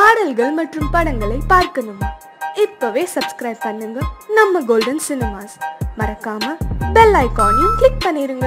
பாடல்கள் மற்றும் படங்களை பார்க்கணுமா இப்பவே சப்ஸ்கிரைப் பண்ணுங்க நம்ம கோல்டன் சினிமாஸ் மறக்காம பெல் ஐகானையும் கிளிக் பண்ணிருங்க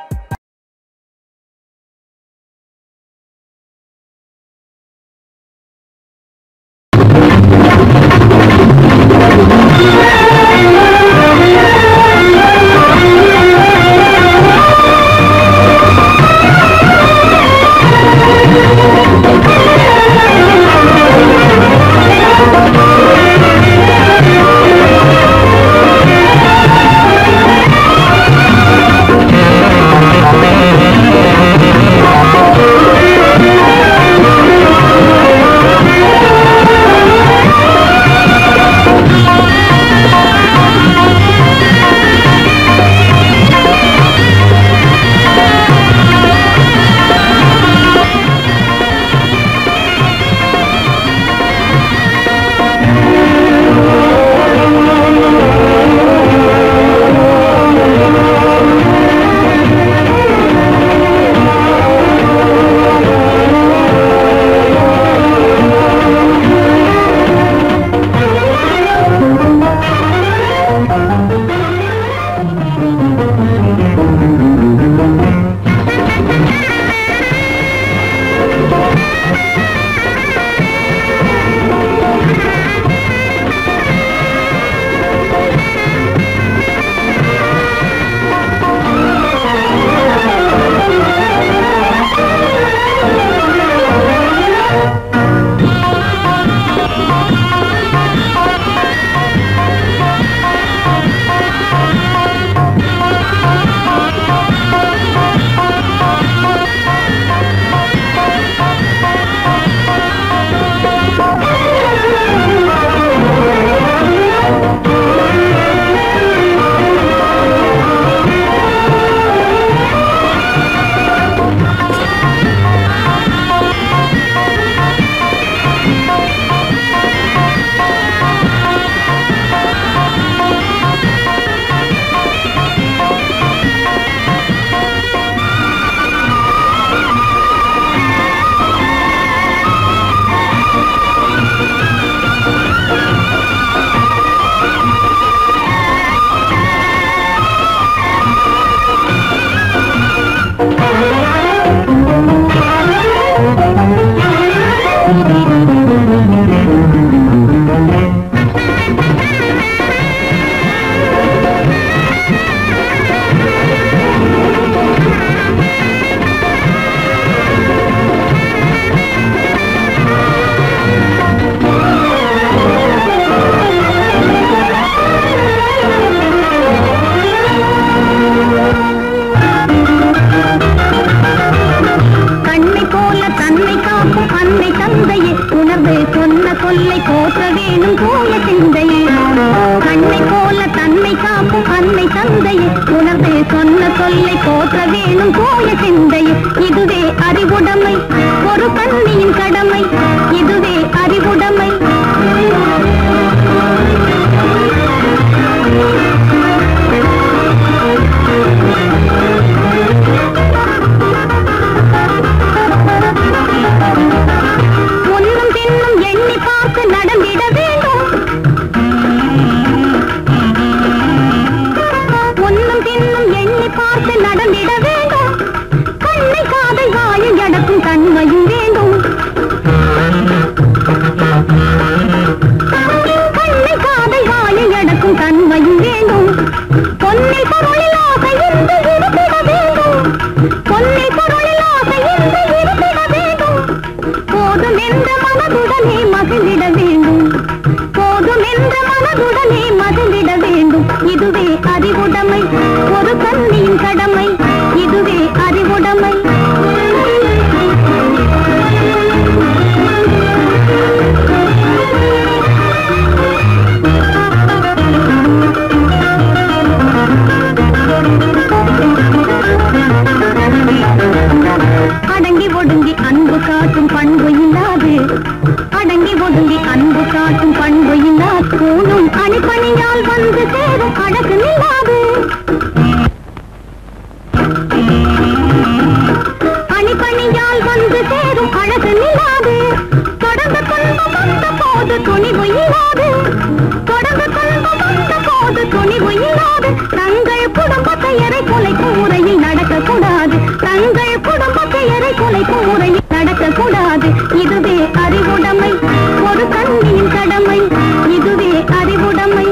கண்ணை போல தன்னை காக்கும் அன்னை தந்தையே உணர்வு சொன்ன சொல்லை போற்ற வேணும் தூய சிந்தையே கண்ணை போல தன்னை காக்கும் அன்னை தந்தையே உணர்வு சொன்ன சொல்லை போற்ற வேணும் தூய சிந்தையே இதுவே அறிவுடைமை ஒரு கண்ணியின் கடமை இதுவே அறிவுடைமை முன்னும் பின்னும் எண்ணி பார்த்து நடந்திட வேண்டும் முன்னும் பின்னும் எண்ணி பார்த்து நடந்திட வேண்டும் கண்ணை காதை வாயை அடக்கும் தன்மையும் வேண்டும் கண்ணை காதை வாயை அடக்கும் தன்மையும் வேண்டும் பொன்னை பொருளில் ஆசை இருந்து இருந்திட வேண்டும் பொன்னை பொருளில் ஆசை இருந்து இருந்திட வேண்டும் போதும் என்ற மனதுடனே மகிழ்ந்திட வேண்டும் போதும் என்ற மனதுடனே மகிழ்ந்திட வேண்டும் இதுவே அறிவுடைமை ஒரு கண்ணியின் கடமை இதுவே அறிவுடைமை அடங்கி ஒடுங்கி அன்பு காட்டும் பண்பு இல்லாது அடங்கி ஒடுங்கி அன்பு காட்டும் பண்பு இல்லாது கூணும் அணிப்பணியால் வந்து சேரும் அழகு நில்லாது அணிப்பணியால் வந்து சேரும் அழகு நில்லாது தொடர்ந்து கொண்ட துன்பம் வந்த போது துணிவு இல்லாது தொடர்ந்து துன்பம் வந்த போது துணிவு இல்லாது தங்கள் குடும்ப பெயரை குலைக்கும் முறையில் நடக்கக்கூடாது தங்கள் குடும்ப பெயரை குலைக்கும் முறையில் நடக்கக்கூடாது இதுவே அறிவுடைமை ஒரு கண்ணியின் கடமை இதுவே அறிவுடைமை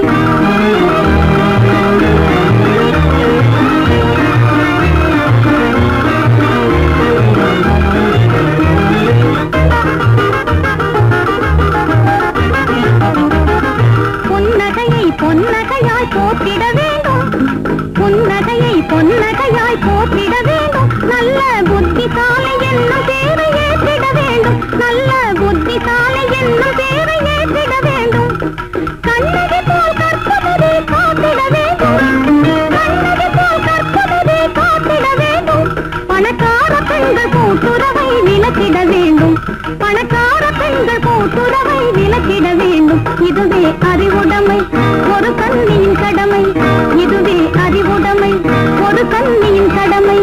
புன்னகையை பொன்னகையாய் போற்றிட வேண்டும் புன்னகையை பொன்னகையாய் போற்றிட வேண்டும் நல்ல புத்திசாலை என்னும் பேரை ஏற்றிட வேண்டும் நல்ல புத்திசாலை என்னும் பேரை ஏற்றிட வேண்டும் கண்ணகி போல் கற்பவரே காத்திட வேண்டும் கண்ணகி போல் கற்பவரே காத்திட வேண்டும் பணக்கார பெண்கள் கூட்டுறவை விலக்கிட வேண்டும் பணக்கார பெண்கள் கூட்டுறவை விலக்கிட வேண்டும் இதுவே அறிவுடைமை ஒரு கண்ணியின் கடமை இதுவே அறிவுடைமை ஒரு கண்ணியின் கடமை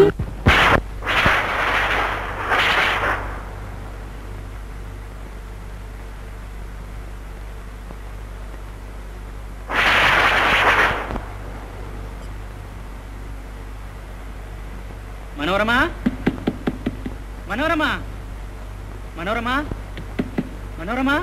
மனோரமா மனோரமா மனோரமா மனோரமா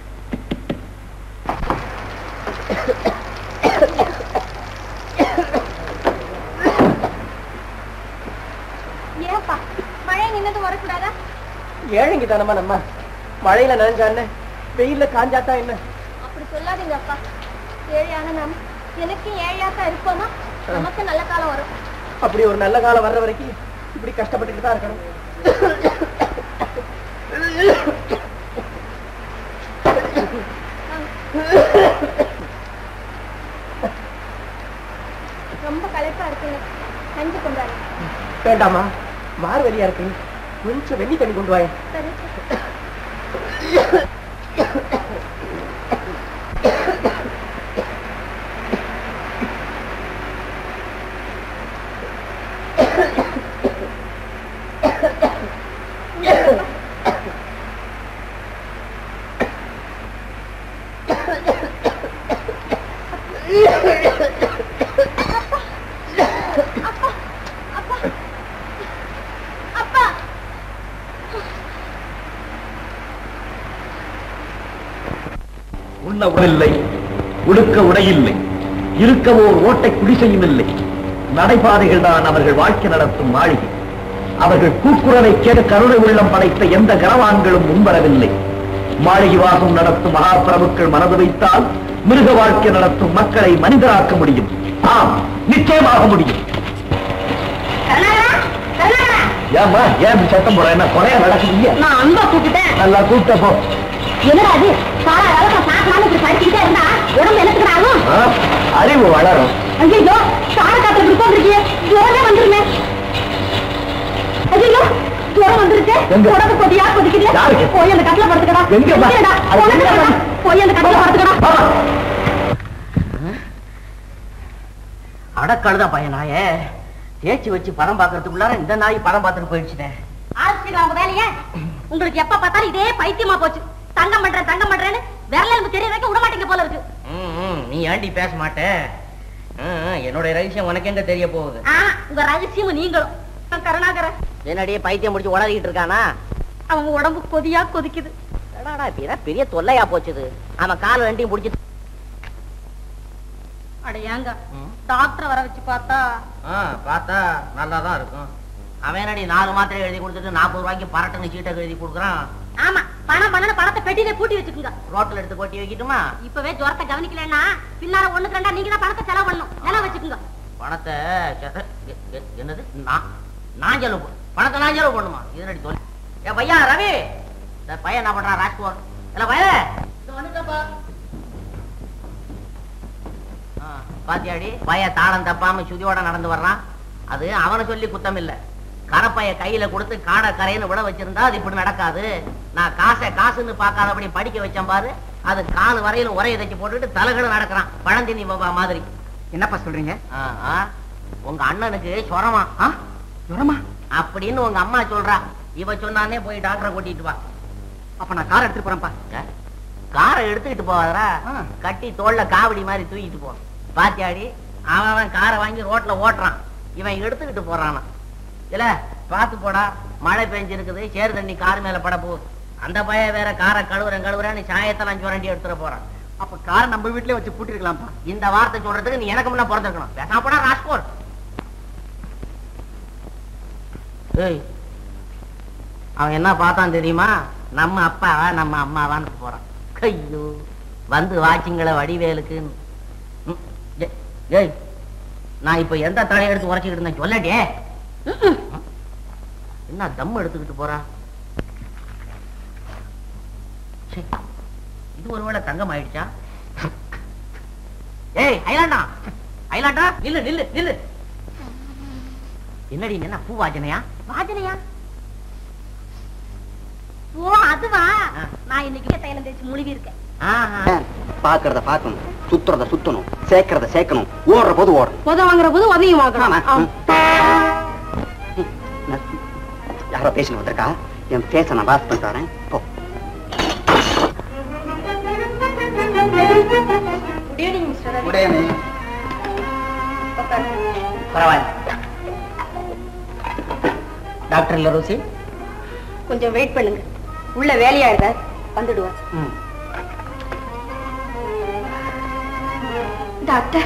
ஏப்பா மழை நின்னது வரக்கூடாதா ஏழைங்க தானம்மா நம்ம மழையில நனைஞ்சா என்ன வெயில்ல காஞ்சாத்தா என்ன அப்படி சொல்லாதீங்க அப்பா ஏழையான நாம் எனக்கு ஏழையாத்தான் இருப்போமா நமக்கு நல்ல காலம் வரும் அப்படி ஒரு நல்ல காலம் வர்ற வரைக்கும் இப்படி கஷ்டப்பட்டுட்டு தான் இருக்கணும் ரொம்ப களைப்பா இருக்குங்க கஞ்சி கொண்டாரு வேண்டாமா மாறு வலியா இருக்கு கொஞ்சம் வெண்ணி தண்ணி கொண்டு வாயேன் சரி அப்பா உண்ண உடலில்லை உடுக்க உடையில்லை இருக்கவோ ஓட்டை குடிசையும் இல்லை நடைபாதைகள் தான் அவர்கள் வாழ்க்கை நடத்தும் மாளிகை அவர்கள் கூக்குரலை கேட்க கருணை உள்ளம் படைத்த எந்த கனவான்களும் முன்வரவில்லை மாளிகை வாசம் நடத்தும் மகாபிரபுக்கள் மனது வைத்தால் மிருக வாழ்க்கை நடத்தும் மக்களை மனிதராக்க முடியும் ஆம் நிச்சயமாக முடியும் ஏம்மா ஏன் இப்படி சத்தம் போற என்ன குறைய நடக்குது நான் அன்பா கூப்பிட்டேன் நல்லா கூப்பிட்ட போ என்னடா அது சாரா அளவுக்கு சாப்பிடாம இப்படி படிச்சுக்கிட்டே இருந்தா உடம்பு என்னத்துக்கு ஆகும் ஆ, அறிவு வளரும் ஐயோ சார காத்துல இப்படி உட்காந்துருக்கியே ஜோரே வந்துருமே ஐயோ ஜோரம் வந்துருச்சு எங்க? உடம்பு கொதியா கொதிக்குது யாருக்கு? போய் அந்த கட்டில படுத்துக்கடா எங்க பா? இல்லடா, அது உனக்கு எங்க வேணாம். போய் அந்த கட்டில படுத்துக்கடா ஆமா. அடக்கழுதா பையனாயே தேய்ச்சி வச்சு படம் பாக்குறதுக்குள்ளார இந்த நாய் படம் பார்த்துட்டு போயிடுச்சுனே ஆரம்பிச்சுக்கலாம் உங்க வேலைய உங்களுக்கு எப்ப பார்த்தாலும் இதே பைத்தியமா போச்சு தங்கம் பண்றேன் தங்கம் பண்றேன்னு விரல எலும்பு தெரிய வைக்க விட மாட்டீங்க போல இருக்கு நீ ஏண்டி பேச மாட்டே என்னுடைய ரகசியம் உனக்கு எங்க தெரிய போகுது ஆ உங்க ரகசியமும் நீங்களும் கருணாகரன் என்னடியே பைத்தியம் முடிச்சு உடறிக்கிட்டு இருக்கானா அவங்க உடம்பு கொதியா கொதிக்குது என்னடா இப்ப இதான் பெரிய தொல்லையா போச்சுது அவன் கால் ரெண்டையும் முடிச்சு அட ஏங்க டாக்டர் வர வச்சு பார்த்தா பார்த்தா நல்லா தான் இருக்கும் அவன் என்னடி நாலு மாத்திரை எழுதி கொடுத்துட்டு நாற்பது ரூபாய்க்கு பரட்டுன்னு சீட்டை எழுதி கொடுக்குறான் ஆமா பணம் பண்ணனு பணத்தை பெட்டியில பூட்டி வச்சுக்குங்க ரோட்ல எடுத்து கொட்டி வைக்கட்டுமா இப்பவே ஜுரத்தை கவனிக்கலன்னா பின்னால ஒண்ணுக்கு ரெண்டா நீங்க தான் பணத்தை செலவு பண்ணணும் நிலம் வச்சுக்குங்க பணத்தை செத்த- எ- எ- என்னது நான் நான் செலவு பண்ணு- பணத்தை நான் செலவு பண்ணுமா இது என்னடி சொல்லு ஏ பையா ரவி இந்த பையன் என்ன பண்றான் ராஜ்குமார் இல்ல பையன் பாத்தியாடி பையன் தாளம் தப்பாம சுதியோட நடந்து வர்றான் அது அவனை சொல்லி குத்தம் இல்ல கரப்பைய கையில கொடுத்து காடை கரைன்னு விட வச்சிருந்தா அது இப்படி நடக்காது நான் காசை காசுன்னு பார்க்காதபடி படிக்க வச்சேன் பாரு அது கால் வரையிலும் உரையை தச்சு போட்டுட்டு தலைகட நடக்கிறான் பழந்தினி பாபா மாதிரி என்னப்பா சொல்றீங்க ஆ, ஆ. உங்க அண்ணனுக்கு சொரமா ஜுரமா அப்படின்னு உங்க அம்மா சொல்றா இவ சொன்னானே போய் டாக்டரை கூட்டிட்டு வா அப்ப நான் கார் எடுத்துட்டு போறேன்ப்பா ஏ, காரை எடுத்துக்கிட்டு போவாதரா ஆ. கட்டி தோல்ல காவடி மாதிரி தூக்கிட்டு போ பாத்தியாடி அவன் அவன் காரை வாங்கி ரோட்ல ஓட்டுறான் இவன் எடுத்துக்கிட்டு போறானா இல்ல பாத்து போடா மழை பெஞ்சிருக்குது சேறு தண்ணி கார் மேல பட போகுது அந்த பையன் வேற காரை கழுவுறேன் கழுவுறேன்னு சாயத்தில் அஞ்சு வரண்டி எடுத்துட போறான் அப்ப காரை நம்ம வீட்லயே வச்சு பூட்டிருக்கலாம்ப்பா இந்த வார்த்தை சொல்றதுக்கு நீ எனக்கு முன்ன பிறந்திருக்கணும் பேசாம போடா ராஸ்கோர் ஏய் அவன் என்ன பார்த்தான் தெரியுமா நம்ம அப்பாவா நம்ம அம்மாவான்னு போறான் ஐயோ வந்து வாச்சிங்கள வடிவேலுக்கு ம், ஏ- ஏய் நான் இப்ப எந்த தலையை எடுத்து உரைச்சிக்கிட்டு இருந்தேன் சொல்லட்டே என்ன தம் எடுத்துக்கிட்டு போறா ச்சே, இது ஒருவேளை தங்கம் ஆயிடுச்சா ஏய் ஐலாண்டா ஐலாண்டா நில்லு நில்லு நில்லு என்னடி இது என்ன பூ வாஜனையா வாஜனையா ஓ அதுவா ஆ. நான் இன்னைக்கு தைலம் தேய்ச்சி முழுகி இருக்கேன் ஆஹா. பாக்குறத பார்க்கணும் சுத்துறத சுத்தணும் சேர்க்கறத சேர்க்கணும் ஓடுற போது ஓடணும் உத வாங்குற போது உதவியும் ஆமா. ம். ம். யாரோ பேசின வந்திருக்கா என் பேச நான் பாஸ் பண்ணிட்டு வரேன் போ குட் ஈவினிங் மிஸ்டர் ரவி பரவாயில்ல டாக்டர் இல்ல ரோசி கொஞ்சம் வெயிட் பண்ணுங்க உள்ள வேலையா இருக்கார் வந்துடுவார் ம். டாக்டர்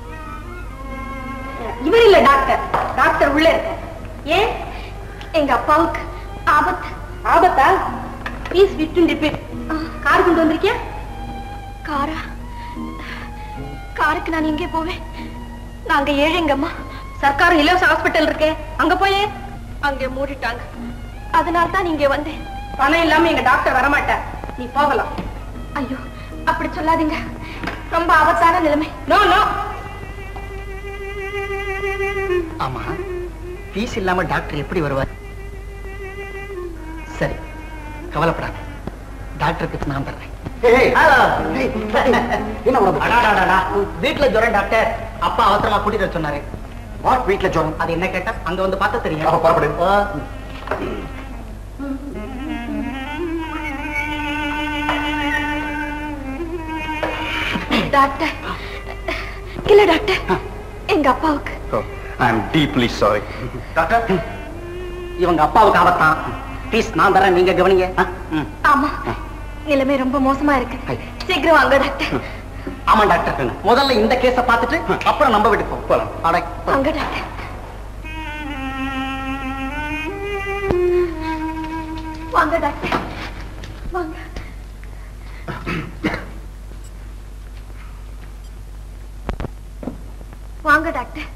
இவர் இல்ல டாக்டர் டாக்டர் உள்ள இருக்க ஏன் எங்க அப்பாவுக்கு ஆபத்து ஆபத்தா ப்ளீஸ் விட்டு ரிப்பீட் கார் கொண்டு வந்திருக்கியா காரா காருக்கு நான் எங்கே போவேன் நாங்க ஏழைங்கம்மா சர்க்கார் இலவச ஹாஸ்பிட்டல் இருக்கே அங்க போயே அங்க மூடிட்டாங்க அதனால தான் இங்க வந்தேன் பணம் இல்லாம எங்க டாக்டர் வரமாட்டார் நீ போகலாம் ஐயோ அப்படி சொல்லாதீங்க ரொம்ப ஆபத்தான நிலைமை நோ நோ ஆமா ஃபீஸ் இல்லாம டாக்டர் எப்படி வருவார் சரி கவலைப்படாத டாக்டருக்கு நான் தர்றேன் ஹலோ என்ன உனக்கு அடாடாடாடா. வீட்டுல ஜுரம் டாக்டர் அப்பா அவசரமா கூட்டிட்டு வர சொன்னாரு வாட் வீட்ல ஜோரம் அது என்ன கேட்டா அங்க வந்து பார்த்தா தெரியும் அப்ப புறப்படு. ஓ. டாக்டர் இல்ல டாக்டர் எங்க அப்பாவுக்கு I am deeply sorry doctor இவங்க அப்பாவுக்கு ஆபத்தான் ப்ளீஸ் நான் தரேன் நீங்க கவனிங்க ஆ? ம். ஆமா நிலைமை ரொம்ப மோசமா இருக்கு சீக்கிரம் வாங்க டாக்டர் ஆமா டாக்டர் முதல்ல இந்த கேஸ பார்த்துட்டு அப்புறம் நம்ம வீட்டுக்கு போ. போலாம் அடே. வாங்க டாக்டர் வாங்க டாக்டர் வாங்க வாங்க டாக்டர்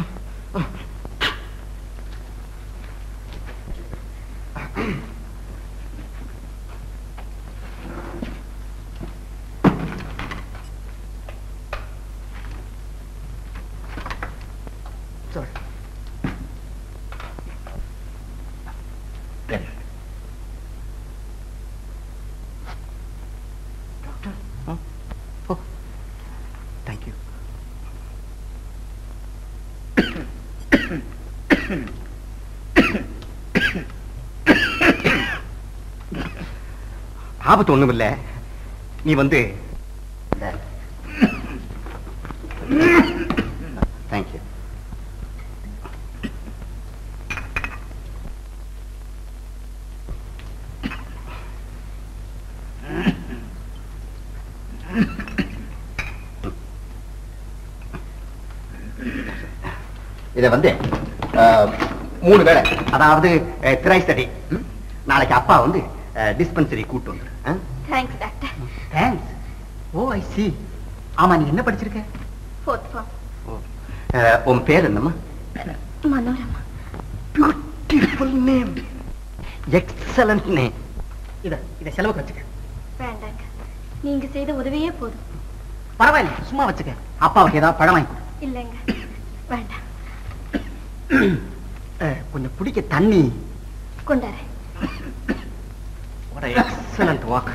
தேங்க்யூ ஆபத்து ஒண்ணும் இல்ல நீ வந்து தேங்க்யூ இத வந்து அஹ், மூணு வேளை அதாவது திரைஸ் தடி நாளைக்கு அப்பா வந்து டிஸ்பென்சரி கூட்டு வந்துரு thanks doctor thanks oh I see ஆமா நீ என்ன படிச்சிருக்க ஃபோர்த் ஃபார்ம் அஹ், உன் பேர் என்னம்மா Manorama beautiful name excellent name இத இத செலவுக்கு வச்சுக்க வேண்டாங்க நீங்க செய்த உதவியே போதும் பரவாயில்ல சும்மா வச்சுக்க அப்பாவுக்கு ஏதாவது பழம் வாங்கி கொடு. இல்லைங்க வேண்டாம் அஹ், கொஞ்சம் பிடிக்க தண்ணி கொண்டாரேன் எக்ஸலண்ட் வாக்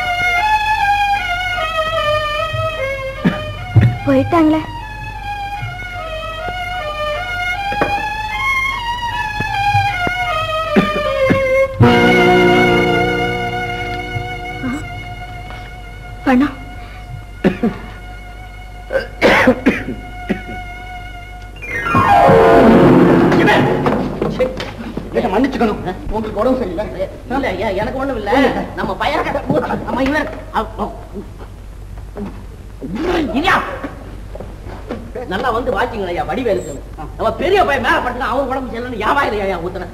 போயிட்டாங்களே எனக்கு ஒண்ணும் இல்ல நம்ம பையன் நம்ம இவன் அவ்- அவ்- இரியா. நல்லா வந்து வாச்சிங்களா ஐயா வடிவேலுக்கு நம்ம பெரிய பையன் மேல பட்டுங்க அவன் உடம்பு சரியில்லைன்னு யாவாயில ஐயா ஊத்துன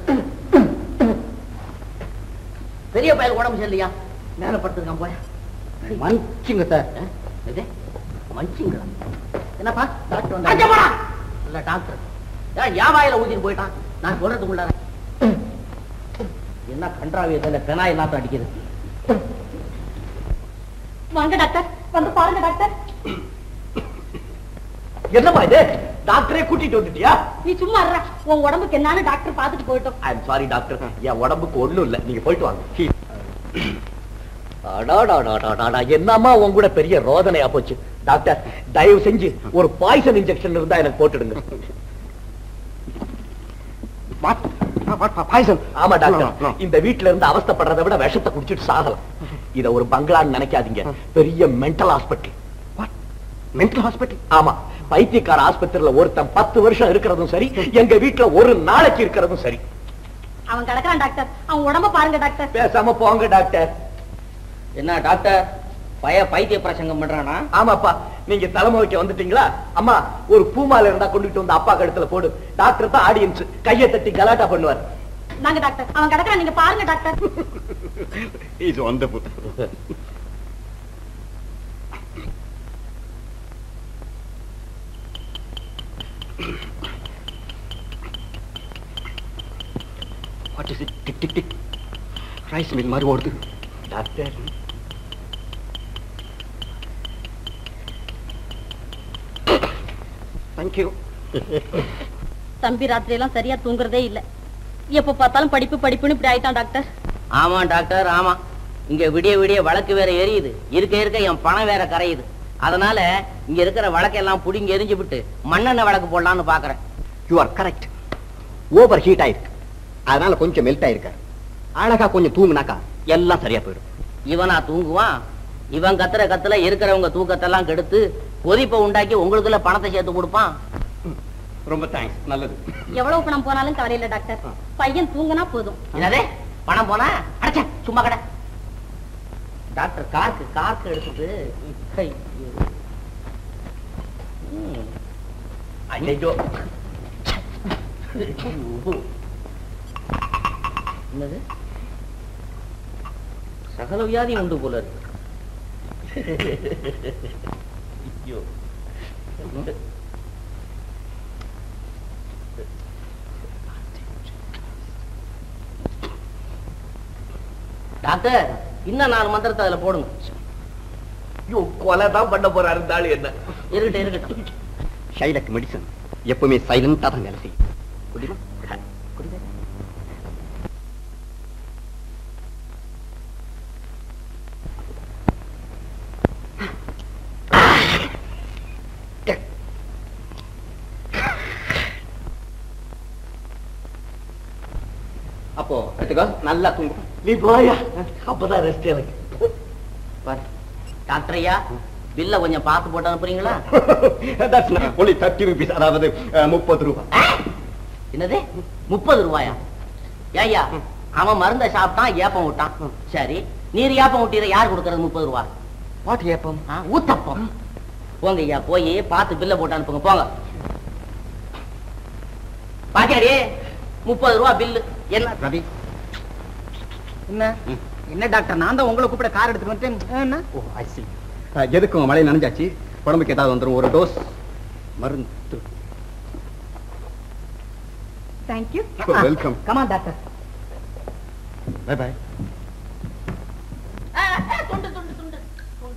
பெரிய பையன் உடம்பு சரியில்லையா மேல படுத்துருக்கான் போய் மன்னிச்சுங்க சார் இது மஞ்சிங்களா என்னப்பா டாக்டர் அங்க போடா இல்ல டாக்டர் ஏன் யாவாயில ஊத்திட்டு போயிட்டான் நான் சொல்றதுக்குள்ள என்ன கன்றாவி இதுல பெனாய் நாத்தம் அடிக்குது வாங்க டாக்டர் வந்து பாருங்க டாக்டர் என்னம்மா இது டாக்டரே கூட்டிட்டு வந்துட்டியா நீ சும்மா இருடா. உன் உடம்புக்கு என்னன்னு டாக்டர் பார்த்துட்டு போயிட்டோம் ஐ எம் சாரி டாக்டர் என் உடம்புக்கு ஒண்ணும் இல்ல நீங்க போயிட்டு வாங்க அடாடாடாடாடா என்னம்மா உன் கூட பெரிய ரோதனையா போச்சு டாக்டர் தயவு செஞ்சு ஒரு பாய்சன் இன்ஜெக்ஷன் இருந்தா எனக்கு போட்டுடுங்க பாய்சன் ஆமா டாக்டர் இந்த வீட்ல இருந்து அவஸ்தைப்படுறதை விட விஷத்தை குடிச்சிட்டு சாகலாம் இத ஒரு பங்களான்னு நினைக்காதீங்க பெரிய மென்டல் ஹாஸ்பிட்டல் மென்டல் ஹாஸ்பிட்டல் ஆமா பைத்தியக்கார ஆஸ்பத்திரியில ஒருத்தன் பத்து வருஷம் இருக்கிறதும் சரி எங்க வீட்ல ஒரு நாளைக்கு இருக்கிறதும் சரி அவன் கிடக்குறான் டாக்டர் அவன் உடம்ப பாருங்க டாக்டர் பேசாம போங்க டாக்டர் என்ன டாக்டர் பய பைத்திய பிரசங்கம் பண்றானா ஆமாப்பா நீங்க தலைமுறைக்கு வந்துட்டீங்களா அம்மா ஒரு பூமால இருந்தா கொண்டுட்டு வந்து அப்பா கழுத்துல போடு டாக்டர் தான் ஆடியன்ஸ் கையை தட்டி கலாட்டா பண்ணுவார் நாங்க டாக்டர் அவன் கிடக்குறான் நீங்க பாருங்க doctor is wonderful what is it tick tick tick rice mill மாதிரி ஓடுது டாக்டர் தேங்க்யூ தம்பி ராத்திரி எல்லாம் சரியா தூங்குறதே இல்ல எப்ப பார்த்தாலும் படிப்பு படிப்புன்னு இப்படி ஆயிட்டான் டாக்டர் ஆமா டாக்டர் ஆமா இங்க விடிய விடிய வழக்கு வேற எரியுது இருக்க இருக்க என் பணம் வேற கரையுது அதனால இங்க இருக்கிற வழக்கெல்லாம் புடிங்கி எரிஞ்சு விட்டு மண்ணெண்ணெய் வழக்கு போடலாம்னு பாக்குறேன் you are correct over heat ஆயிருக்கு அதனால கொஞ்சம் மெல்ட் ஆயிருக்காரு அழகா கொஞ்சம் தூங்குனாக்கா எல்லாம் சரியா போயிடும் இவனா தூங்குவான் இவன் கத்துற கத்துல இருக்கிறவங்க தூக்கத்தெல்லாம் கெடுத்து கொதிப்பை உண்டாக்கி உங்களுக்குள்ள பணத்தை சேர்த்து கொடுப்பான் ரொம்ப தேங்க்ஸ் நல்லது எவ்வளவு பணம் போனாலும் கவலையில டாக்டர் பையன் தூங்குனா போதும் என்னது பணம் போனா அடைச்ச சும்மா கடை டாக்டர் கார்க்கு கார்க்கு எடுத்துட்டு ஐயோ. ம். ஐயோ என்னது சகல வியாதி உண்டு போல இருக்கு ஐயோ. டாக்டர் இன்னும் நாலு மந்திரத்தை அதுல போடுங்க ஐயோ கொலை தான் பண்ண போறாரு இந்த ஆளு என்ன இருக்கட்டும் இருக்கட்டும் ஷைலக் மெடிசன் எப்பவுமே சைலண்டா தான் வேலை செய்யும் குடிமா குடிமா அப்போ எடுத்துக்கோ நல்லா தூங்கும் நீ போயா அப்பதான் ரெஸ்ட் எனக்கு பாரு டாக்டர் ஐயா பில்ல கொஞ்சம் பார்த்து போட்டு அனுப்புறீங்களா தட்ஸ் ஒன்லி தேர்ட்டி ருபீஸ் அதாவது அஹ், முப்பது ரூபாய் என்னது முப்பது ரூபாயா ஏய்யா அவன் மருந்த சாப்பிட்டான் ஏப்பம் விட்டான் சரி நீர் ஏப்பம் விட்டீர யார் கொடுக்கறது முப்பது ரூபா வாட் ஏப்பம் ஆ, ஊத்தப்பம் போங்க ஐயா போய் பார்த்து பில்ல போட்டு அனுப்புங்க போங்க பாட்டியாடி முப்பது ரூபா பில்லு என்ன ரவி என்ன என்ன டாக்டர் நான் தான் உங்களை கூப்பிட கார் எடுத்துட்டு வந்துட்டேன் என்ன ஓ ஐ சி எதுக்கும் மழை நனைஞ்சாச்சு உடம்புக்கு ஏதாவது வந்துடும் ஒரு டோஸ் மருந்து thank you welcome come on doctor bye bye துண்டு துண்டு துண்டு துண்டு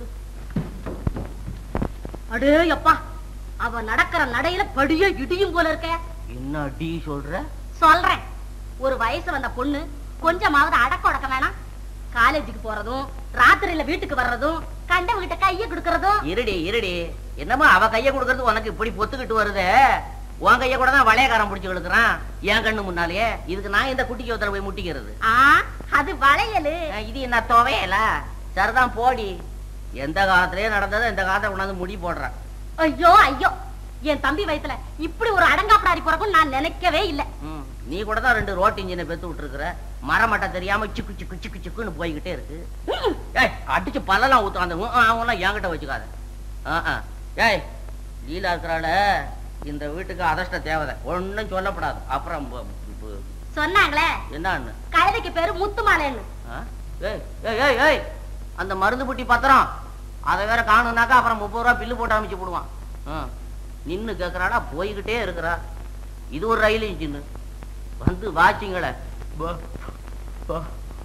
அடே அப்பா அவ நடக்கிற நடையில படிய இடியும் போல இருக்க என்ன டி சொல்ற சொல்றேன் ஒரு வயசு வந்த பொண்ணு கொஞ்சமாவது அடக்க உடக்க வேணாம் காலேஜுக்கு போறதும் ராத்திரியில வீட்டுக்கு வர்றதும் கண்டவங்கிட்ட கைய கொடுக்கறதும் இருடி இருடி என்னமோ அவ கைய கொடுக்கறது உனக்கு இப்படி பொத்துக்கிட்டு வருதே உன் கைய கூட தான் வளையக்காரன் பிடிச்சு இழுக்கிறான் என் கண்ணு முன்னாலேயே இதுக்கு நான் இந்த குட்டிக்கு ஒருத்தர போய் முட்டிக்கிறது ஆ அது வளையலு அஹ் இது என்ன துவையல சரிதான் போடி எந்த காலத்திலயே நடந்ததை இந்த காலத்துல கொண்டாந்து முடி போடுறான் ஐயோ ஐயோ என் தம்பி வயசுல இப்படி ஒரு அடங்காப்படாரி பிறக்கும் நான் நினைக்கவே இல்ல ம். நீ கூட தான் ரெண்டு ரோட் இன்ஜினை பெத்து விட்டுருக்குற மரமட்டை தெரியாம சிக்கு சிக்கு சிக்கு சிக்குன்னு போய்கிட்டே இருக்கு ஏய் அடிச்சு பல்லெல்லாம் ஊத்தும் அந்த அவங்களாம் என்கிட்ட வச்சுக்காத ஆ, ஆ. ஏய் லீலா இருக்கிறாள இந்த வீட்டுக்கு அதஷ்ட தேவதை ஒண்ணும் சொல்லப்படாது அப்புறம் ப- ப- சொன்னாங்களே என்னன்னு கழுதைக்கு பேரு முத்துமாலைன்னு ஆ? ஏய் ஏய் ஏய் ஏய் அந்த மருந்து புட்டி பத்திரம் அதை வேற காணுனாக்கா அப்புறம் முப்பது ரூபா பில்லு போட்டு அமைச்சு போடுவான் ஆ. நின்னு கேக்குறாடா போய்கிட்டே இருக்கிறா இது ஒரு ரயில் இன்ஜின் வந்து வாச்சிங்களே ப- ப-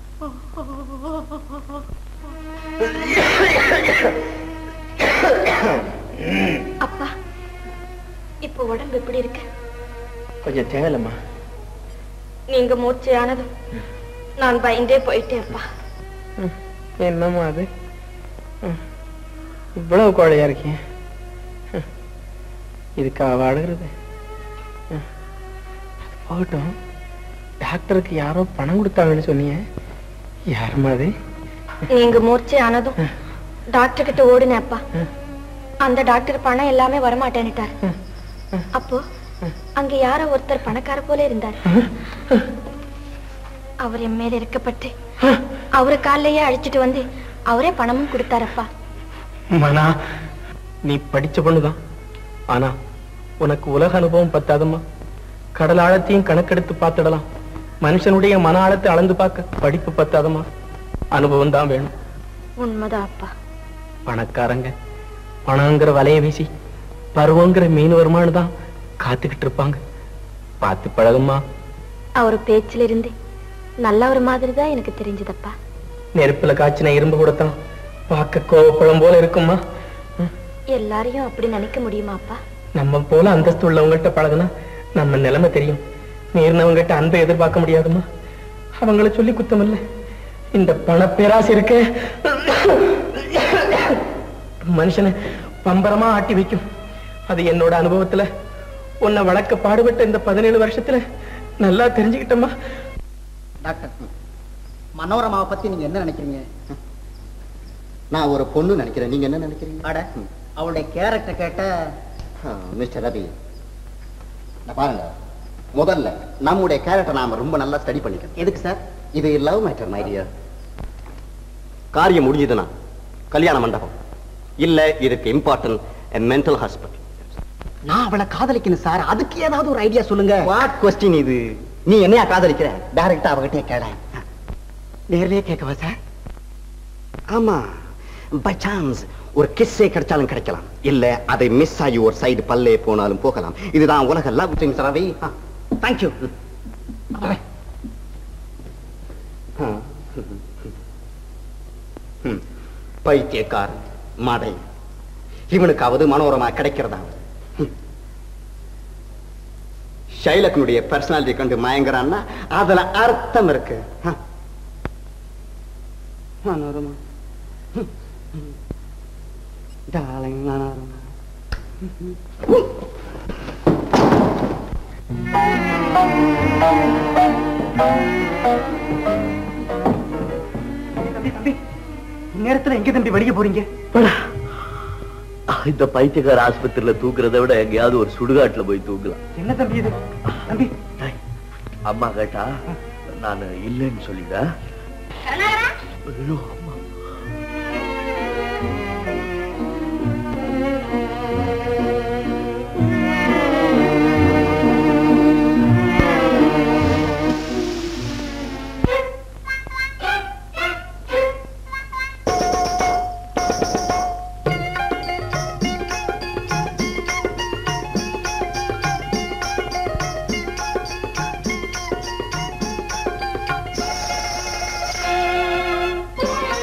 அப்பா இப்ப உடம்பு எப்படி இருக்கு கொஞ்சம் தேவையில்லம்மா நீங்க மூர்ச்சையானதும் நான் பயந்தே போயிட்டேன் அப்பா என்னம்மா அது ம். இவ்வளவு கோழையா இருக்கீங்க ம். இதுக்கா வாடுகிறது ம். அது போகட்டும் டாக்டருக்கு யாரோ பணம் கொடுத்தாங்கன்னு சொன்னீங்க யாரும்மா அது நீங்க மூர்ச்சையானதும் டாக்டர் கிட்ட ஓடுனேன் அப்பா ம். அந்த டாக்டர் பணம் எல்லாமே வரமாட்டேன்னுட்டார் ம். ம். அப்போ அங்க யாரோ ஒருத்தர் பணக்கார போல இருந்தார் அவர் என் மேல இருக்கப்பட்டு அவரு காலையே அழைச்சிட்டு வந்து அவரே பணமும் கொடுத்தாரப்பா மனா நீ படிச்ச பொண்ணுதான் ஆனா உனக்கு உலக அனுபவம் பத்தாதம்மா கடல் ஆழத்தையும் கணக்கெடுத்து பார்த்துடலாம் மனுஷனுடைய மன ஆழத்தை அளந்து பார்க்க படிப்பு பத்தாதம்மா அனுபவம் தான் வேணும் உண்மைதான் அப்பா பணக்காரங்க பணங்கிற வலைய வீசி பருவங்கிற மீன் வருமானு தான் காத்துக்கிட்டு இருப்பாங்க பார்த்து பழகுமா அவர் பேச்சில இருந்து நல்ல ஒரு மாதிரி தான் எனக்கு தெரிஞ்சதப்பா நெருப்புல காய்ச்சின இரும்பு கூடத்தான் பார்க்க கோவப்பழம் போல இருக்குமா ம். எல்லாரையும் அப்படி நினைக்க முடியுமா அப்பா நம்ம போல அந்தஸ்து உள்ளவங்கள்ட்ட பழகுனா நம்ம நிலைமை தெரியும் மீறினவங்ககிட்ட அன்பை எதிர்பார்க்க முடியாதுமா அவங்கள சொல்லி குத்தம் இல்ல இந்த பண பேராசை இருக்கு மனுஷனை பம்பரமா ஆட்டி வைக்கும் அது என்னோட அனுபவத்துல உன்னை வளர்க்க பாடுபட்ட இந்த பதினேழு வருஷத்துல நல்லா தெரிஞ்சுக்கிட்டம்மா டாக்டர் மனோரமாவை பத்தி நீங்க என்ன நினைக்கிறீங்க நான் ஒரு பொண்ணு நினைக்கிறேன் நீங்க என்ன நினைக்கிறீங்க அட அவளுடைய கேரக்டர் கேட்ட மிஸ்டர் ரவி இந்த பாருங்க முதல்ல நம்முடைய கேரக்டர் நாம ரொம்ப நல்லா ஸ்டடி பண்ணிக்கணும் எதுக்கு சார் இது லவ் மேட்டர் மை டியர் காரியம் முடிஞ்சதுன்னா கல்யாண மண்டபம் இல்ல இதுக்கு இம்பார்ட்டன்ட் மென்டல் ஹாஸ்பிட்டல் நான் அவளை காதலிக்கணும் சார் அதுக்கு ஏதாவது ஒரு ஐடியா சொல்லுங்க வாட் கொஸ்டின் இது நீ என்னையா காதலிக்கிற டைரக்டா அவகிட்டே கேள நேர்லயே கேட்கவா சார் ஆமா பை சான்ஸ் ஒரு கிஸ்ஸே கிடைச்சாலும் கிடைக்கலாம் இல்ல அதை மிஸ் ஆகி ஒரு சைடு பல்லே போனாலும் போகலாம் இதுதான் உலக லவ் திங்ஸ் ரவி தேங்க்யூ பைத்தியக்காரன் மடை இவனுக்காவது மனோரமா கிடைக்கிறதாவது ஷைலக்கனுடைய பர்சனாலிட்டி கண்டு மயங்குறான்னா அதுல அர்த்தம் இருக்கு ஹ. மனோரமா டார்லிங் மனோரமா நேரத்துல எங்க தம்பி வெளிய போறீங்க இந்த பைத்தியக்கார ஆஸ்பத்திரியில தூக்குறதை விட எங்கேயாவது ஒரு சுடுகாட்டுல போய் தூக்கலாம் என்ன தம்பி இது தம்பி டேய், அம்மா கேட்டா நான் இல்லைன்னு சொல்லிட ஐயோ அம்மா ஆ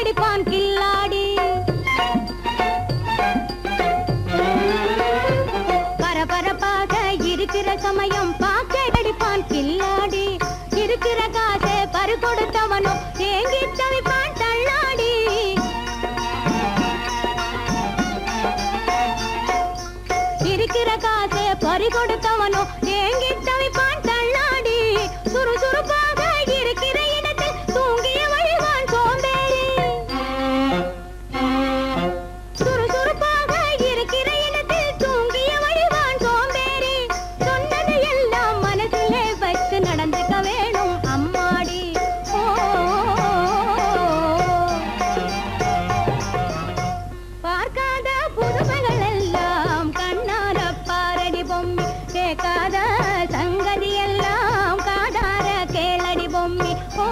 பாக்கெட்டடிப்பான் கில்லாடி பரபரப்பாக இருக்கிற சமயம் பாக்கெட்டடிப்பான் கில்லாடி இருக்கிற காசை பறி கொடுத்தவனோ ஏங்கி தவிப்பான் தள்ளாடி இருக்கிற காசை பறி கொடுத்தவனோ ஏங்கி தவிப்பான் தள்ளாடி சுறுசுறுப்பாக இருக்கிற இடத்தில் தூங்கிய வழிவான் சோம்பேறி சுறுசுறுப்பாக இருக்கிற இடத்தில் தூங்கிய வழிவான் சோம்பேறி சொன்னது எல்லாம் மனசிலே வச்சு நடந்துக்க வேணும் அம்மாடி ஓ பார்க்காத புதுமைகள் எல்லாம் கண்ணார பாரடி பொம்மி கேட்காத சங்கதி எல்லாம் காதார கேளடி பொம்மி ஓ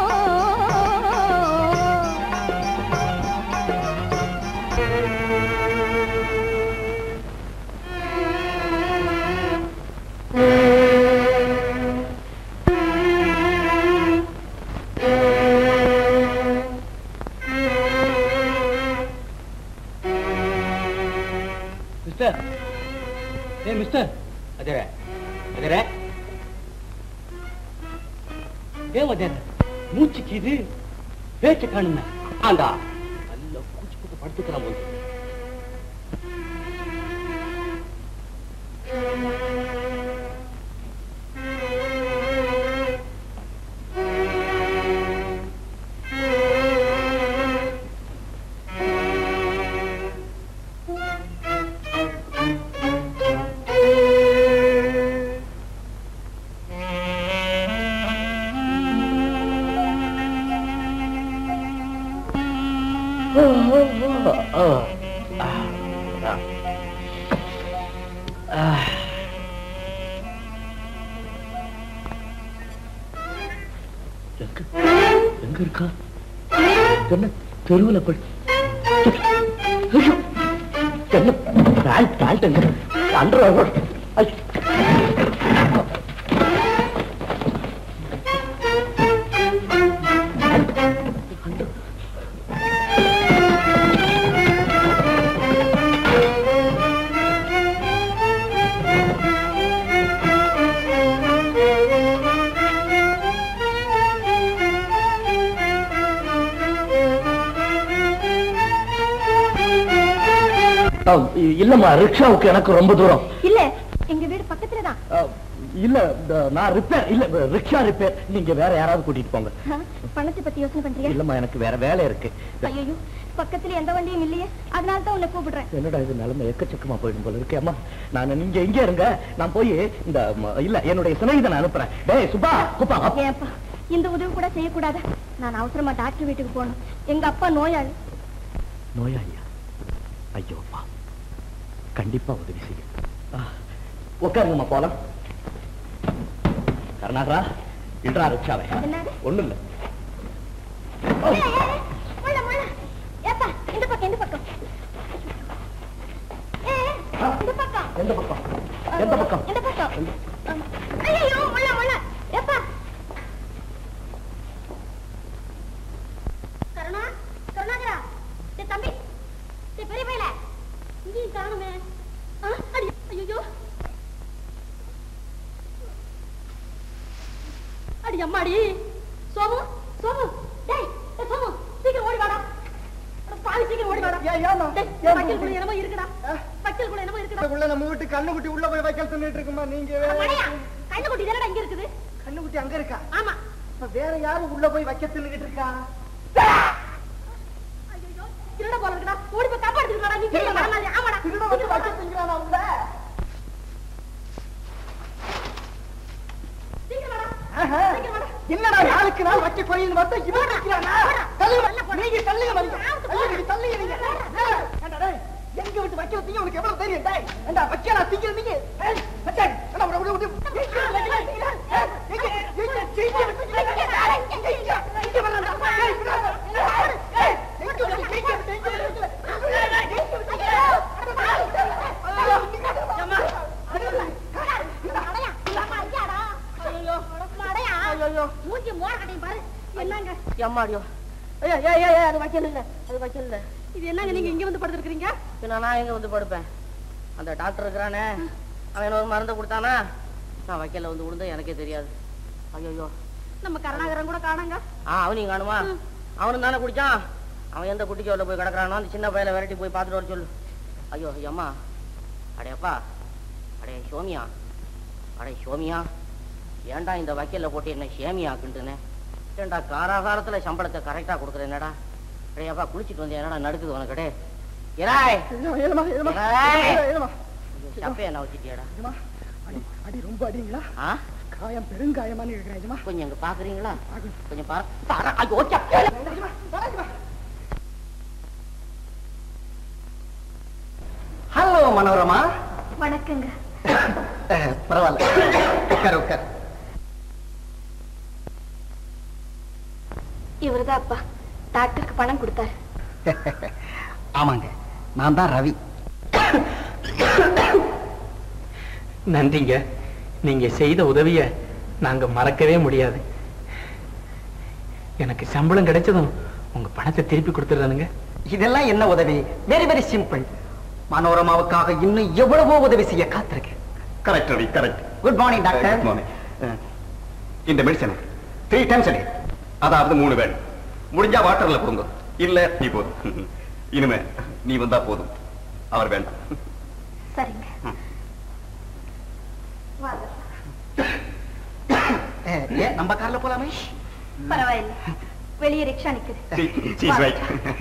மிஸ்டர் ஏ மிஸ்டர் அதர அதர ஏன் அதர மூச்சுக்கு இது பேச்ச காணுங்க ஆண்டா நல்ல கூச்சு போட்டு படுத்துக்கலாம் போது எங்க இருக்கா என்ன தெருவில் போய் ஐயோ! என்ன பேண்ட் பேண்ட் எங்க அண்டர் இல்லம்மா ரிக்ஷாவுக்கு எனக்கு ரொம்ப தூரம் இல்ல எங்க வீடு பக்கத்துல தான் அஹ், இல்ல இந்த நான் ரிப்பேர் இல்ல ரிக்ஷா ரிப்பேர் நீங்க வேற யாராவது கூட்டிட்டு போங்க பணத்தை பத்தி யோசனை பண்றியா இல்லம்மா எனக்கு வேற வேலை இருக்கு ஐயோ பக்கத்துல எந்த வண்டியும் இல்லையே அதனால தான் உன்னை கூப்பிடுறேன் என்னடா இது நிலைமை எக்கச்சக்கமா போயிடும் போல இருக்கே அம்மா நான் நீங்க இங்க இருங்க நான் போய் இந்த ம, இல்ல என்னுடைய சிநேகிதனை அனுப்புறேன் டேய் சுப்பா குப்பா அப்பா. ஏப்பா இந்த உதவி கூட செய்யக்கூடாது நான் அவசரமா டாக்டர் வீட்டுக்கு போகணும் எங்க அப்பா நோயாளி நோயாளியா ஐயோ அப்பா கண்டிப்பா உதவி செய்ய ஆ, உட்காருங்கம்மா போலாம் கருணாகரா இன்றா ரிக்ஷாவை என்னது? ஒண்ணும் இல்ல ஏய், ஏய், ஏய், முள்ள, முள்ள. ஏப்பா இந்த பக்கம் இந்த பக்கம் ஏய், ஏய், இந்த பக்கம் எந்த பக்கம் எந்த பக்கம் இந்த பக்கம் ஐயோ முள்ள முள்ள ஏப்பா கருணா கருணாகரா டேய் தம்பி டேய் பெரிய பையல இங்கேயும் காணுமே ஆ, அடி ஐயோ அடி அம்மாடி சோமு சோமு டேய் டேய் சோமு சீக்கிரம் ஓடி வாடா அட பாவி சீக்கிரம் ஓடி வாடா டேய் வக்கீல் கூட என்னமோ இருக்குடா வக்கீல் கூட என்னமோ இருக்குடா உள்ள நம்ம வீட்டு கண்ணுக்குட்டி உள்ள போய் வைக்கல் தின்னுட்டு இருக்குமா நீங்க அட வேற மடையா கண்ணுக்குட்டி தானடா இங்க இருக்குது கண்ணுக்குட்டி அங்க இருக்கா ஆமா அப்ப வேற யாரும் உள்ள போய் வைக்க தின்னுகிட்டு இருக்கா ஐயோ திருட போல இருக்குடா ஓடி போய் காப்பாடுறதுக்குடா நீ கீழே வர மாதிரி ஆமாடா திருட வந்து வைக்க திங்கிறானா உள்ள சீக்கிரம் வாடா ஆஹா. சீக்கிரம் வாடா என்னடா நாளுக்கு நாள் வைக்க கோயில் வந்தா இவன் நிக்கிறானா தள்ளுங்க நீங்க தள்ளுங்க மரியா ஐயோ, நீங்க தள்ளுங்க நீங்க ஏய், ஏண்டா டேய், எங்க விட்டு வைக்கிற திங்க உனக்கு எவ்வளவு தெரியும் டேய் ஏண்டா வைக்கடா திங்க நீங்க ஏய், மச்சான், ஏண்டா, விடு, விடு, விடு. எங்க, எங்க, எங்க, ஏய், எங்க, எங்க, எங்க, எங்க, எங்க, எங்க, எங்க வரலாம்டா? ஏய், விடாத. ஏய், எங்க விட்டு, எங்க விட்டு, எங்க விட்டு, எங்க விட்டு, ஐயோ, அம்மா. மடையா இல்லாம ஐயாடா ஐயோ மடையா ஐயோ. மூஞ்சி மோர கட்டையும் பாரு என்னங்க எம்மாடியோ ஐயா ஏய் ஏய் ஏய் அது வைக்கணுங்க அது வைக்கல இது என்னங்க நீங்க இங்க வந்து படுத்துருக்கீங்க பின்ன நான் எங்க வந்து படுப்பேன் அந்த டாக்டர் இருக்கிறானே அவன் ஒரு மருந்து கொடுத்தானா நான் வைக்கல வந்து விழுந்து எனக்கே தெரியாது ஐயோ நம்ம கருணாகரன் கூட காணாங்க ஆ அவனையும் காணுமா அவனும் தானே குடிச்சான் அவன் எந்த குட்டிச்சோல போய் கிடக்குறானோ அந்த சின்ன பையல விரட்டி போய் பார்த்துட்டு வர சொல்லு ஐயோ ஐயம்மா அடையப்பா அடைய சோமியா அடே சோமியா ஏன்டா இந்த வக்கீல்ல போட்டு என்ன சேமியாக்குன்ட்டுனே ஏன்டா காராகாரத்துல சம்பளத்தை கரெக்டா கொடுக்குற என்னடா அடையப்பா குளிச்சிட்டு வந்து என்னடா நடுக்குது உனக்கு டே இராய் சப்பைய என்ன வச்சுட்டியாடா அடி ரொம்ப அடிங்களா ஆ காயம் பெருங்காயமான்னு இருக்கிறேன் எஜமா கொஞ்சம் இங்க பாக்குறீங்களா கொஞ்சம் பாரு பாரு ஐயோ சப்பையில ஹலோ மனோரமா வணக்கங்க அஹ், பரவாயில்ல உட்கார் உட்கார் இவர்தான் அப்பா டாக்டருக்கு பணம் கொடுத்தாரு ஆமாங்க நான் தான் ரவி நன்றிங்க நீங்க செய்த உதவிய நாங்க மறக்கவே முடியாது எனக்கு சம்பளம் கிடைச்சதும் உங்க பணத்தை திருப்பி கொடுத்துடுறானுங்க இதெல்லாம் என்ன உதவி வெரி வெரி சிம்பிள் மனோரமாவுக்காக இன்னும் எவ்வளவோ உதவி செய்ய காத்திருக்கேன் correct Ravi correct good morning doctor good morning இந்த மெடிசன் த்ரீ டைம்ஸ் டே அதாவது மூணு வேணும் முடிஞ்சா வாட்டர்ல கொடுங்க இல்ல நீ போதும் இனிமே நீ வந்தா போதும் அவர் வேண்டாம் சரிங்க வாங்க அஹ், ஏன் நம்ம கார்ல போலாமே பரவாயில்லை வெளியே ரிக்ஷா நிக்குது She- she's right.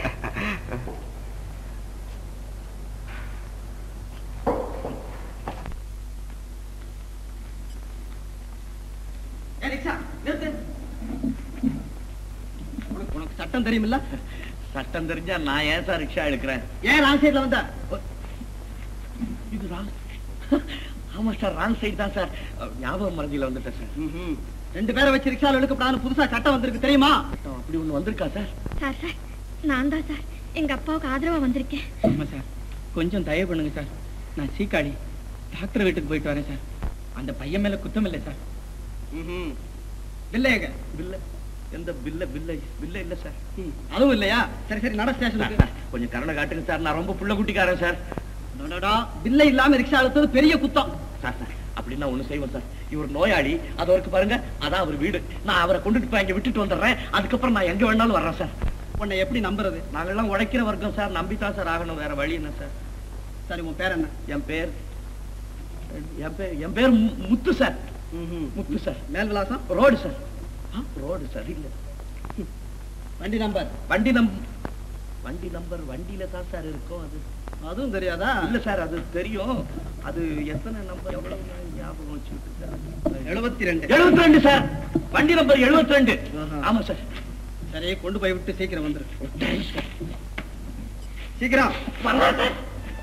உனக்கு சட்டம் தெரியுமில்ல சட்டம் தெரிஞ்சா நான் ஏன் சார் ரிக்ஷா எடுக்கிறேன் ஏன் ராங் சைட்ல வந்த இது ராங் ஆமா சார் ராங் சைடு தான் சார் ஞாபகம் மறதியில வந்துட்டேன் சார் ரெண்டு பேரை வச்சு ரிக்ஷால எடுக்கப்படாது புதுசா சட்டம் வந்திருக்கு தெரியுமா அப்படி ஒண்ணு வந்திருக்கா சார் சார் சார் நான் தான் சார் எங்க அப்பாவுக்கு ஆதரவா வந்திருக்கேன் ஆமா சார் கொஞ்சம் தயவு பண்ணுங்க சார் நான் சீக்காளி டாக்டர் வீட்டுக்கு போயிட்டு வரேன் சார் அந்த பையன் மேல குத்தம் இல்லை சார் இல்லையங்க பில்ல எந்த பில்ல பில்ல பில்ல இல்ல சார் அதுவும் இல்லையா சரி சரி நட ஸ்டேஷனுக்கு கொஞ்சம் கருணை காட்டுங்க சார் நான் ரொம்ப புள்ள குட்டிக்காரன் சார் அடடா, பில்லை இல்லாம ரிக்ஷா அழுத்தது பெரிய குத்தம் சார் சார் அப்படின்னா ஒண்ணு செய்வோம் சார் இவர் நோயாளி அது அவருக்கு பாருங்க அதான் அவர் வீடு நான் அவரை கொண்டுட்டு போய் அங்க விட்டுட்டு வந்துடுறேன் அதுக்கப்புறம் நான் எங்க வேணாலும் வர்றேன் சார் உன்னை எப்படி நம்புறது நாங்கெல்லாம் உழைக்கிற வர்க்கம் சார் நம்பித்தான் சார் ஆகணும் வேற வழி என்ன சார் சரி உன் பேர் என்ன என் பேர் என் பேர் என் பேர் மு- முத்து சார் முத்து சார் மேல் விலாசம் ரோடு சார் ரோடு சார் இல்ல வண்டி நம்பர் வண்டி நம் வண்டி நம்பர் வண்டியில தான் சார் இருக்கும் அது அதுவும் தெரியாதா இல்ல சார் அது தெரியும் அது எத்தனை நம்பர் எவ்வளவு ஞாபகம் வச்சுக்கிட்டு சார் எழுபத்தி ரெண்டு எழுபத்தி ரெண்டு சார் வண்டி நம்பர் எழுபத்தி ரெண்டு ஆஹா. ஆமா சார் சரி கொண்டு போய் விட்டு சீக்கிரம் வந்துரு சீக்கிரம் பரவாயில்ல சார்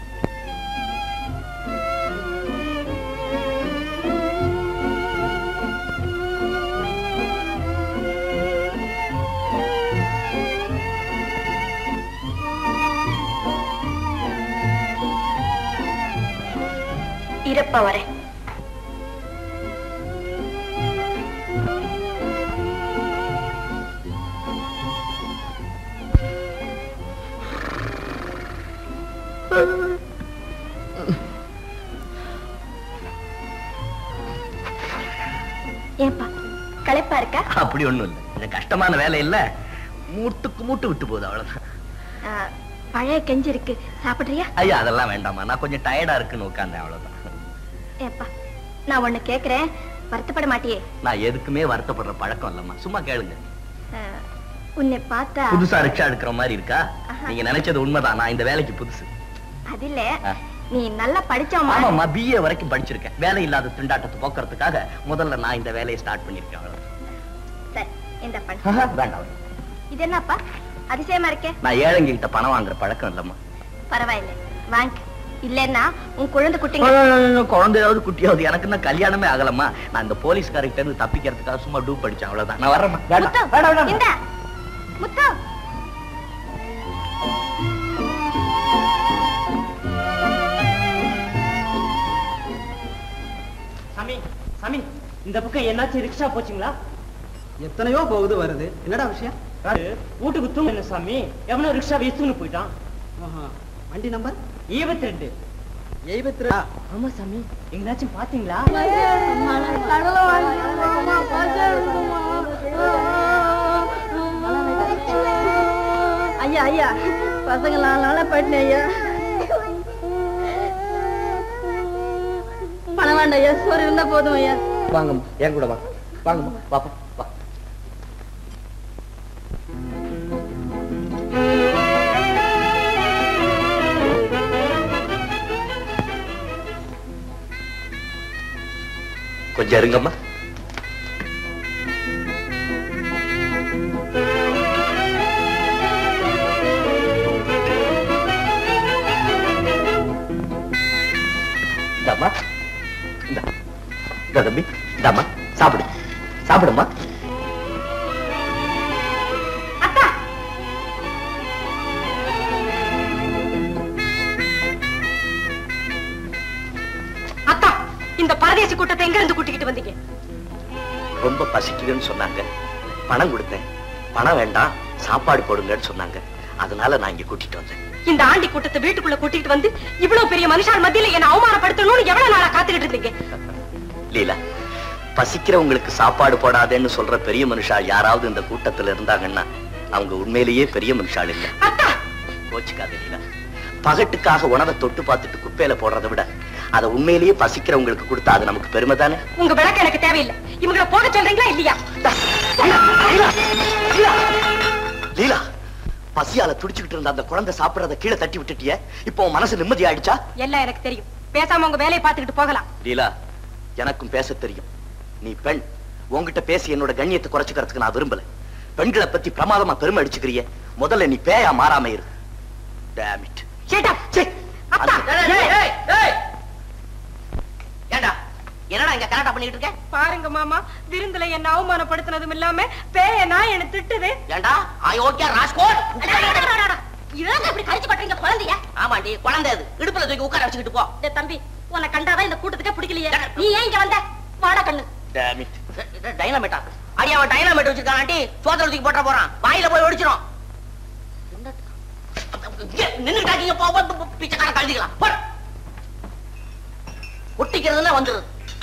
இருப்பா வரேன் ஏன்பா களைப்பா இருக்கா அப்படி ஒண்ணும் இல்ல இது கஷ்டமான வேலை இல்ல மூட்டுக்கு மூட்டு விட்டு போகுது அவ்வளவுதான் ஆ, பழைய கெஞ்சி இருக்கு சாப்பிடுறியா ஐயா அதெல்லாம் வேண்டாமா நான் கொஞ்சம் டயர்டா இருக்குன்னு உட்கார்ந்தேன் அவ்வளவுதான் ஏப்பா நான் ஒண்ணு கேக்குறேன் வருத்தப்பட மாட்டியே நான் எதுக்குமே வருத்தப்படுற பழக்கம் இல்லம்மா சும்மா கேளுங்க ஆ, உன்னை பார்த்தா புதுசா ரிக்ஷா எடுக்கிற மாதிரி இருக்கா ஆஹா. நீங்க நினைச்சது உண்மைதான் நான் இந்த வேலைக்கு புதுசு அது இல்ல ஆ. நீ நல்லா படிச்சவமா ஆமாம்மா பிஏ வரைக்கும் படிச்சிருக்கேன் வேலை இல்லாத திண்டாட்டத்தை போக்குறதுக்காக முதல்ல நான் இந்த வேலையை ஸ்டார்ட் பண்ணிருக்கேன் அவ்வளவுதான். சரி இந்த பண்ண ஆஹா, வேண்டாம் இது என்னப்பா அதிசயமா இருக்கே நான் ஏழைங்க கிட்ட பணம் வாங்குற பழக்கம் இல்லம்மா பரவாயில்ல வாங்க இல்லன்னா உன் குழந்தை குட்டிங்க குழந்தையாவது குட்டியாவது எனக்கு இன்னும் கல்யாணமே ஆகலம்மா நான் இந்த போலீஸ்காரர்கிட்ட இருந்து தப்பிக்கிறதுக்காக சும்மா டூ படிச்சேன் அவ்வளவுதான் நான் வரேம்மா முத்து வேண்டாம் வேண்டாம் வேண்டாம் இந்த முத்து சாமி சாமி இந்த பக்கம் என்னாச்சு ரிக்ஷா போச்சுங்களா எத்தனையோ போகுது வருது என்னடா விஷயம் வீட்டுக்கு தூங்க சாமி எவனோ ரிக்ஷா வீசுன்னு போயிட்டான் வண்டி நம்பர் இருபத்தி ரெண்டு எழுபத்தி ரெண்டு ஆமா சாமி எங்கனாச்சும் பாத்தீங்களா ஐயா ஐயா பசங்க நாலு நாளா போயிட்டேன் ஐயா பணம் வேண்டாம் ஐயா சோறு இருந்தா போதும் ஐயா வாங்கம்மா என் கூட வாங்க வாங்கம்மா பாப்பா வா கொஞ்சம் இருங்கம்மா இந்தாம்மா இந்தா இந்தா தம்பி இந்தாம்மா சாப்பிடு சாப்பிடுமா அக்கா இந்த பரதேசி கூட்டத்தை எங்க இருந்து கூட்டிக்கிட்டு வந்தீங்க ரொம்ப பசிக்குதுன்னு சொன்னாங்க பணம் கொடுத்தேன் பணம் வேண்டாம் சாப்பாடு போடுங்கன்னு சொன்னாங்க அதனால நான் இங்க கூட்டிட்டு வந்தேன் இந்த ஆண்டி கூட்டத்தை வீட்டுக்குள்ள கூட்டிட்டு வந்து இவ்வளவு பெரிய மனுஷால் மத்தியில என்ன அவமானப்படுத்தணும்னு எவ்வளவு நாளா காத்துக்கிட்டு இருந்தீங்க லீலா பசிக்கிறவங்களுக்கு சாப்பாடு போடாதேன்னு சொல்ற பெரிய மனுஷாள் யாராவது இந்த கூட்டத்துல இருந்தாங்கன்னா அவங்க உண்மையிலேயே பெரிய மனுஷாள் இல்ல அக்கா கோச்சுக்காத லீலா பகட்டுக்காக உணவை தொட்டு பார்த்துட்டு குப்பையில போடுறதை விட அதை உண்மையிலேயே பசிக்கிறவங்களுக்கு கொடுத்தா அது நமக்கு பெருமை தானே உங்க விளக்கு எனக்கு தேவையில்லை இவங்களை போக சொல்றீங்களா இல்லையா லீலா பசியால துடிச்சுக்கிட்டு இருந்த அந்த குழந்தை சாப்பிடறத கீழே தட்டி விட்டுட்டிய இப்போ உன் மனசு நிம்மதி ஆயிடுச்சா எல்லாம் எனக்கு தெரியும் பேசாம உங்க வேலையை பார்த்துக்கிட்டு போகலாம் லீலா எனக்கும் பேச தெரியும் நீ பெண் உன்கிட்ட பேசி என்னோட கண்ணியத்தை குறைச்சுக்கிறதுக்கு நான் விரும்பல பெண்களை பத்தி பிரமாதமா பெருமை அடிச்சுக்கிறிய முதல்ல நீ பேயா மாறாம இரு Damn it. Shut up. சீ, அத்தா. அது- ஏய், ஏய், ஏய். ஏண்டா என்னடா இங்க கலாட்டா பண்ணிட்டு இருக்க பாருங்க மாமா விருந்துல என்ன அவமானப்படுத்தினதும் இல்லாம பேய நான் என்ன திட்டுது ஏண்டா அயோக்கியா ராஸ்கோட் இவங்க இப்படி கழிச்சு பண்றீங்க குழந்தைய ஆமாண்டி குழந்தை அது இடுப்புல தூக்கி உட்கார வச்சுக்கிட்டு போ டேய் தம்பி உன்னை கண்டாதான் இந்த கூட்டத்துக்கே பிடிக்கலையே நீ ஏன் இங்க வந்த வாடா கண்ணு Damn it. டைனாமேட்டா அடி அவன் டைனாமேட் வச்சிருக்கான் ஆண்டி சோதனை தூக்கி போட்ட போறான் வாயில போய் ஒடிச்சிரும் நின்னுட்டாக்கீங்க போ போ, போ, பிச்சைக்கார கழுதிக்கலாம் போ ஒட்டிக்கிறதுன்னா வந்துருது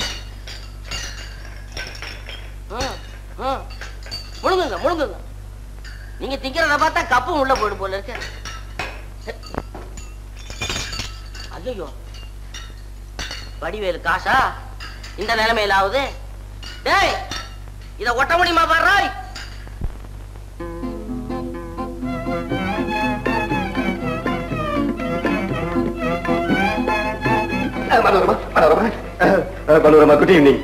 ம், ம். முழுங்குங்க முழுங்குங்க நீங்க திங்கிறத பார்த்தா கப்பும் உள்ள போயிடும் போல இருக்கு ஐயோ வடிவேலு காசா இந்த நிலைமையில ஆகுது டேய் இத ஒட்ட முடியுமா பாரு மனோரமா மனோரமா மனோரமா குட் ஈவினிங்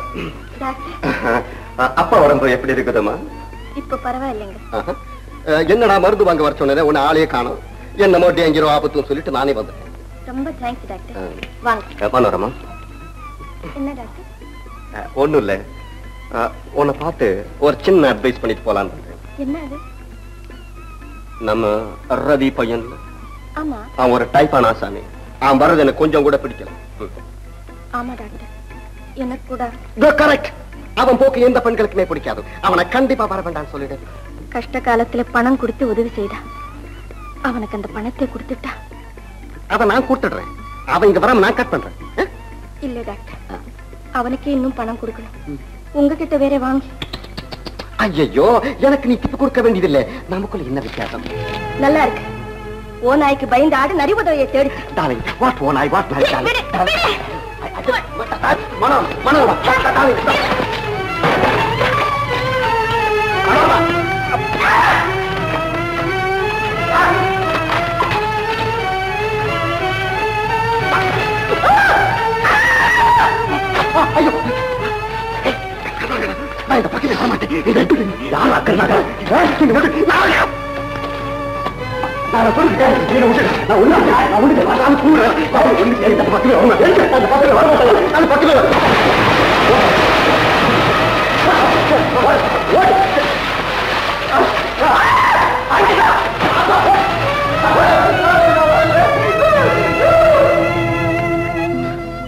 அப்பா உடம்பு எப்படி இருக்குதுமா இப்ப பரவாயில்லைங்க என்னடா மருந்து வாங்க வர சொன்னேன் உன்னை ஆளையே காணும் என்னமோ டேஞ்சரோ ஆபத்துன்னு சொல்லிட்டு நானே வந்துட்டேன் ரொம்ப தேங்க்ஸ் டாக்டர் வாங்க மனோரமா என்ன டாக்டர் ஒண்ணும் இல்ல உன்னை பார்த்து ஒரு சின்ன அட்வைஸ் பண்ணிட்டு போலான்னு இருக்கேன். என்ன அது நம்ம ரவி பையன் ஆமா அவன் ஒரு டைப்பான ஆசாமி அவன் வர்றது எனக்கு கொஞ்சம் கூட பிடிக்கல ஆமா டாக்டர் எனக்கு கூட கரெக்ட் அவன் போக்கு எந்த பெண்களுக்குமே பிடிக்காது அவனை கண்டிப்பா வர வேண்டாம்னு சொல்லிடு கஷ்ட காலத்துல பணம் கொடுத்து உதவி செய்தான் அவனுக்கு அந்த பணத்தை கொடுத்துட்டா அதை நான் கொடுத்துடுறேன் அவன் இங்க வராம நான் கட் பண்றேன் அஹ்? இல்ல டாக்டர் அவனுக்கே இன்னும் பணம் கொடுக்கணும் உங்ககிட்ட வேற வாங்கி ஐயையோ எனக்கு நீ டிப்பு கொடுக்க வேண்டியதில்லை நமக்குள்ள என்ன வித்தியாசம் நல்லா இருக்கு ஓ நாய்க்கு பயந்து ஆடு நரி உதவியை தேடி டாலிங் வாட் ஓ நாய் வாட் நாய் டாலிங் மனம் மனம் டாலிங் ஐயோ நான் இந்த பக்கத்துல வர மாட்டேன் இதை எடுத்து யார் அக்கறாங்க நான் நான் சொல்லிட்டேன் நீங்க விட்டு நான் ஒண்ணு நான் ஒண்ணு வராம கூட நான் ஒண்ணு அந்த பக்கத்துல வர மாட்டேன் அந்த பக்கத்துல வர மாட்டேன் அந்த பக்கத்துல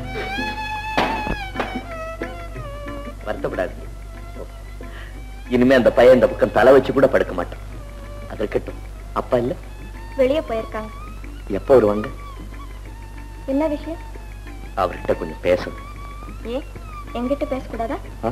வருத்தப்படாதீங்க இனிமே இனிமே அந்த பையன் இந்த பக்கம் தலை வச்சு கூட படுக்க மாட்டான் அது இருக்கட்டும் அப்பா இல்ல வெளியே போயிருக்காங்க எப்ப வருவாங்க என்ன விஷயம் அவர்கிட்ட கொஞ்சம் பேசணும் ஏ எங்கிட்ட பேசக்கூடாதா ஆ?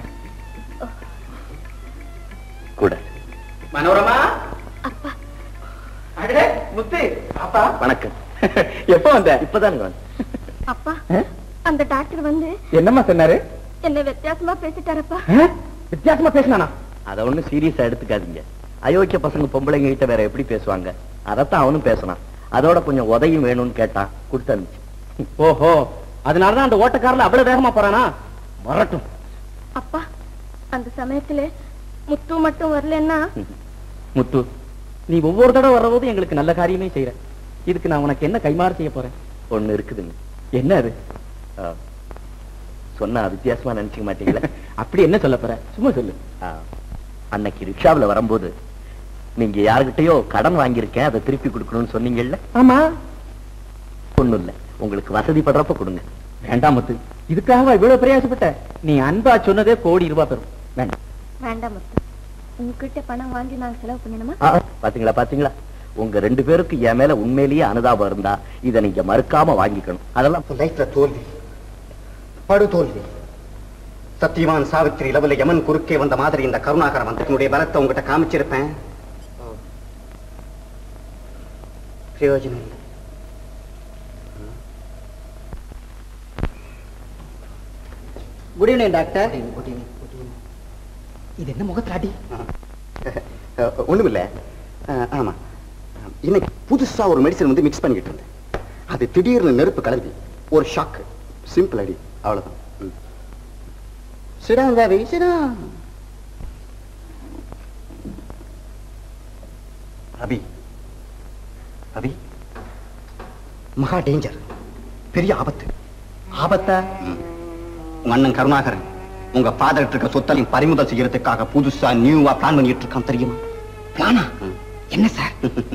கூட மனோரமா அப்பா அடே முத்து அப்பா வணக்கம் எப்ப வந்த இப்பதானுங்க வந்தேன். அப்பா அந்த டாக்டர் வந்து என்னம்மா சொன்னாரு என்ன வித்தியாசமா பேசிட்டாரப்பா ஆ? வித்தியாசமா பேசினானா அத ஒண்ணும் சீரியஸா எடுத்துக்காதீங்க அயோக்கிய பசங்க பொம்பளைங்க கிட்ட வேற எப்படி பேசுவாங்க அதத்தான் அவனும் பேசினான் அதோட கொஞ்சம் உதவியும் வேணும்னு கேட்டான் கொடுத்து அனுப்பிச்சு ஓஹோ அதனாலதான் அந்த ஓட்டக்காரல அவ்வளவு வேகமா போறானா வரட்டும் அப்பா அந்த சமயத்துல முத்து மட்டும் வரலன்னா முத்து நீ ஒவ்வொரு தடவை வர்றபோது எங்களுக்கு நல்ல காரியமே செய்யற இதுக்கு நான் உனக்கு என்ன கைமாறு செய்ய போறேன் ஒண்ணு இருக்குதுங்க என்ன அது ஆ. சொன்னா வித்தியாசமா நினைச்சுக்க மாட்டீங்களா அப்படி என்ன சொல்ல போற சும்மா சொல்லு ஆ. அன்னைக்கு ரிக்ஷாவுல வரும்போது நீங்க யாருகிட்டயோ கடன் வாங்கியிருக்கேன் அதை திருப்பி கொடுக்கணும்னு சொன்னீங்கல்ல ஆமா ஒண்ணும் இல்ல உங்களுக்கு வசதி படுறப்ப கொடுங்க வேண்டாம் முத்து இதுக்காக இவ்வளவு பிரயாசப்பட்ட நீ அன்பா சொன்னதே கோடி ரூபாய் பெறும் வேண்டாம் வேண்டாம் முத்து உங்ககிட்ட பணம் வாங்கி நாங்க செலவு பண்ணணுமா ஆ, பாத்தீங்களா பாத்தீங்களா உங்க ரெண்டு பேருக்கு என் மேல உண்மையிலேயே அனுதாபம் இருந்தா இதை நீங்க மறுக்காம வாங்கிக்கணும் அதெல்லாம் லைஃப்ல தோல்வி படு தோல்வி சத்தியவான் சாவித்திரி லெவல யமன் குறுக்கே வந்த மாதிரி இந்த கருணாகரம் வந்து என்னுடைய பலத்தை உங்ககிட்ட காமிச்சிருப்பேன் பிரயோஜனம் இல்லை குட் ஈவினிங் டாக்டர் இது என்ன முகத்தாடி ஒண்ணுமில்ல அஹ், ஆமா இன்னைக்கு புதுசா ஒரு மெடிசன் வந்து மிக்ஸ் பண்ணிக்கிட்டு இருந்தேன் அது திடீர்னு நெருப்பு கலந்து ஒரு ஷாக் சிம்பிள் அடி அவ்வளவுதான் ம். சிடாங்க ரவி சிடா ரவி ரவி மகா டேஞ்சர் பெரிய ஆபத்து ஆபத்தா உங்க அண்ணன் கருணாகரன் உங்க ஃபாதர் இருக்க சொத்தலையும் பறிமுதல் செய்யறதுக்காக புதுசா நியூவா பிளான் பண்ணிட்டு இருக்கான் தெரியுமா பிளானா என்ன சார்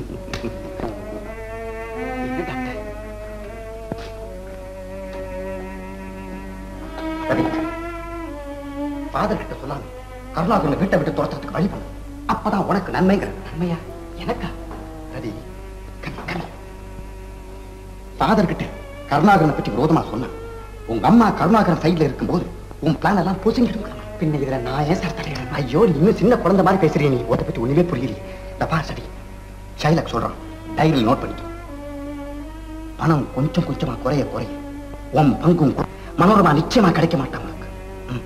ஃபாதர் கிட்ட சொல்லாம கருணாகரனை வீட்டை விட்டு துரத்துறதுக்கு வழி பண்ணு அப்பதான் உனக்கு நன்மைங்கிற நன்மையா எனக்கா ரவி ஃபாதர் கிட்ட கருணாகரனை பற்றி விரோதமா சொன்னான் உங்க அம்மா கருணாகரன் சைடுல இருக்கும்போது உன் பிளான் எல்லாம் போச்சுங்கிட்டு பின்ன இதுல நான் ஏன் சார் தலையிடறேன் ஐயோ நீ இன்னும் சின்ன குழந்தை மாதிரி பேசுறீ நீ உதை பத்தி ஒண்ணுமே புரியலையே தப்பா சரி ஷைலக் சொல்றான் டைரியில் நோட் பண்ணிக்க பணம் கொஞ்சம் கொஞ்சமா குறைய குறைய உன் பங்கும் கு- மனோரமா நிச்சயமா கிடைக்க மாட்டான் உனக்கு ம்.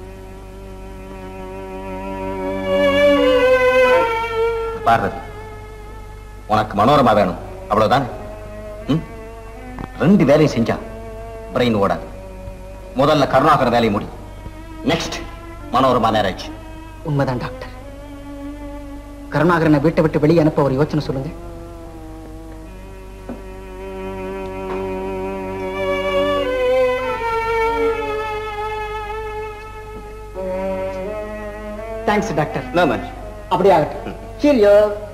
பார்வதி உனக்கு மனோரமா வேணும் அவ்வளவுதான் ம்? ரெண்டு வேலையும் செஞ்சா பிரெயின் ஓடாது முதல்ல கருணாகர வேலையை முடி நெக்ஸ்ட் மனோரமா மேரேஜ் உண்மைதான் டாக்டர் கருணாகரனை வீட்டை விட்டு வெளியே அனுப்ப ஒரு யோசனை சொல்லுங்க தேங்க்ஸ் டாக்டர் நோ மேம் அப்படியே ஆகட்டும் சீரியோ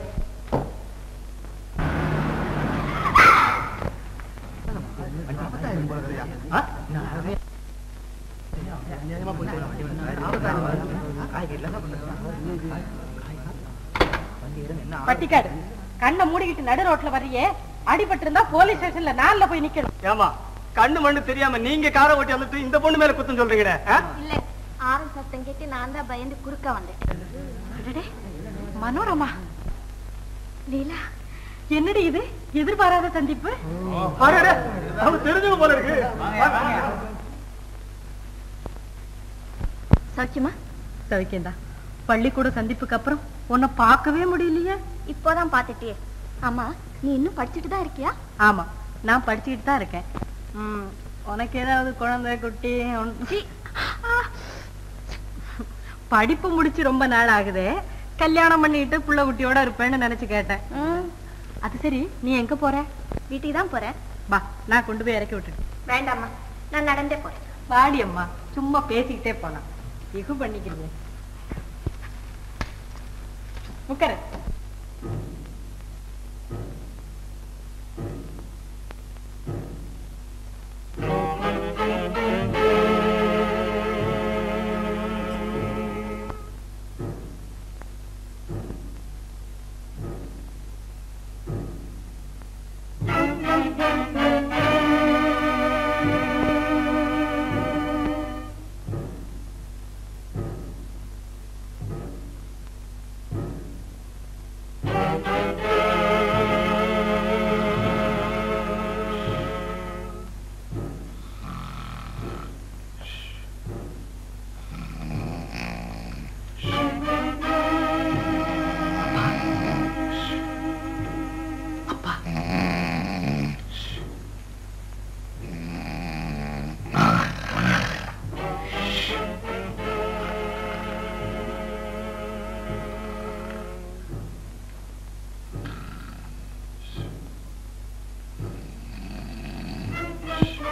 பட்டிக்காடு கண்ணை மூடிக்கிட்டு நடு ரோட்ல வர்றியே அடிபட்டு இருந்தா போலீஸ் ஸ்டேஷன்ல நாள்ல போய் நிக்கணும் ஏமா கண்ணு மண்ணு தெரியாம நீங்க காரை ஓட்டி வந்துட்டு இந்த பொண்ணு மேல குத்தம் சொல்றீங்கடே இல்ல ஆரம் சத்தம் கேட்டு நான் தான் பயந்து குறுக்க வந்தேன் அடடே, மனோரமா லீலா என்னடி இது எதிர்பாராத சந்திப்பு அவங்க தெரிஞ்சவங்க போல இருக்கு சௌக்கியமா சவிக்கேந்தா பள்ளிக்கூட சந்திப்புக்கு அப்புறம் உன்னை பார்க்கவே முடியலையே இப்போதான் பாத்துட்டியே ஆமா நீ இன்னும் படிச்சுட்டு தான் இருக்கியா ஆமா நான் படிச்சுக்கிட்டு தான் இருக்கேன் ம், உனக்கு ஏதாவது குழந்தை குட்டி உன்- சீ. படிப்பு முடிச்சு ரொம்ப நாள் ஆகுதே கல்யாணம் பண்ணிட்டு புள்ள குட்டியோட இருப்பேன்னு நினைச்சு கேட்டேன் ம், அது சரி நீ எங்க போற வீட்டுக்கு தான் போறேன் வா நான் கொண்டு போய் இறக்கி விட்டுட்டு வேண்டாம்மா நான் நடந்தே போறேன் வாடி அம்மா சும்மா பேசிக்கிட்டே போனா இகு பண்ணிக்கிறீங்க உட்காரு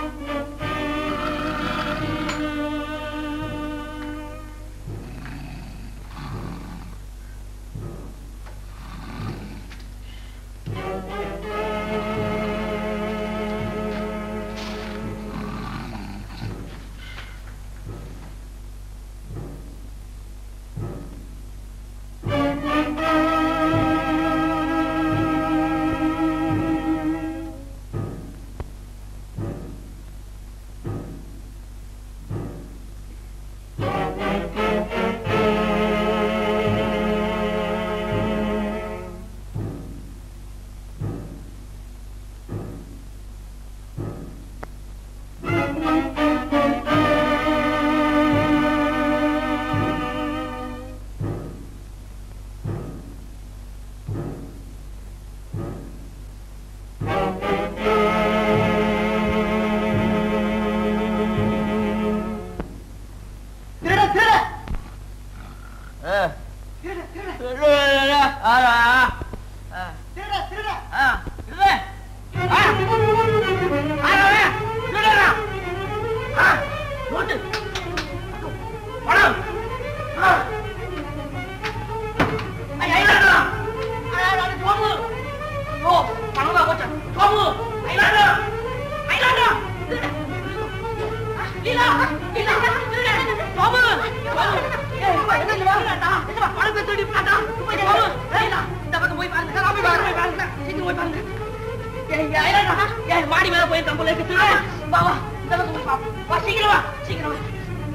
மாடி மேல போய் கம்பல இருக்கு வா வா இந்த பக்கம் போய் பாப்போம். வா சீக்கிரம் வா சீக்கிரம் வா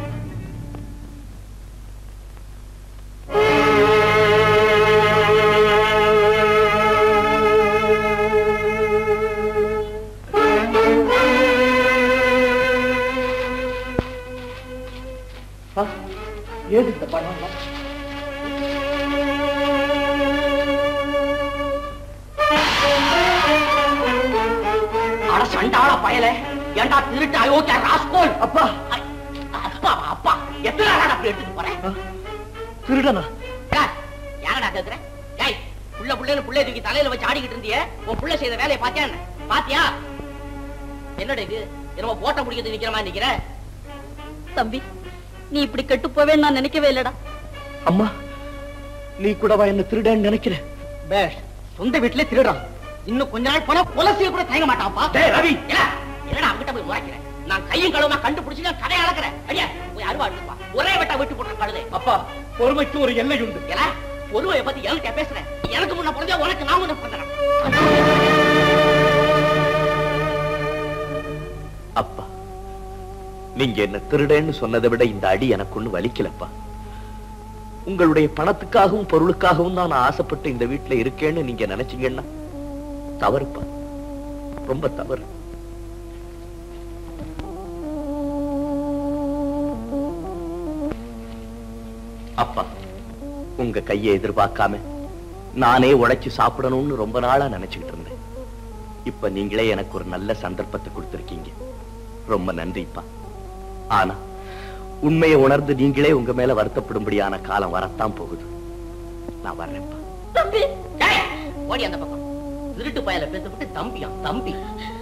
ஏது இந்த பணம் அட சண்டாள பயல ஏண்டா திருட்டு அயோக்கிய ராஸ்கோல் அப்பா அப்பா அப்பா எத்தனை நாளா அப்படி எடுத்துட்டு போறேன் திருடனா யார்? யாரடா கேக்குற ஏய் புள்ள புள்ளன்னு புள்ளைய தூக்கி தலையில வச்சு ஆடிக்கிட்டு இருந்தியே உன் புள்ள செய்த வேலையை பாத்தியா என்ன பாத்தியா என்னடா இது என்னமோ போட்ட முடிக்கிறது நிக்கிற மாதிரி நிக்கிற தம்பி நீ இப்படி கெட்டு போவே நான் நினைக்கவே இல்லடா அம்மா நீ கூடவா என்ன திருடன்னு நினைக்கிற பேஷ் சொந்த வீட்டுல திருடுறான் இன்னும் கொஞ்ச நாள் போனா கொலை செய்ய கூட தயங்க மாட்டான்ப்பா டேய், ரவி. ஏடா, என்னடா அவங்கிட்ட போய் முறைக்கிறேன் நான் கையும் களவுமா கண்டுபிடிச்சு நான் கதையை அளக்குறேன் அடியா போய் அருவா எடுத்துப்பா ஒரே வெட்டா விட்டு போட்டு கழுதை அப்பா பொறுமைக்கு ஒரு எல்லை உண்டு ஏல பொருவைய பத்தி என்கிட்ட பேசுறேன் எனக்கு முன்ன பிறந்தா உனக்கு நான் முன்ன பிறந்தேன் அப்பா நீங்க என்ன திருடன்னு சொன்னதை விட இந்த அடி எனக்கு ஒண்ணு வலிக்கலப்பா உங்களுடைய பணத்துக்காகவும் பொருளுக்காகவும் தான் நான் ஆசைப்பட்டு இந்த வீட்டுல இருக்கேன்னு நீங்க நினைச்சீங்கன்னா தவறுப்பா ரொம்ப தவறு அப்பா உங்க கையை எதிர்பார்க்காம நானே உழைச்சு சாப்பிடணும்னு ரொம்ப நாளா நினைச்சுக்கிட்டு இருந்தேன் இப்ப நீங்களே எனக்கு ஒரு நல்ல சந்தர்ப்பத்தை கொடுத்திருக்கீங்க ரொம்ப நன்றிப்பா ஆனா உண்மையை உணர்ந்து நீங்களே உங்க மேல வருத்தப்படும்படியான காலம் வரத்தான் போகுது நான் வர்றேன்ப்பா தம்பி ஏய், ஓடி அந்த பக்கம் திருட்டு பயல பேத்து விட்டு தம்பியா தம்பி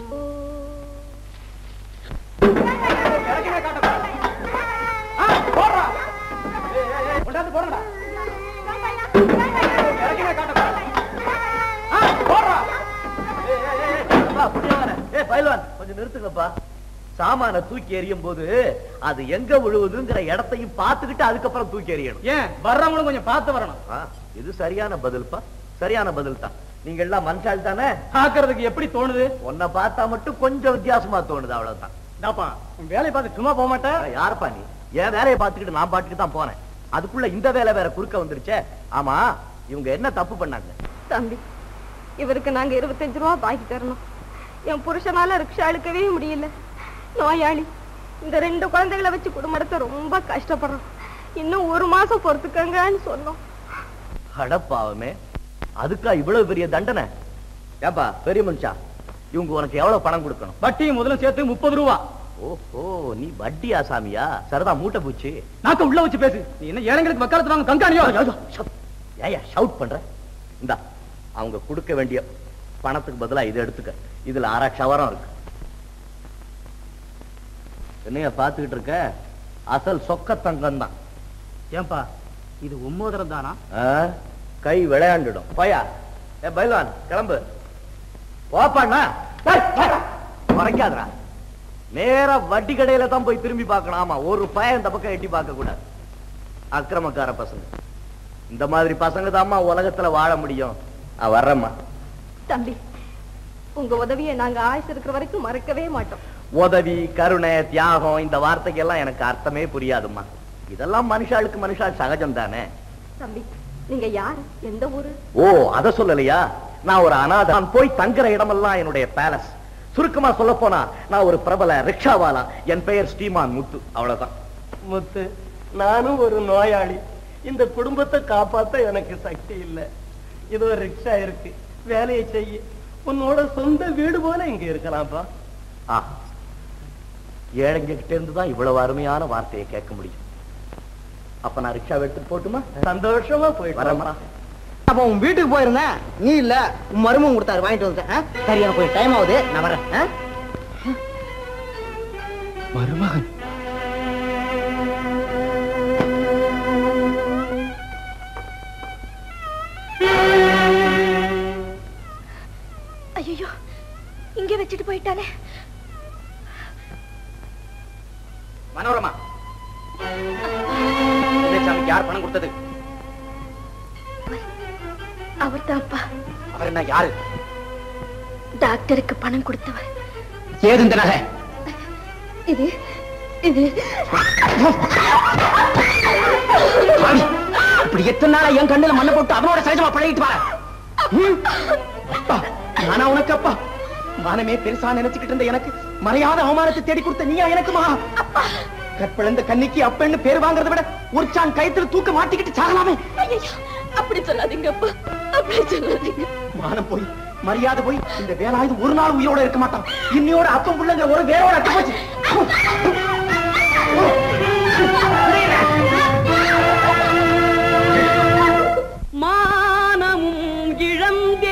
கொஞ்சம் நிறுத்துங்கப்பா சாமான தூக்கி எறியும் போது அது எங்க விழுவுதுங்கிற இடத்தையும் பார்த்துக்கிட்டு அதுக்கப்புறம் தூக்கி எறியணும் ஏன் வர்றவங்களும் கொஞ்சம் பார்த்து வரணும் ஆ, இது சரியான பதில்ப்பா சரியான பதில் தான் நீங்க எல்லாம் மனுஷால் தானே பாக்குறதுக்கு எப்படி தோணுது உன்னை பார்த்தா மட்டும் கொஞ்சம் வித்தியாசமா தோணுது அவ்வளவுதான் தாப்பா உன் வேலையை பார்த்து சும்மா போக மாட்டேன் அட, யாருப்பா நீ என் வேலையை பார்த்துக்கிட்டு நான் பாட்டுக்கு தான் போனேன் அதுக்குள்ள இந்த வேலை வேற குறுக்க வந்துருச்சே ஆமா இவங்க என்ன தப்பு பண்ணாங்க தம்பி இவருக்கு நாங்க இருபத்தஞ்சு ரூபா பாக்கி தரணும் என் புருஷனால ரிக்ஷா இழுக்கவே முடியல நோயாளி இந்த ரெண்டு குழந்தைகளை வச்சு குடும்பத்தை ரொம்ப கஷ்டப்படுறோம் இன்னும் ஒரு மாசம் பொறுத்துக்கங்கன்னு சொன்னோம் அடப்பாவமே அதுக்கா இவ்வளவு பெரிய தண்டனை ஏப்பா பெரிய மனுஷா இவங்க உனக்கு எவ்வளவு பணம் கொடுக்கணும் வட்டியும் முதல்ல சேர்த்து முப்பது ரூபா ஓஹோ நீ வட்டி ஆசாமியா சரிதா மூட்டை பூச்சி நாக்க உள்ள வச்சு பேசு நீ என்ன ஏழைங்களுக்கு வக்காலத்து வாங்க கண்காணியோ ஏயா ஷவுட் பண்ற இந்தா அவங்க கொடுக்க வேண்டிய பணத்துக்கு பதிலா இதை எடுத்துக்க இதுல அரை ஷவரம் இருக்கு என்னைய பாத்துக்கிட்டு இருக்க அசல் சொக்க தங்கம் தான் ஏன்பா இது உம்மோதரம் தானா கை விளையாண்டுடும் போயா ஏ பைலான் கிளம்பு போப்பாண்ணா மறைக்காதடா நேரா வட்டி கடையில தான் போய் திரும்பி பார்க்கணும் ஆமா ஒரு பையன் இந்த பக்கம் எட்டி பார்க்க கூடாது அக்கிரமக்கார பசங்க இந்த மாதிரி பசங்க தாம்மா உலகத்துல வாழ முடியும் நான் வர்றேம்மா தம்பி உங்க உதவியை நாங்க ஆயுசு இருக்கிற வரைக்கும் மறக்கவே மாட்டோம் உதவி கருணை தியாகம் இந்த வார்த்தைக்கு எல்லாம் எனக்கு அர்த்தமே புரியாதும்மா இதெல்லாம் மனுஷாளுக்கு மனுஷால் சகஜம் தானே தம்பி நீங்க யாரு எந்த ஊரு ஓ அத சொல்லலையா நான் ஒரு அனாதை நான் போய் தங்குற இடமெல்லாம் என்னுடைய பேலஸ் சுருக்கமா சொல்ல போனா நான் ஒரு பிரபல ரிக்ஷாவாலா என் பெயர் ஸ்ரீமான் முத்து அவ்வளவுதான் முத்து நானும் ஒரு நோயாளி இந்த குடும்பத்தை காப்பாத்த எனக்கு சக்தி இல்ல இதோ ரிக்ஷா இருக்கு வேலையை செய்ய உன்னோட சொந்த வீடு போல இங்க இருக்கலாம்ப்பா ஆ ஏழைங்க கிட்ட இருந்து தான் இவ்வளவு அருமையான வார்த்தையை கேட்க முடியும் அப்ப நான் ரிக்ஷா எடுத்துட்டு போட்டுமா சந்தோஷமா போயிட்டு வரேம்மா அப்ப உன் வீட்டுக்கு போயிருந்தேன் நீ இல்ல உன் மருமகம் கொடுத்தாரு வாங்கிட்டு வந்துட்டேன் ஆ? சரி எனக்கு கொஞ்சம் டைம் ஆகுது நான் வரேன் ஆ? மருமகன் ஐயோ இங்க வச்சுட்டு போயிட்டானே மனோரமா சாமிக்கு யார் பணம் கொடுத்தது அவர் தான்ப்பா அவர் என்ன யாரு டாக்டருக்கு பணம் கொடுத்தவர் ஏது இந்த நகை இது இது பாவி, இப்படி எத்தனை நாளா என் கண்ணுல மண்ணை போட்டு அவனோட சகஜமா பழகிட்டு வர ம்? அப்பா, நானா உனக்கு அப்பா மானமே பெருசா நினைச்சுக்கிட்டு இருந்த எனக்கு மறையாத அவமானத்தை தேடி கொடுத்த நீயா எனக்கு மகா கற்பிழந்த கன்னிக்கு அப்பன்னு பேர் வாங்குறதை விட ஒரு சான் கயத்துல தூக்க மாட்டிக்கிட்டு சாகலாமே அப்படி சொல்லாதீங்க அப்பா அப்படி சொல்லாதீங்க மானம் போய் மரியாதை போய் இந்த வேலாயுது ஒரு நாள் உயிரோட இருக்க மாட்டான் இன்னையோட அப்பம் புள்ளங்கிற ஒரு வேரோட அட்டு போச்சு மானமும் இழந்தே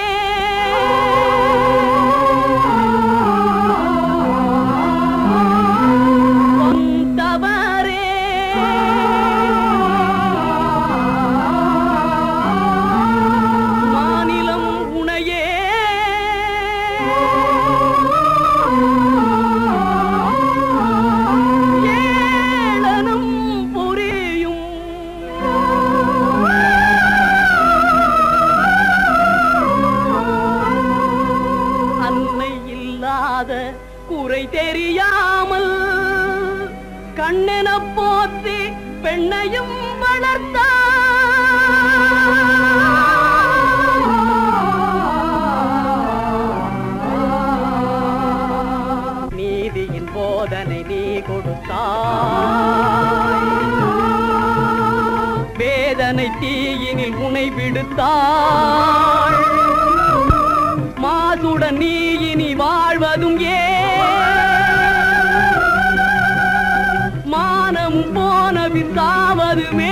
கொண்டவரே மாநிலம் உனையே ஏளனம் புரியும் அன்னை இல்லாத குறை தெரியாமல் கண்ணென போற்றி பெண்ணையும் வளர்த்தார் நீதியின் போதனை நீ கொடுத்தாய் வேதனை தீயினில் முனை விடுத்தாள் மாசுடன் நீ இனி வாழ்வதும் ஏன் மானம் போன விசாவதுமே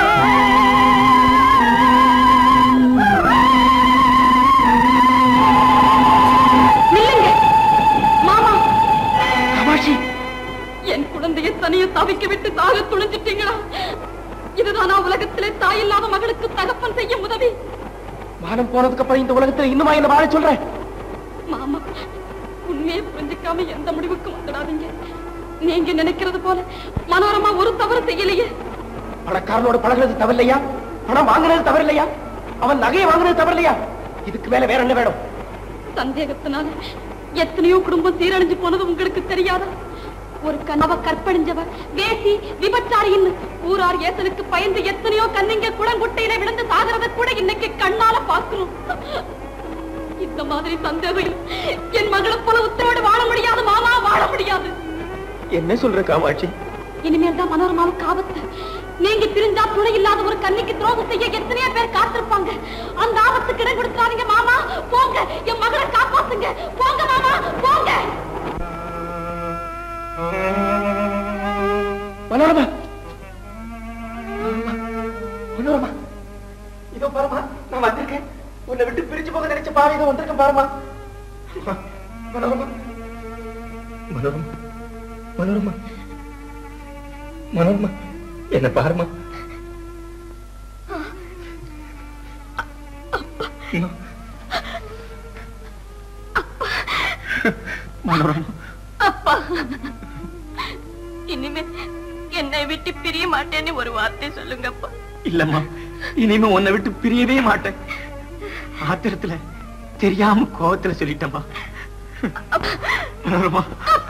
நில்லுங்க மாமா காமாட்சி என் குழந்தையை தனிய தவிக்க விட்டு தாக துணிஞ்சிட்டீங்களா இதுதானா உலகத்திலே தாய் இல்லாத மகளுக்கு தகப்பன் செய்ய உதவி மானம் போனதுக்கு அப்புறம் இந்த உலகத்துல இன்னுமா என்ன வாழ சொல்றேன் மாமா உண்மையை புரிஞ்சுக்காம எந்த முடிவுக்கும் வந்துடாதீங்க நீங்க நினைக்கிறது போல மனோரமா ஒரு தவறு செய்யலையே பணக்காரனோட பழகுறது தவறில்லையா பணம் வாங்குறது தவறில்லையா அவன் நகையை வாங்குறது தவறில்லையா இதுக்கு மேல வேற என்ன வேணும் சந்தேகத்தினால எத்தனையோ குடும்பம் சீரழிஞ்சு போனது உங்களுக்கு தெரியாதா ஒரு கனவ கற்பழிஞ்சவ வேசி விபச்சாரின்னு ஊரார் ஏசலுக்கு பயந்து எத்தனையோ கண்ணிங்க குளங்குட்டையில விழுந்து சாகிறத கூட இன்னைக்கு கண்ணால பாக்குறோம் இந்த மாதிரி சந்தேகம் என் மகளை போல உத்தரோடு வாழ முடியாது மாமா வாழ முடியாது என்ன சொல்ற காமாட்சி இனிமேல் தான் மனோரமாவுக்கு ஆபத்து நீங்க பிரிஞ்சா துணை இல்லாத ஒரு கன்னிக்கு துரோகம் செய்ய எத்தனையோ பேர் காத்திருப்பாங்க அந்த ஆபத்துக்கு இடம் கொடுக்காதீங்க மாமா போங்க என் மகளை காப்பாத்துங்க போங்க மாமா போங்க மனோரமா மனோரமா இதோ பாருமா நான் வந்திருக்கேன் உன்னை விட்டு பிரிஞ்சு போக நினைச்ச பாவி இதோ வந்திருக்கேன் பாருமா மனோரமா மனோரமா மனோரமா மனோரமா என்ன பாருமா அம்மா. மனோரமா அப்பா இனிமே என்னை விட்டு பிரிய மாட்டேன்னு ஒரு வார்த்தை சொல்லுங்கப்பா இல்லம்மா இனிமே உன்னை விட்டு பிரியவே மாட்டேன் ஆத்திரத்துல தெரியாம கோவத்துல சொல்லிட்டேம்மா மனோரமா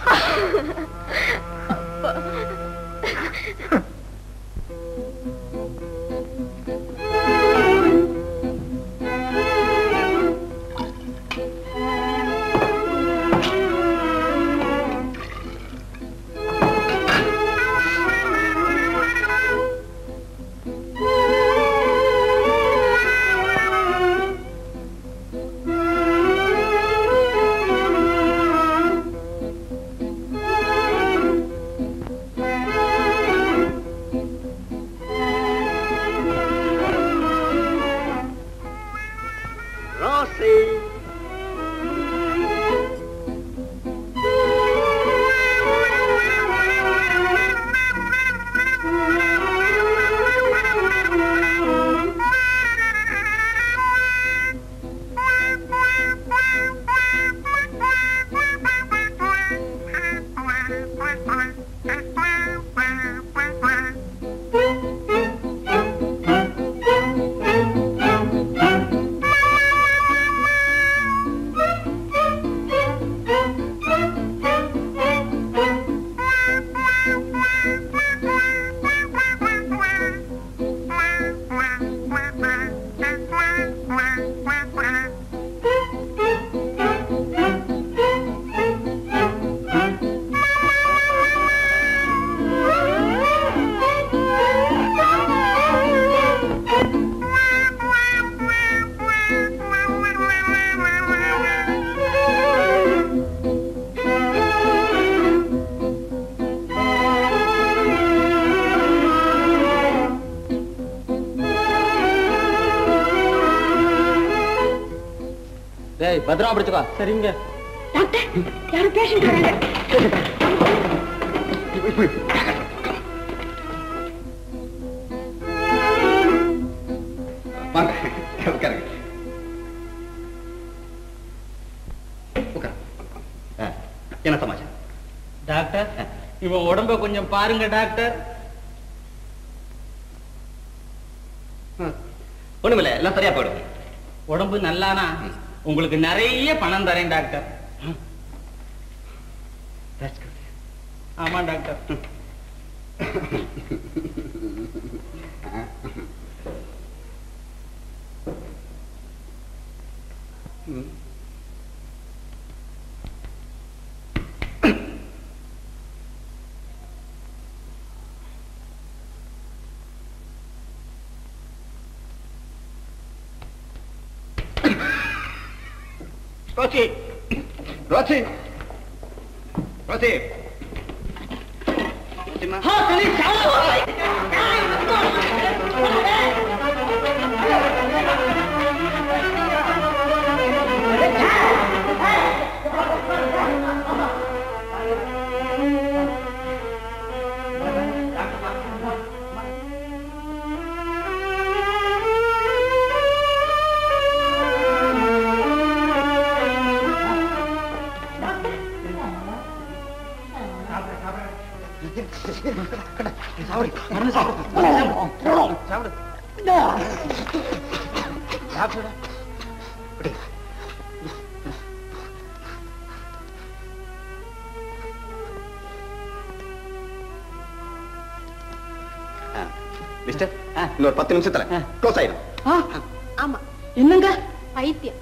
ராசி டேய் பத்திரமா பிடிச்சுக்கோ சரிங்க டாக்டர் யாரும் பேஷண்ட் வராங்க வாங்க உட்காருங்க உட்காரு ஆ, என்ன சமாச்சாரம் டாக்டர் இவன் உடம்ப கொஞ்சம் பாருங்க டாக்டர் ஒண்ணுமில்ல எல்லாம் சரியா போயிடும் உடம்பு நல்லானா உங்களுக்கு நிறைய பணம் தரேன் டாக்டர் ஆமா டாக்டர் ரோச்சி ரோச்சி ரோச்சி சிம்மா மிஸ்டர் இன்னொரு பத்து நிமிஷத்துல க்ளோஸ் ஆயிடும் ஆமா என்னங்க பைத்தியம்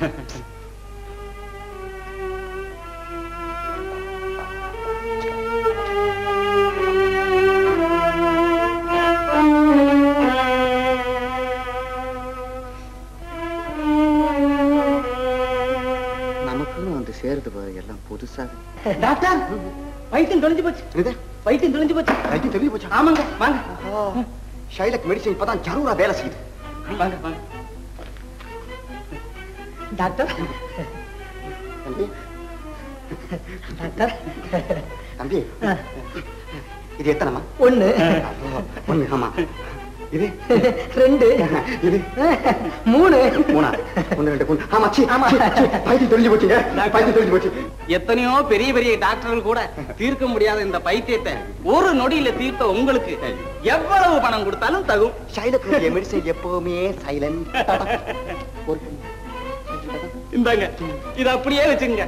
நமக்குன்னு வந்து சேருது பாரு எல்லாம் புதுசா டாக்டர் வைத்தியம் தொலைஞ்சு போச்சு இது வைத்தியம் தொலைஞ்சு போச்சு ரைட்டு தெரிய போச்சா ஆமாங்க வாங்க ஷைலக் மெடிசன் இப்பதான் ஜரூரா வேலை செய்யுது வாங்க வாங்க டாக்டர் தம்பி தம்பி இது எத்தனைமா ஒண்ணு ஒண்ணு ஆமா இது ரெண்டு இது மூணு மூணா ஒண்ணு ரெண்டு மூணு ஆமா சி ஆமா பைத்தி தொலைஞ்சு போச்சுங்க பைத்தி தொலைஞ்சு போச்சு எத்தனையோ பெரிய பெரிய டாக்டர்கள் கூட தீர்க்க முடியாத இந்த பைத்தியத்தை ஒரு நொடியில தீர்த்த உங்களுக்கு எவ்வளவு பணம் கொடுத்தாலும் தகும் சைலண்ட் மெடிசன் எப்பவுமே சைலண்ட் ஒரு இந்தாங்க இது அப்படியே வச்சுங்க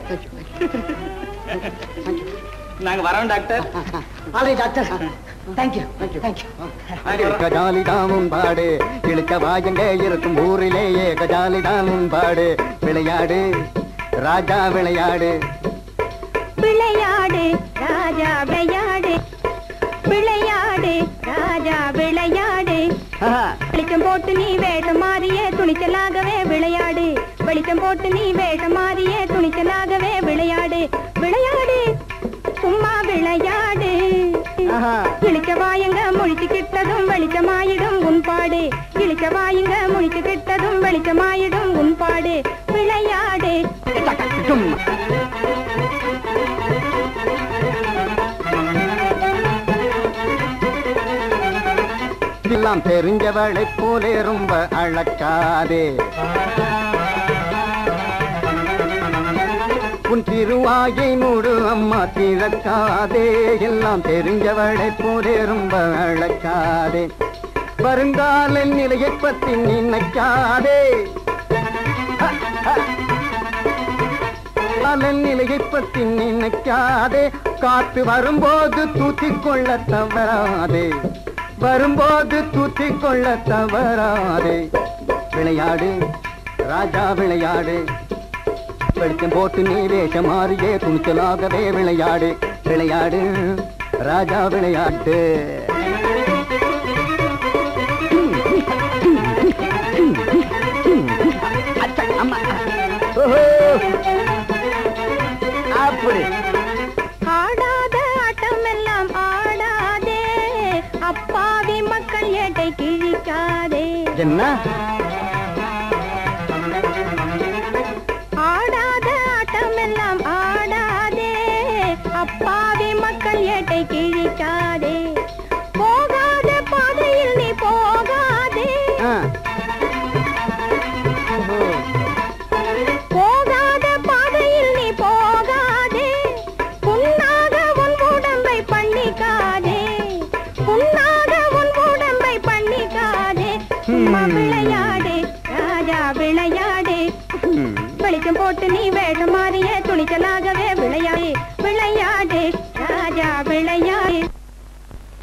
நாங்க வரோம் டாக்டர் ஆலை டாக்டர் தேங்க்யூ தேங்க்யூ தேங்க்யூ கஜாலிதான் உன்பாடு இழுக்க வாயங்க இருக்கும் ஊரிலேயே கஜாலிதான் உன்பாடு விளையாடு ராஜா விளையாடு விளையாடு ராஜா விளையாடு விளையாடு ராஜா விளையாடு வெளிச்சம் போட்டு நீ வேஷம் மாறிய துணிச்சலாகவே விளையாடு வெளிச்சம் போட்டு நீ வேஷம் மாறிய துணிச்சலாகவே விளையாடு விளையாடு சும்மா விளையாடு இழிச்ச வாயுங்க முழிச்சு கிட்டதும் வெளிச்சமாயிடும் உன்பாடு இழிச்ச வாயுங்க முழிச்சு கிட்டதும் வெளிச்சமாயிடும் உன்பாடு விளையாடு எல்லாம் தெரிஞ்சவளை போலே ரொம்ப அழக்காதே உன் திருவாயை மூடு அம்மா திறக்காதே எல்லாம் தெரிஞ்சவளை போலே ரொம்ப அழக்காதே வருங்கால நிலையை பத்தி நினைக்காதே காலன் நிலையை பத்தி நினைக்காதே காத்து வரும்போது தூத்திக் கொள்ள தவறாதே வரும்போது தூத்திக் கொள்ள தவறாதே விளையாடு ராஜா விளையாடு வெளிச்சம் போட்டு நீ வேஷம் மாறியே துணிச்சலாகவே விளையாடு விளையாடு ராஜா விளையாட்டு அப்படி ஆடாத ஆட்டம் எல்லாம் ஆடாதே அப்பாவி மக்கள் ஏட்டை கிழிக்காதே என்ன ஆடாத ஆட்டம் எல்லாம் ஆடாதே அப்பாவி மக்கள் ஏட்டை கிழிக்காதே போகாத பாதையில் நீ போகாதே போகாத பாதையில் நீ போகாதே புண்ணாக உன் உடம்பை பண்ணிக்காதே புண்ணாக உன் உடம்பை பண்ணிக்காதே சும்மா விளையாடு ராஜா விளையாடு வெளிச்சம் போட்டு நீ வேஷம் மாறிய துணிச்சலாகவே விளையாடு விளையாடு ராஜா விளையாடு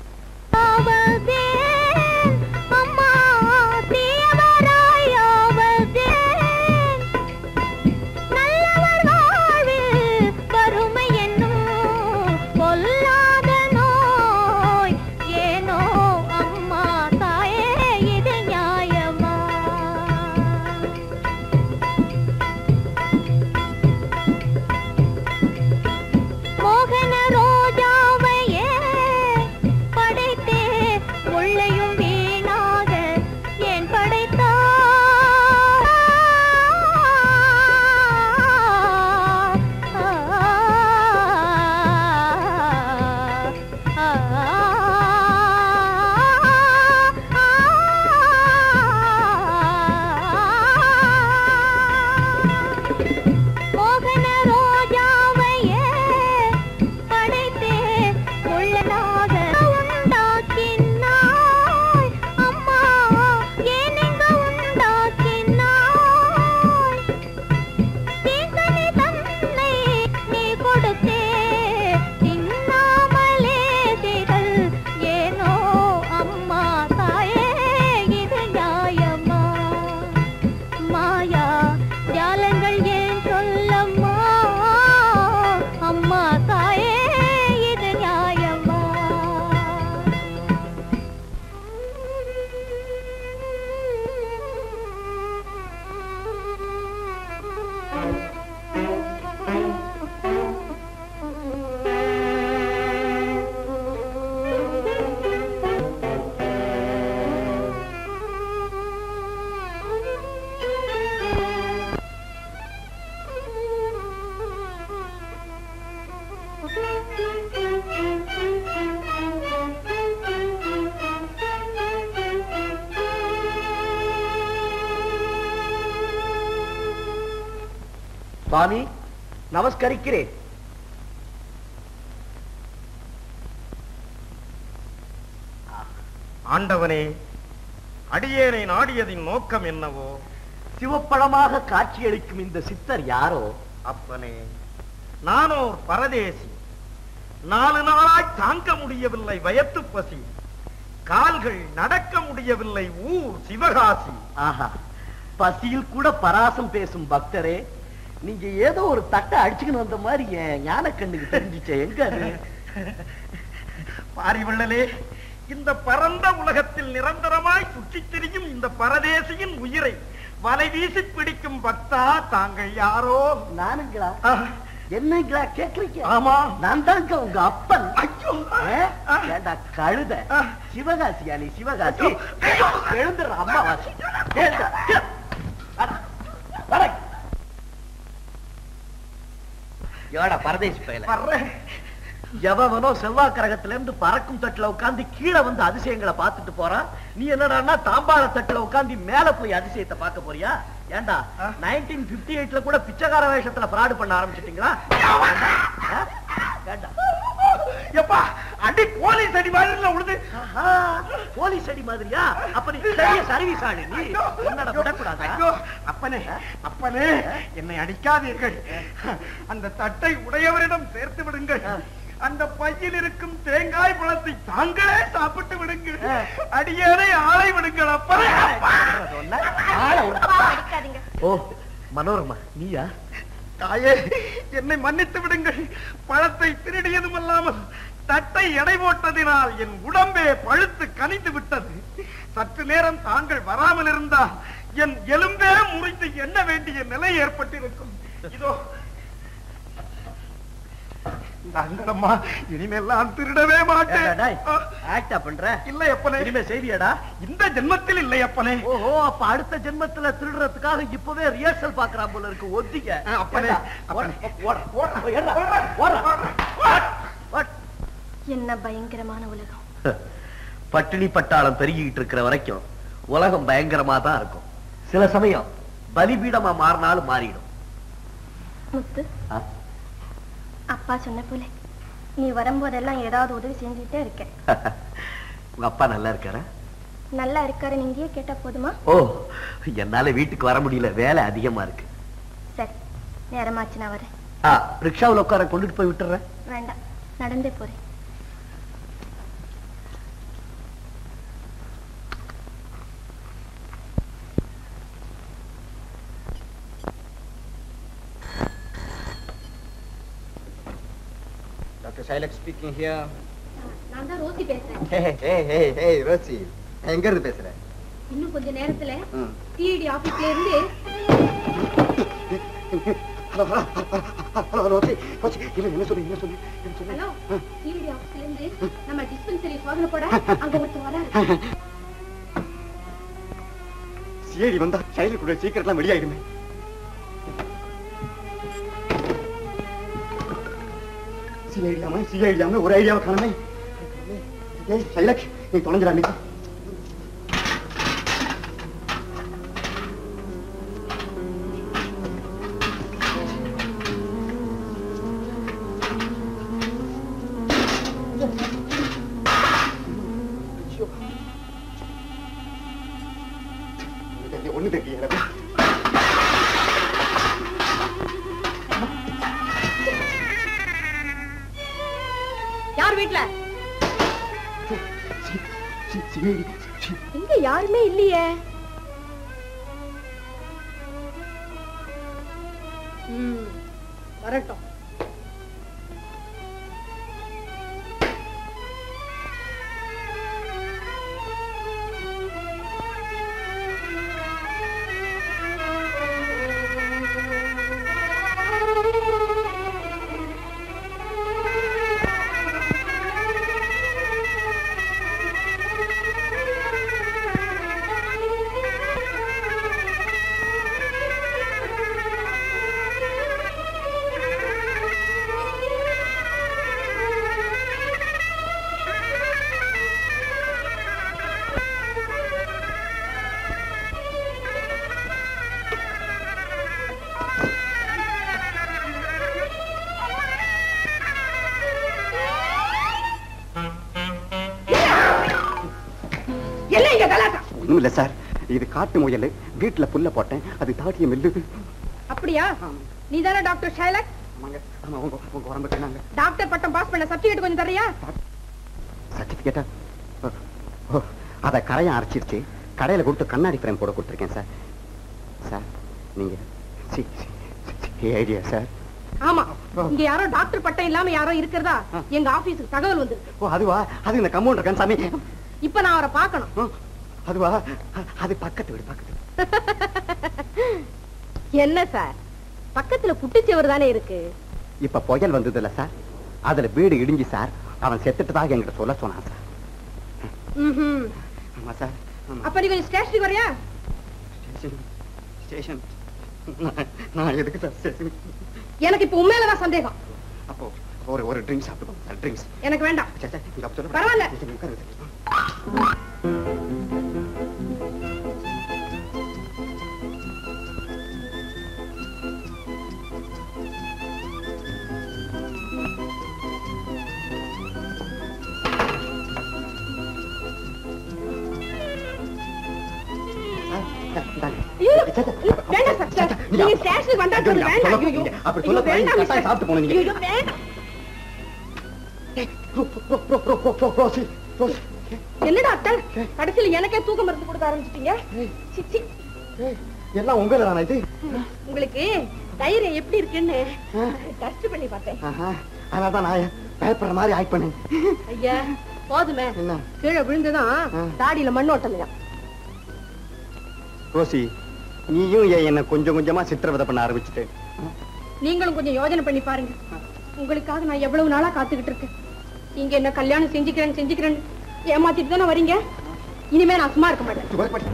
சுவாமி நமஸ்கரிக்கிறேன் ஆண்டவனே அடியேனை நாடியதின் நோக்கம் என்னவோ சிவப்பழமாக காட்சியளிக்கும் இந்த சித்தர் யாரோ அப்பனே நானோர் பரதேசி நாலு நாளாய் தாங்க முடியவில்லை வயத்து பசி கால்கள் நடக்க முடியவில்லை ஊர் சிவகாசி ஆஹா பசியில் கூட பராசம் பேசும் பக்தரே நீங்க ஏதோ ஒரு தட்டை அடிச்சுக்கணும் வந்த மாதிரி என் ஞான கண்ணுக்கு தெரிஞ்சுச்சே எங்க அது பாரிவள்ளலே இந்த பரந்த உலகத்தில் நிரந்தரமாய் சுற்றித் திரியும் இந்த பரதேசியின் உயிரை வலை வீசி பிடிக்கும் பக்தா தாங்கள் யாரோ நானுங்களா என்னங்களா கேக்குறீங்க ஆமா நான் தாங்க உங்க அப்பன் ஐயோ ஏண்டா கழுத சிவகாசியா நீ சிவகாசி எழுந்துடுற அம்மாவாசி எழுந்துடுற. அட, அட. ஏடா பரதேசி பயல எவனோ செவ்வாய் கிரகத்துல இருந்து பறக்கும் தட்டுல உட்கார்ந்து கீழே வந்து அதிசயங்களை பார்த்துட்டு போறான் நீ என்னடான்னா தாம்பாள தட்டுல உட்கார்ந்து மேல போய் அதிசயத்தை பார்க்க போறியா ஏண்டா நைன்டீன் பிப்டி எயிட்ல கூட பிச்சைக்கார வேஷத்துல ஃப்ராடு பண்ண ஆரம்பிச்சிட்டீங்களா ஆ? ஏண்டா? எப்பா அடி போலீஸ் அடி மாதிரி உழுது ஆஹா, போலீஸ் அடி மாதிரியா அப்ப நீ பெரிய சர்வீஸ் ஆளு நீ என்னடா விடக்கூடாதா ஐயோ அப்பனே அப்பனே என்னை அடிக்காதீர்கள் அந்த தட்டை உடையவரிடம் சேர்த்து விடுங்கள் அந்த பையில் இருக்கும் தேங்காய் பழத்தை தாங்களே சாப்பிட்டு விடுங்கள் அடியேனை ஆளை விடுங்கள் அப்பனே ஓ மனோரமா நீயா தாயே என்னை மன்னித்து விடுங்கள் பழத்தை திருடியதும் அல்லாமல் தட்டை எடை போட்டதினால் என் உடம்பே பழுத்து கனிந்து விட்டது சற்று நேரம் தாங்கள் வராமல் இருந்தால் என் எலும்பே முறித்து எண்ண வேண்டிய நிலை ஏற்பட்டிருக்கும் இதோ தாங்களம்மா இனிமேல் நான் திருடவே மாட்டேன் ஆக்டா பண்ற இல்ல எப்பனே இனிமே செய்வியாடா இந்த ஜென்மத்தில் இல்லை அப்பனே ஓஹோ அப்ப அடுத்த ஜென்மத்துல திருடுறதுக்காக இப்பவே ரிஹர்சல் பாக்குறான் போல இருக்கு ஒத்திக்க அப்பனே, என்ன பயங்கரமான உலகம் பட்டினி பட்டாளம் பெருகிட்டு இருக்கிற வரைக்கும் உலகம் பயங்கரமா தான் இருக்கும் சில சமயம் பலிபீடமா மாறினாலும் மாறிடும் முத்து ஆ? அப்பா சொன்ன போல நீ வரும்போதெல்லாம் ஏதாவது உதவி செஞ்சுட்டே இருக்க உங்க அப்பா நல்லா இருக்காரா நல்லா இருக்காரு நீங்க கேட்டா போதுமா ஓ என்னால வீட்டுக்கு வர முடியல வேலை அதிகமா இருக்கு சரி நேரமாச்சு நான் வரேன் ஆ ரிக்ஷாவில் உட்கார கொண்டுட்டு போய் விட்டுறேன் வேண்டாம் நடந்தே போறேன் டாக்டர் சைலக் ஸ்பீக்கிங் ஹியர் நான் தான் ரோசி பேசுறேன் ஹே ஹே ஹே ஹே ரோசி எங்க இருந்து பேசுற இன்னும் கொஞ்ச நேரத்துல ம். சிஐடி ஆபீஸ்ல இருந்து ஹலோ ஹலோ ரோசி ரோசி இல்ல என்ன சொல்லு என்ன சொல்லு என்ன சொல்லு ஹலோ சிஐடி ஆபீஸ்ல இருந்து நம்ம டிஸ்பென்சரி சோதனை போட அங்க ஒருத்தர் வராரு சிஐடி வந்தா சைல்டு கூட சீக்கிரட்லாம் வெளியாயிடுமே சிஐடியாம சிஐடியாம ஒரு ஐடியாவை காணுமே ஏய் சைலக் நீ தொலைஞ்சிடா நீ ஒண்ணு தெரியல யார் வீட்ல சிஐடி இங்க யாருமே இல்லையே ம், வரட்டும் ஆ ஒண்ணும் இல்ல சார் இது காட்டு முயல் வீட்டுல புல்ல போட்டேன் அது தாட்டிய மெல்லுது அப்படியா நீ தானே டாக்டர் ஷைலக் ஆமாங்க ஆமா உங்க உங்க உடம்புக்கு நாங்க டாக்டர் பட்டம் பாஸ் பண்ண சர்டிபிகேட் கொஞ்சம் தரியா சர்டிபிகேட்டா ஓ அதை கரையம் அரைச்சிருச்சு கடையில கொடுத்து கண்ணாடி ஃப்ரேம் போட கொடுத்துருக்கேன் சார் சார் நீங்க ஐடியா சார் ஆமா இங்க யாரோ டாக்டர் பட்டம் இல்லாம யாரோ இருக்கிறதா எங்க ஆபீஸுக்கு தகவல் வந்திருக்கு ஓ அதுவா அது இந்த கம்பவுண்டர் கன்சாமி இப்ப நான் அவரை பார்க்கணும் அதுவா அ- அது பக்கத்து வீடு பக்கத்து வீடு. என்ன சார் பக்கத்துல புட்டுச்சவர் தானே இருக்கு இப்ப புயல் வந்தது இல்ல சார் அதுல வீடு இடிஞ்சு சார் அவன் செத்துட்டதாக என்கிட்ட சொல்ல சொன்னான் சார் ம்ஹும். ஆமா சார் ஆமா அப்ப நீ கொஞ்சம் ஸ்டேஷனுக்கு வரியா ஸ்டேஷன் ஸ்டேஷன் நான்- நான் எதுக்கு சார் ஸ்டேஷன் எனக்கு இப்ப உண்மையிலதான் சந்தேகம் அப்போ ஒரு ஒரு ட்ரிங்க்ஸ் சாப்பிட்டுக்கோங்க சார் ட்ரிங்க்ஸ் எனக்கு வேண்டாம் சரி சரி இங்க அப்ப சொல்லுங்க. பரவாயில்ல. இங்க உட்காருங்க. ஐயோ, வேண்டாம் சார், சார். நீங்க ஸ்டேஷனுக்கு வந்தா ஐயோ, போதும், நீங்க வேண்டாம். சொல்ல- ஐயோ, நீங்க அப்படி ஐயோ, சொல்ல போறீங்க, வேண்டாம், கட்டாயம் சார். சாப்பிட்டு போகணும் நீங்க. ஐயோ, வேண்டாம். என்னடா அத்தை கடைசியில எனக்கே தூக்க மருந்து கொடுக்க ஆரம்பிச்சிட்டீங்க சி, சி. எல்லாம் உங்கள தானே இது உங்களுக்கு தைரியம் எப்படி இருக்குன்னு டெஸ்ட் பண்ணி பார்த்தேன் ஆஹா, அதனாலதான் நான் பயப்படுற மாதிரி ஆக்ட் பண்ணேன் ஐயா போதுமே என்ன கீழே விழுந்துதான் தாடியில மண் ஓட்டலையா ரோசி நீயும் ஏன் என்ன கொஞ்சம் கொஞ்சமா சித்திரவதை பண்ண ஆரம்பிச்சுட்டு நீங்களும் கொஞ்சம் யோசனை பண்ணி பாருங்க உங்களுக்காக நான் எவ்வளவு நாளா காத்துக்கிட்டு இருக்கேன் நீங்க என்ன கல்யாணம் செஞ்சுக்கிறேன் செஞ்சுக்கிறேன் ஏமாத்திட்டு தானே வரீங்க இனிமே நான் சும்மா இருக்க மாட்டேன்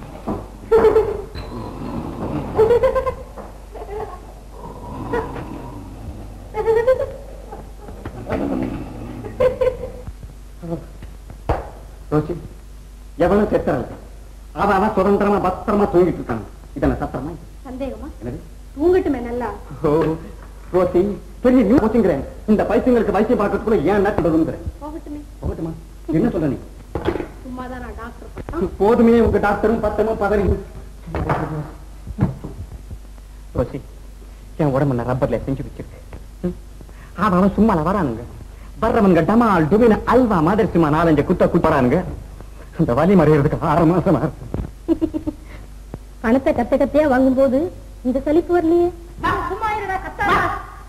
ரோசி எவ்வளவு செத்துறாங்க அவன் அவன் சுதந்திரமா பத்திரமா தூங்கிட்டு இருக்காங்க இதென்ன சத்திரமா சந்தேகமா என்னது தூங்கட்டுமே நல்லா ஓ ரோசி பெரிய நியூ கோச்சிங்கிறேன் இந்த பைத்தியங்களுக்கு வைத்தியம் பார்க்கறதுக்குள்ள ஏன் நட்டுறதுங்கிறேன் போகட்டுமே போகட்டுமா என்ன சொல்ற நீ சும்மாதான் நான் டாக்டர் போதுமே உங்க டாக்டரும் பத்தமும் பதவி ரோசி என் உடம்பு நான் ரப்பர்ல செஞ்சு வச்சிருக்கேன் ம். அவன் அவன் சும்மால வரானுங்க வர்றவங்க டமால் டுமின அல்வா மாதிரி சும்மா நாலஞ்சு குத்த குத்தறானுங்க இந்த வலி மறையறதுக்கு ஆறு மாசமா இருக்கு பணத்தை கத்த கத்தையா வாங்கும்போது இந்த சலிப்பு வரலையே சும்மா இருடா கத்தாதா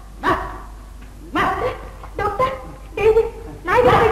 டாக்டர் எழுதி நாய்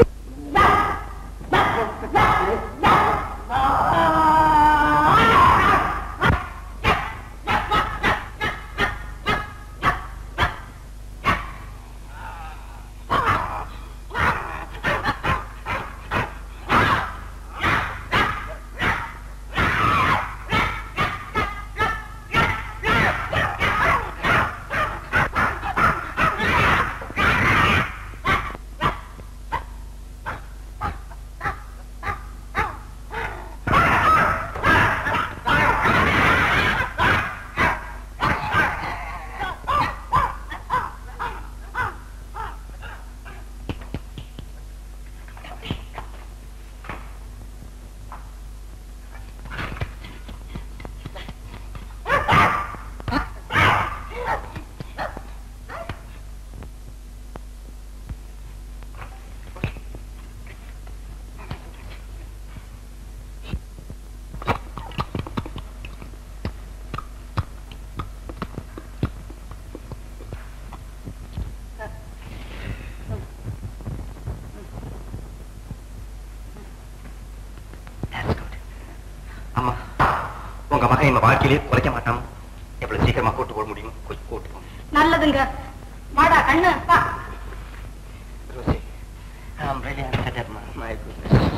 ஆமா உங்க மகன் இந்த வாழ்க்கையிலே குறைக்க மாட்டான் எவ்வளவு சீக்கிரமா கூட்டு போட முடியும் கொஞ்சம் கூட்டு போ. நல்லதுங்க வாடா கண்ணு வா Rosie I'm really upset, ma. My goodness.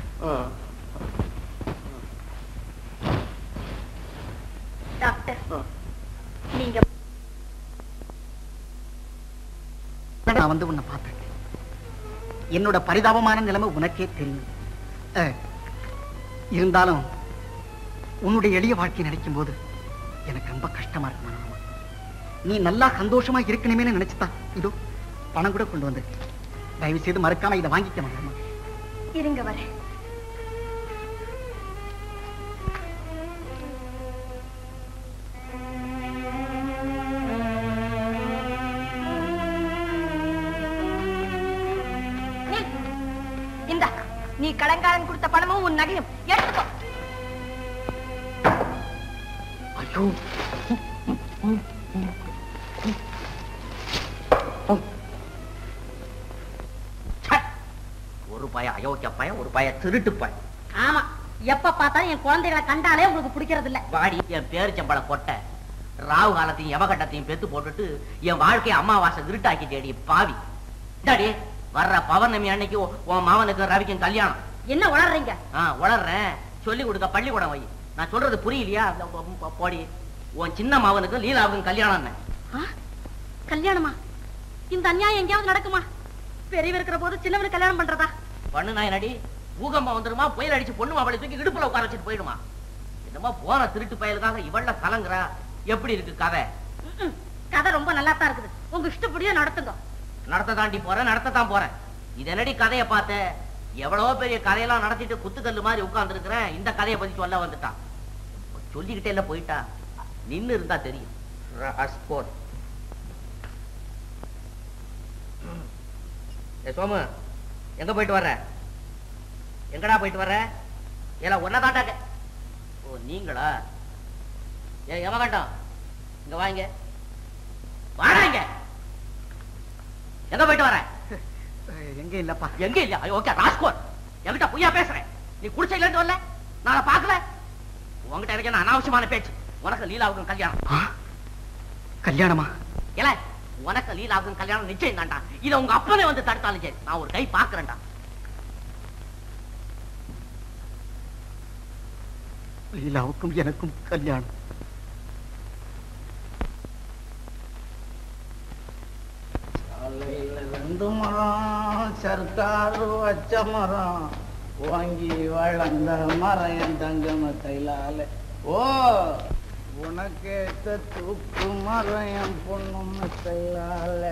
Doctor நீங்க நான் வந்து உன்னை பார்த்தேன் என்னோட பரிதாபமான நிலைமை உனக்கே தெரியும் அஹ், இருந்தாலும் உன்னுடைய எளிய வாழ்க்கை நினைக்கும் போது எனக்கு ரொம்ப கஷ்டமா இருக்கு மனோரமா. நீ நல்லா சந்தோஷமா இருக்கணுமே நினைச்சுதான் இதோ பணம் கூட கொண்டு வந்து தயவு செய்து மறக்காம இதை வாங்கிக்க மனோரமா இருங்க வரேன் நீ கடங்காரன் கொடுத்த பணமும் உன் நகையும் எடுத்துக்கோ ஐயோ ஒரு பய அயோக்கிய பையன் ஒரு பய திருட்டு பையன் ஆமா எப்ப பார்த்தாலும் என் குழந்தைகளை கண்டாலே உங்களுக்கு பிடிக்கிறது இல்ல வாடி என் பேரிச்சம்பழ கொட்டை ராவு காலத்தையும் எவகட்டத்தையும் பெத்து போட்டுட்டு என் வாழ்க்கைய அமாவாசை இருட்டாக்கிட்டேடி பாவி டாடி வர்ற பௌர்ணமி அன்னைக்கு உன் உன் மாவனுக்கு ரவிக்கும் கல்யாணம் என்ன உளறீங்க ஆ உளறேன் சொல்லி கொடுக்க பள்ளிக்கூடம் வை நான் சொல்றது புரியலையா அந்த போ- போ- போடி உன் சின்ன மாவனுக்கு லீலாவுக்கும் கல்யாணம் ஆ? கல்யாணமா இந்த அநியாயம் எங்கேயாவது நடக்குமா பெரியவர் இருக்கிற போது சின்னவனுக்கு கல்யாணம் பண்றதா பண்ணு நாய் நடி பூகம்பம் வந்துருமா புயல் அடிச்சு பொண்ணு மாவளை தூக்கி இடுப்புல உட்கார வச்சுட்டு போயிடுமா என்னமோ போன திருட்டு பயலுக்காக இவள்ல கலங்குறா எப்படி இருக்கு கதை ம்ம். கதை ரொம்ப நல்லா தான் இருக்குது உங்க இஷ்டப்படியே நடத்துங்க நடத்த தாண்டி போறேன் நடத்தத்தான் போறேன் இது என்னடி கதையை பார்த்த எவ்வளவோ பெரிய கதையெல்லாம் நடத்திட்டு குத்துக்கல்லு மாதிரி உட்கார்ந்து இருக்கிறேன் இந்த கதையை பத்தி சொல்ல வந்துட்டான் சொல்லிக்கிட்டே இல்ல போயிட்டா நின்னு இருந்தா தெரியும் ராஸ்கோட். ஏ சோமு எங்க போயிட்டு வர்ற எங்கடா போயிட்டு வர்ற ஏல ஒன்னதாண்டா கே- ஓ நீங்களா ஏ எவகண்டம் இங்க வாங்க வாடா இங்க எங்க போயிட்டு வர எங்க இல்லப்பா எங்க இல்ல ஐயோ ஓகே ராஸ்கோட் என்கிட்ட பொய்யா பேசுறேன் நீ குடிச்சையில இருந்து வரல நான் பாக்கல உன்கிட்ட எனக்கு என்ன அனாவசியமான பேச்சு உனக்கு லீலாவுக்கும் கல்யாணம் கல்யாணமா இல்ல உனக்கு லீலாவுக்கும் கல்யாணம் நிச்சயம் தான்டா இத உங்க அப்பனே வந்து தடுத்தாலும் சரி நான் ஒரு கை பாக்குறேன்டா லீலாவுக்கும் எனக்கும் கல்யாணம் ரெண்டு மரம் சர்க்காரு வச்ச மரம் வாங்கி வளர்ந்த மரம் என் தங்கம கைலால ஓ உனக்கேத்த தூக்கு மரம் என் பொண்ணு கைலால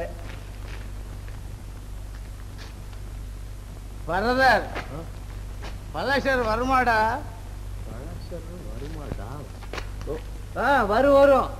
பரதர் பழசர் வருமாடா வருமாடா ஆ வரும் வரும்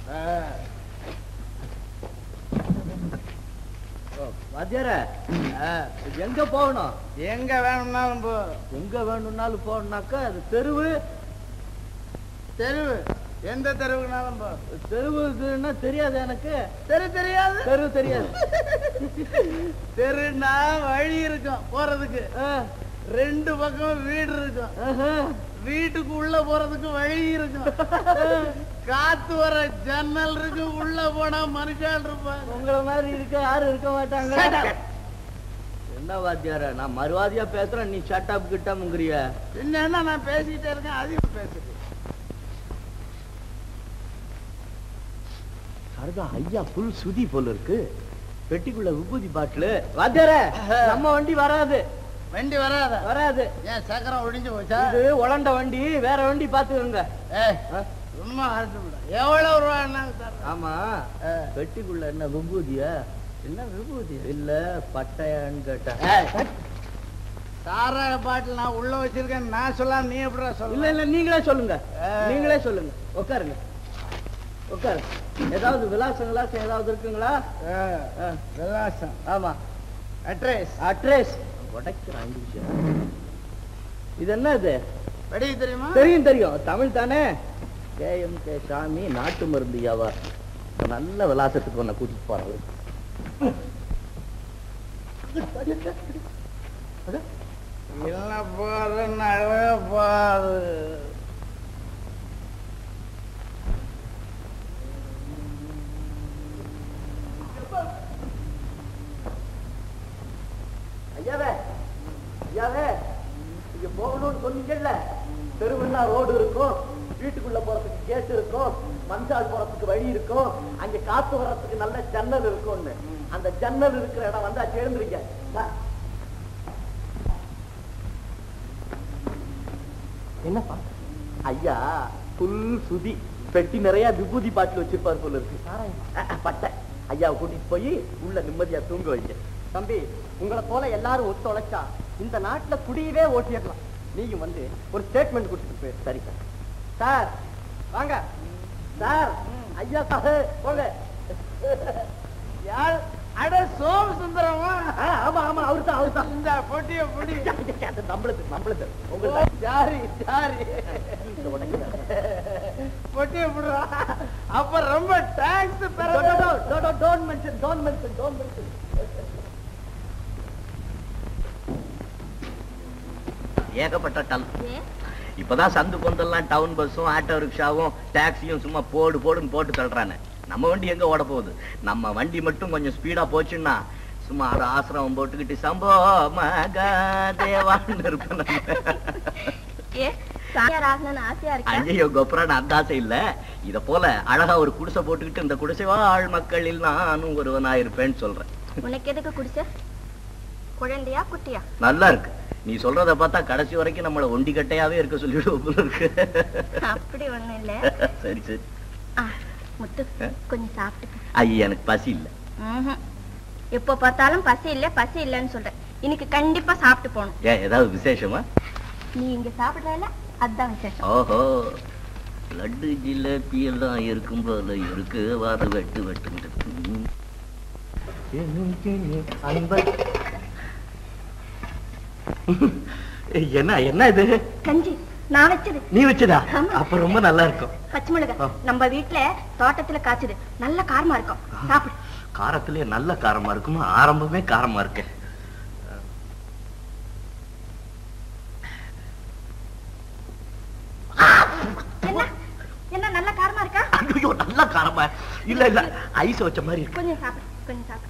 வாத்தியார எங்க போகணும் எங்க வேணும்னாலும் போ எங்க வேணும்னாலும் போகணும்னாக்கா அது தெருவு தெருவு எந்த தெருவுக்குனாலும் போ தெருவுக்குன்னா தெரியாது எனக்கு தெரு தெரியாது தெரு தெரியாது தெருன்னா வழி இருக்கும் போறதுக்கு ரெண்டு பக்கம் வீடு இருக்கும் வீட்டுக்கு உள்ள போறதுக்கு வழி இருக்கும் காத்து வர ஜன்னல் இருக்கு உள்ள போனா மனுஷால் இருப்பாங்க உங்களை மாதிரி இருக்க யாரும் இருக்க மாட்டாங்க என்ன வாத்தியார நான் மறுவாதியா பேசுறேன் நீ ஷட்டப் கிட்டம்ங்கிறிய என்ன நான் பேசிட்டே இருக்கேன் அதையும் பேசுறேன் சரதா ஐயா புல் சுதி போல இருக்கு பெட்டிக்குள்ள விபூதி பாட்டிலு வாத்தியார நம்ம வண்டி வராது வண்டி வராத வராது ஏன் சக்கரம் ஒடிஞ்சு போச்சா இது உலண்ட வண்டி வேற வண்டி பாத்துக்கோங்க ஏய், சும்மா ஆட்டும்டா. எவ்வளவு ரூபாய்னாலும் தர்றேன். ஆமா பெட்டிக்குள்ள என்ன விபூதியா என்ன விபூதி இல்ல பட்டையான்னு கேட்டேன் ஏய், சாராய பாட்டில் நான் உள்ள வச்சிருக்கேன் நான் சொல்லாம நீ எப்படிடா சொல்ல இல்ல இல்ல நீங்களே சொல்லுங்க நீங்களே சொல்லுங்க உட்காருங்க உட்காருங்க ஏதாவது விலாசம் விலாசம் ஏதாவது இருக்குங்களா ஆ. விலாசம் ஆமா அட்ரஸ் அட்ரஸ் உடைக்கிறான் இங்கிலீஷ் இது என்ன இது படிக்க தெரியுமா தெரியும் தெரியும் தமிழ் தானே கே எம் கே சாமி நாட்டு மருந்து வியாபாரம் இப்ப நல்ல விலாசத்துக்கு உன்னை கூட்டிட்டு போறேன் இல்ல பாரு நகை பாரு ஐயாவே ஐயாவே இங்க போகணும்னு சொன்னீங்கல்ல தெருவுன்னா ரோடு இருக்கும் வீட்டுக்குள்ள போறதுக்கு கேட் இருக்கும் மஞ்சால் போறதுக்கு வழி இருக்கும் அங்க காத்து வர்றதுக்கு நல்ல ஜன்னல் இருக்கும்னு அந்த ஜன்னல் இருக்கிற இடம் வந்து அச்சு எழுந்துருங்க வா. என்னப்பா ஐயா புல் சுதி பெட்டி நிறைய விபூதி பாட்டில் வச்சிருப்பார் போல இருக்கு அஹ், அஹ், பட்டை ஐயாவை கூட்டிட்டு போய் உள்ள நிம்மதியா தூங்க வைங்க தம்பி உங்களை போல எல்லாரும் ஒத்துழைச்சா இந்த நாட்டுல குடியவே ஓட்டிடலாம் நீயும் வந்து ஒரு ஸ்டேட்மெண்ட் கொடுத்துட்டு போயிரு சரி சார் சார் வாங்க சார் ஐயா சார் போங்க யார் அட சோம சுந்தரமா ஆ, ஆமா ஆமா அவர்தான் அவர்தான் இந்த பொட்டிய பொடி அது நம்மளுது நம்மளுது உங்களுக்கு சாரி சாரி பொட்டிய புடுறா அப்ப ரொம்ப thanks don't mention don't mention don't mention ஏகப்பட்ட டன் இப்பதான் சந்து பொந்தெல்லாம் டவுன் பஸ்ஸும் ஆட்டோ ரிக்ஷாவும் டாக்ஸியும் சும்மா போடு போடுன்னு போட்டு தள்ளுறானே நம்ம வண்டி எங்க ஓட போகுது நம்ம வண்டி மட்டும் கொஞ்சம் ஸ்பீடா போச்சுன்னா சும்மா அது ஆசிரமம் போட்டுக்கிட்டு சம்போ மகாதேவான்னு இருப்பேன் ஏ சாமியார் ஆகணும்னு ஆசையா இருக்கா ஐயோ கொப்பரான அந்த ஆசை இல்ல இத போல அழகா ஒரு குடிசை போட்டுக்கிட்டு இந்த குடிசை வாழ் மக்களில் நானும் ஒருவனா இருப்பேன்னு சொல்றேன் உனக்கு எதுக்கு குடிச்ச குழந்தையா குட்டியா நல்லா இருக்கு நீ சொல்றத பார்த்தா கடைசி வரைக்கும் நம்மள ஒண்டி கட்டையாவே இருக்க சொல்லிடுவோம் போல இருக்கு அப்படி ஒண்ணும் இல்ல சரி சரி ஆ, முத்து கொஞ்சம் சாப்பிட்டு ஐயா எனக்கு பசி இல்ல ம்ஹும். எப்போ பார்த்தாலும் பசி இல்ல பசி இல்லன்னு சொல்ற இன்னைக்கு கண்டிப்பா சாப்பிட்டு போகணும் ஏன் ஏதாவது விசேஷமா நீ இங்க சாப்பிடல அதான் விசேஷம் ஓஹோ லட்டு ஜிலேபி எல்லாம் இருக்கும் போல இருக்கு வார வெட்டு வெட்டு என்ன என்ன இது கஞ்சி நான் வச்சது நீ வச்சதா ஆமா. அப்ப ரொம்ப நல்லா இருக்கும் பச்சை மிளகா ஆ. நம்ம வீட்டுல தோட்டத்துல காய்ச்சது நல்ல காரமா இருக்கும் சாப்பிடு காரத்திலே நல்ல காரமா இருக்குமா ஆரம்பமே காரமா இருக்கு என்ன என்ன நல்ல காரமா இருக்கா ஐயோ நல்ல காரமா இல்ல இல்ல ஐஸ் வச்ச மாதிரி இருக்கு கொஞ்சம் சாப்பிடு கொஞ்சம் சாப்பிடு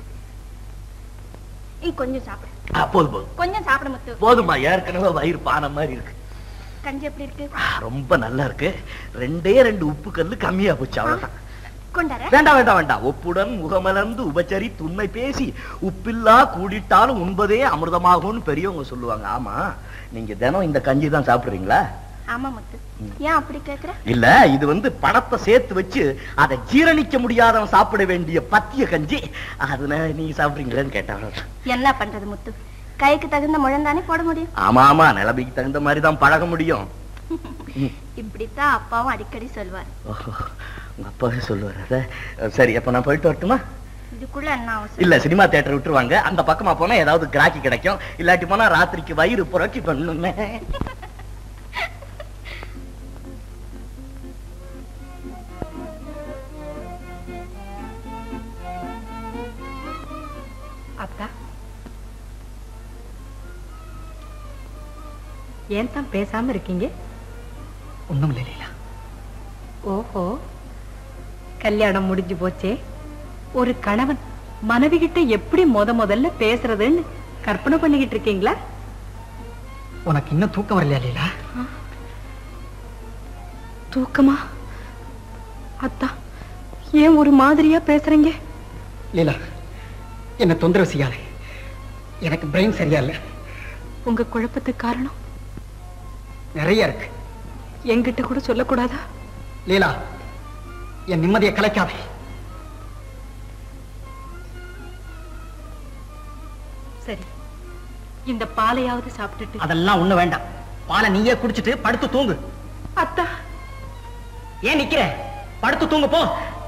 நீ கொஞ்சம் சாப்பிடு ஆ, போதும் போதும் கொஞ்சம் சாப்பிடு முத்து போதுமா ஏற்கனவே வயிறு பானை மாதிரி இருக்கு கஞ்சி எப்படி இருக்கு ஆ, ரொம்ப நல்லா இருக்கு ரெண்டே ரெண்டு உப்பு கல்லு கம்மியா போச்சு அவ்வளவுதான் கொண்டார வேண்டாம் வேண்டாம் வேண்டாம் ஒப்புடன் முகமலர்ந்து உபச்சரி துண்மை பேசி உப்பில்லா கூடிட்டாலும் உண்பதே அமிர்தமாகும்னு பெரியவங்க சொல்லுவாங்க ஆமா நீங்க தினம் இந்த கஞ்சி தான் சாப்பிடுறீங்களா ஆமா முத்து ஏன் அப்படி கேக்குற இல்ல இது வந்து பணத்தை சேர்த்து வச்சு அதை ஜீரணிக்க முடியாதவன் சாப்பிட வேண்டிய பத்திய கஞ்சி அதுல நீங்க சாப்பிடுறீங்களான்னு கேட்டாங்க என்ன பண்றது முத்து கைக்கு தகுந்த முழந்தானே போட முடியும் ஆமா ஆமா நிலைமைக்கு தகுந்த மாதிரி தான் பழக முடியும் இப்படித்தான் அப்பாவும் அடிக்கடி சொல்வார் ஓஹோ, உங்க அப்பாவே சொல்லுவாரு அத. சரி அப்ப நான் போயிட்டு வரட்டுமா இதுக்குள்ள என்ன அவசரம் இல்ல சினிமா தியேட்டர் விட்டுருவாங்க அந்த பக்கமா போனா ஏதாவது கிராக்கி கிடைக்கும் இல்லாட்டி போனா ராத்திரிக்கு வயிறு புரட்சி பண்ணுமே அத்தா ஏன் தான் பேசாம இருக்கீங்க ஒண்ணும் இல்லை லீலா ஓஹோ கல்யாணம் முடிஞ்சு போச்சே ஒரு கணவன் மனைவி கிட்ட எப்படி முத முதல்ல பேசுறதுன்னு கற்பனை பண்ணிக்கிட்டு இருக்கீங்களா உனக்கு இன்னும் தூக்கம் வரலையா லீலா தூக்கமா அத்தா ஏன் ஒரு மாதிரியா பேசுறீங்க லீலா என்ன தொந்தரவு செய்யாத எனக்கு பிரெயின் சரியா இல்ல உங்க குழப்பத்துக்கு காரணம் நிறைய இருக்கு என்கிட்ட கூட சொல்லக்கூடாதா லீலா என் நிம்மதியை கலைக்காதே சரி இந்த பாலையாவது சாப்பிட்டுட்டு அதெல்லாம் ஒண்ணு வேண்டாம் பாலை நீயே குடிச்சிட்டு படுத்து தூங்கு அத்தா ஏன் நிக்கிற படுத்து தூங்கு போ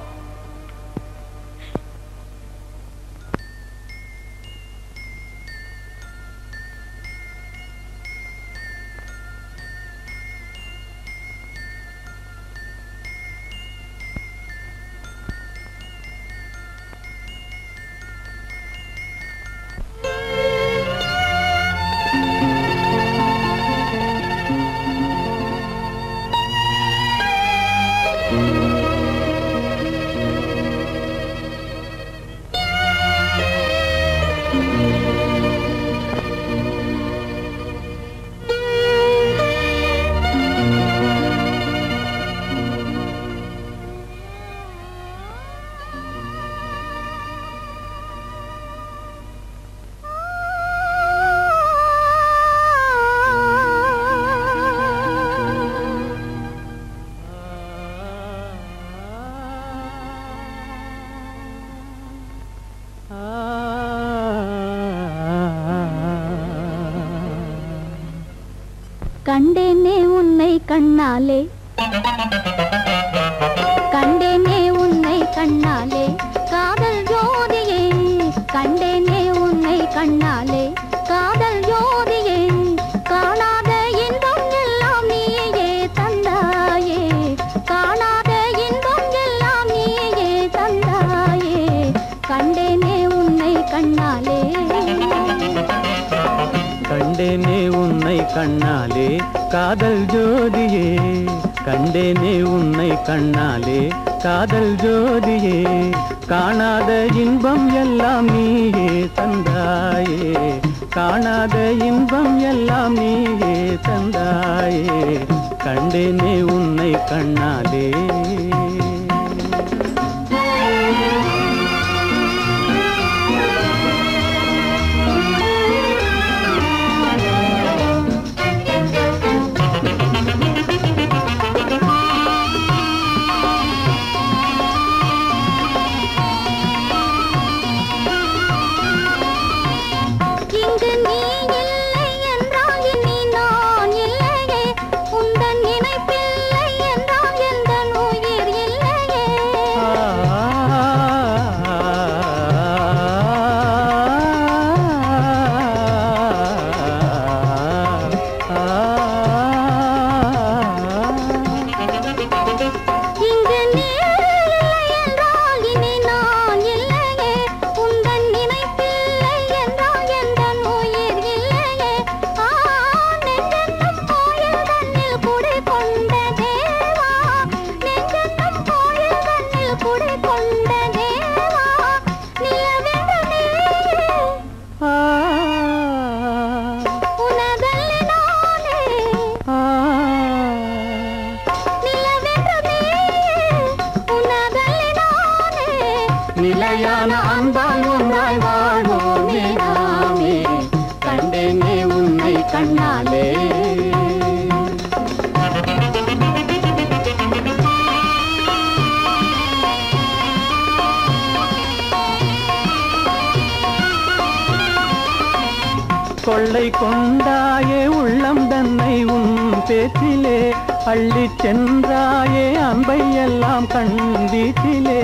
கண்டேனே உன்னை கண்ணாலே கண்டேனே உன்னை கண்ணாலே காதல் ஜோதியே கண்டேனே உன்னை கண்ணாலே கண்ணாலே காதல் ஜோதியே காணாத இன்பம் எல்லாம் நீயே தந்தாயே காணாத இன்பம் எல்லாம் நீயே தந்தாயே கண்டேனே உன்னை கண்ணாலே கண்டேனே உன்னை கண்ணாலே காதல் ஜோதியே கண்டேனே உன்னை கண்ணாலே காதல் ஜோதியே காணாத இன்பம் எல்லாம் நீயே தந்தாயே காணாத இன்பம் எல்லாம் நீயே தந்தாயே கண்டேனே உன்னை கண்ணாலே இங்கு நீ இல்லை என்றால் இனி நான் இல்லையே உந்தன் நினைப்பில்லை என்றால் எந்த உயிர் இல்லையே இங்கு நீ இல்லை என்றால் இனி நான் இல்லையே உந்தன் நினைப்பில்லை என்றால் எந்த உயிர் இல்லையே ஆ நெஞ்சென்னும் கோயில் தன்னில் குடி கொண்ட தேவா நெஞ்சென்னும் கோயில் தன்னில் குடி கொண்ட தேவா நிலவென்று நீயே உனதல்லி நானே நிலவென்று நீயே உனதல்லி நானே நிலையான அன்பால் ஒன்றாய் வாழ்வோமே நாமே கண்டேனே உன்னை கண்ணாலே கொள்ளை கொண்டாயே உள்ளம் தன்னை உன் பேச்சிலே அள்ளிச் சென்றாயே அன்பை எல்லாம் கண் வீட்டிலே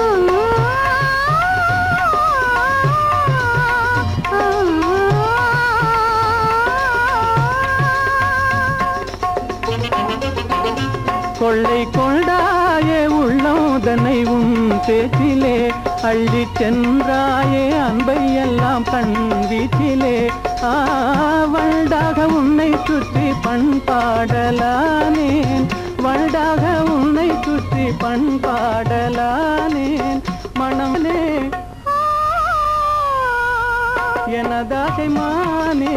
கொள்ளை கொண்டாயே உள்ளோதனை உன் பேச்சிலே அள்ளி சென்றாயே அன்பை எல்லாம் கண் வீச்சிலே ஆவல்டாக உன்னை சுற்றி பண்பாடலானேன் வல்டாக உன்னை சுற்றி பண்பாடலானேன் மனமே எனதாசை மானே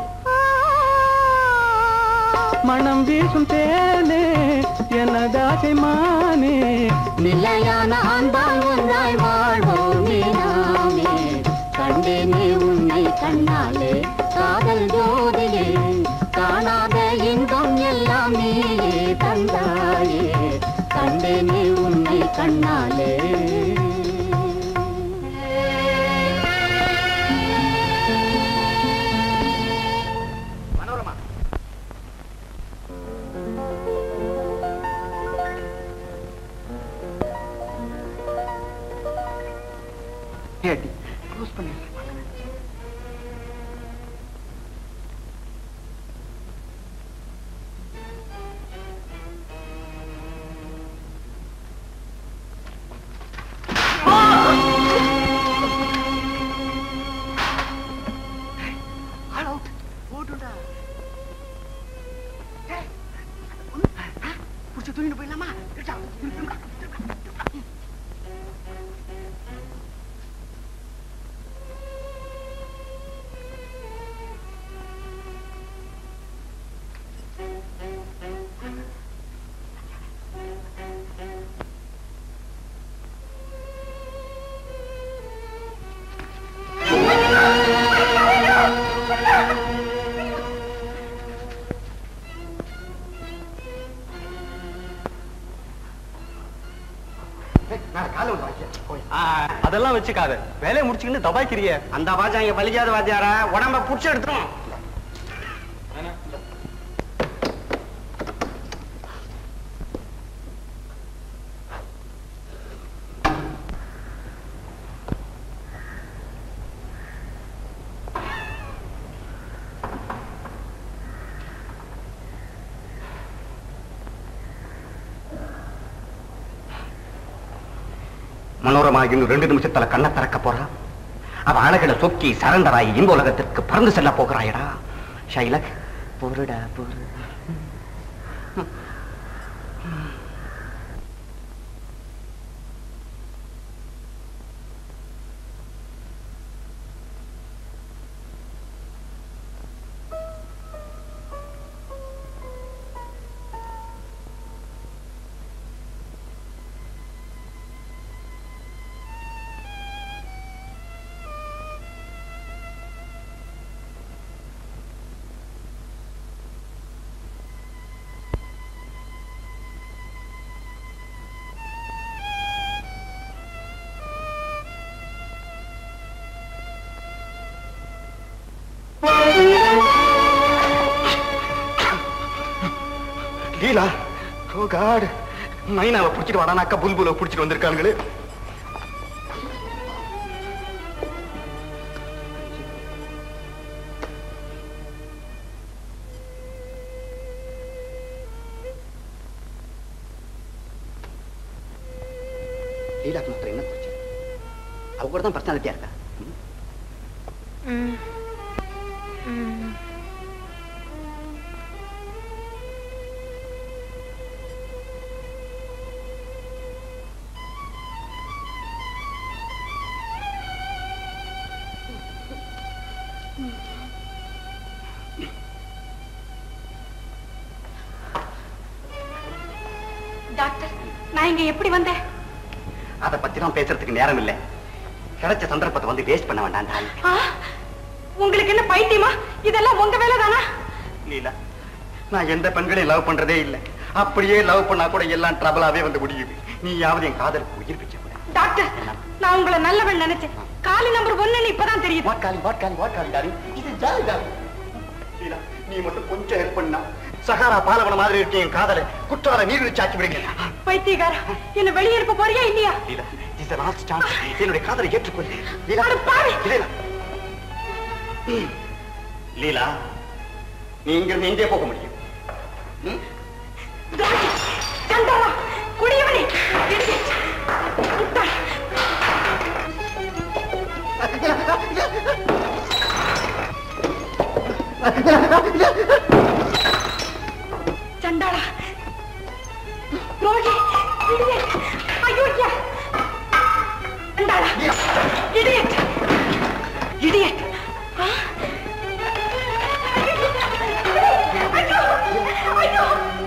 மனம் வீசும் தேனே எனதாசை மானே நிலையான அன்பால் ஒன்றாய் வாழ்வோமே நாமே கண்டேனே உன்னை கண்ணாலே காதல் ஜோதியே காணாத இன்பம் எல்லாம் நீயே தந்தாயே கண்டேனே உன்னை கண்ணாலே மனோரமா ஏடி க்ளோஸ் பண்ணிடுறேன் ஆல் அவுட் ஓட்டுடா புடிச்சு தூக்கிட்டு போயிடலாமா கிட்டா, திரும்புடா, திரும்புடா, திரும்புடா. அதெல்லாம் வச்சுக்காத வேலையை முடிச்சுக்கிட்டு தபாய்க்கிறிய அந்த வாஜா இங்க பலிக்காத வாத்தியாரா உடம்ப புடிச்சு எடுத்துரும் மனோரமா இன்னும் ரெண்டு நிமிஷத்துல கண்ணை திறக்க போறா அவ அழகுல சொக்கி சரண்டராய் இந்த உலகத்திற்கு பறந்து செல்ல போகிறாயடா ஷைலக் பொருடா பொரு லீலா ஓ காட் மைனாவை பிடிச்சிட்டு வாடானாக்கா புல்புல பிடிச்சிட்டு வந்திருக்காங்களே லீலாக்கு மாத்திரம் என்ன குறைச்சல் அவ கூட தான் பர்சனாலிட்டியா இருக்கா டாக்டர் நான் இங்க எப்படி வந்தேன் அதை பத்தி தான் பேசுறதுக்கு நேரம் இல்ல கிடைச்ச சந்தர்ப்பத்தை வந்து வேஸ்ட் பண்ண வேண்டாம் தாய் ஆ, உங்களுக்கு என்ன பைத்தியமா இதெல்லாம் உங்க வேலை தானா லீலா நான் எந்த பெண்களையும் லவ் பண்றதே இல்ல அப்படியே லவ் பண்ணா கூட எல்லாம் ட்ரபிளாவே வந்து முடியுது நீயாவது என் காதலுக்கு உயிர் பிச்சை கொடு. டாக்டர் நான் உங்களை நல்லவன் நினைச்சேன் காலி நம்பர் ஒண்ணுன்னு இப்பதான் தெரியுது வாட் காலி வாட் காலி வாட் காலி டார்லிங் இது ஜாலி டார்லிங் லீலா நீ மட்டும் கொஞ்சம் ஹெல்ப் பண்ணா சகாரா பாலவன மாதிரி இருக்கு என் காதலை குற்றால நீர் சாக்கி விடுங்க பைத்தியக்கார என்ன வெளியே இருக்க போறியா இல்லையா லீலா this is the last chance என்னுடைய காதலை ஏற்றுக்கொள் லீலா லீலா ம். லீலா நீ இங்கிருந்து எங்கே போக முடியும் ம்? சண்டாளா குடியவனே idiot. முட்டாள். சண்டாளா ரோகி idiot. அயோக்கியா சண்டாளா idiot. idiot. ஆ? ஐயோ ஐயோ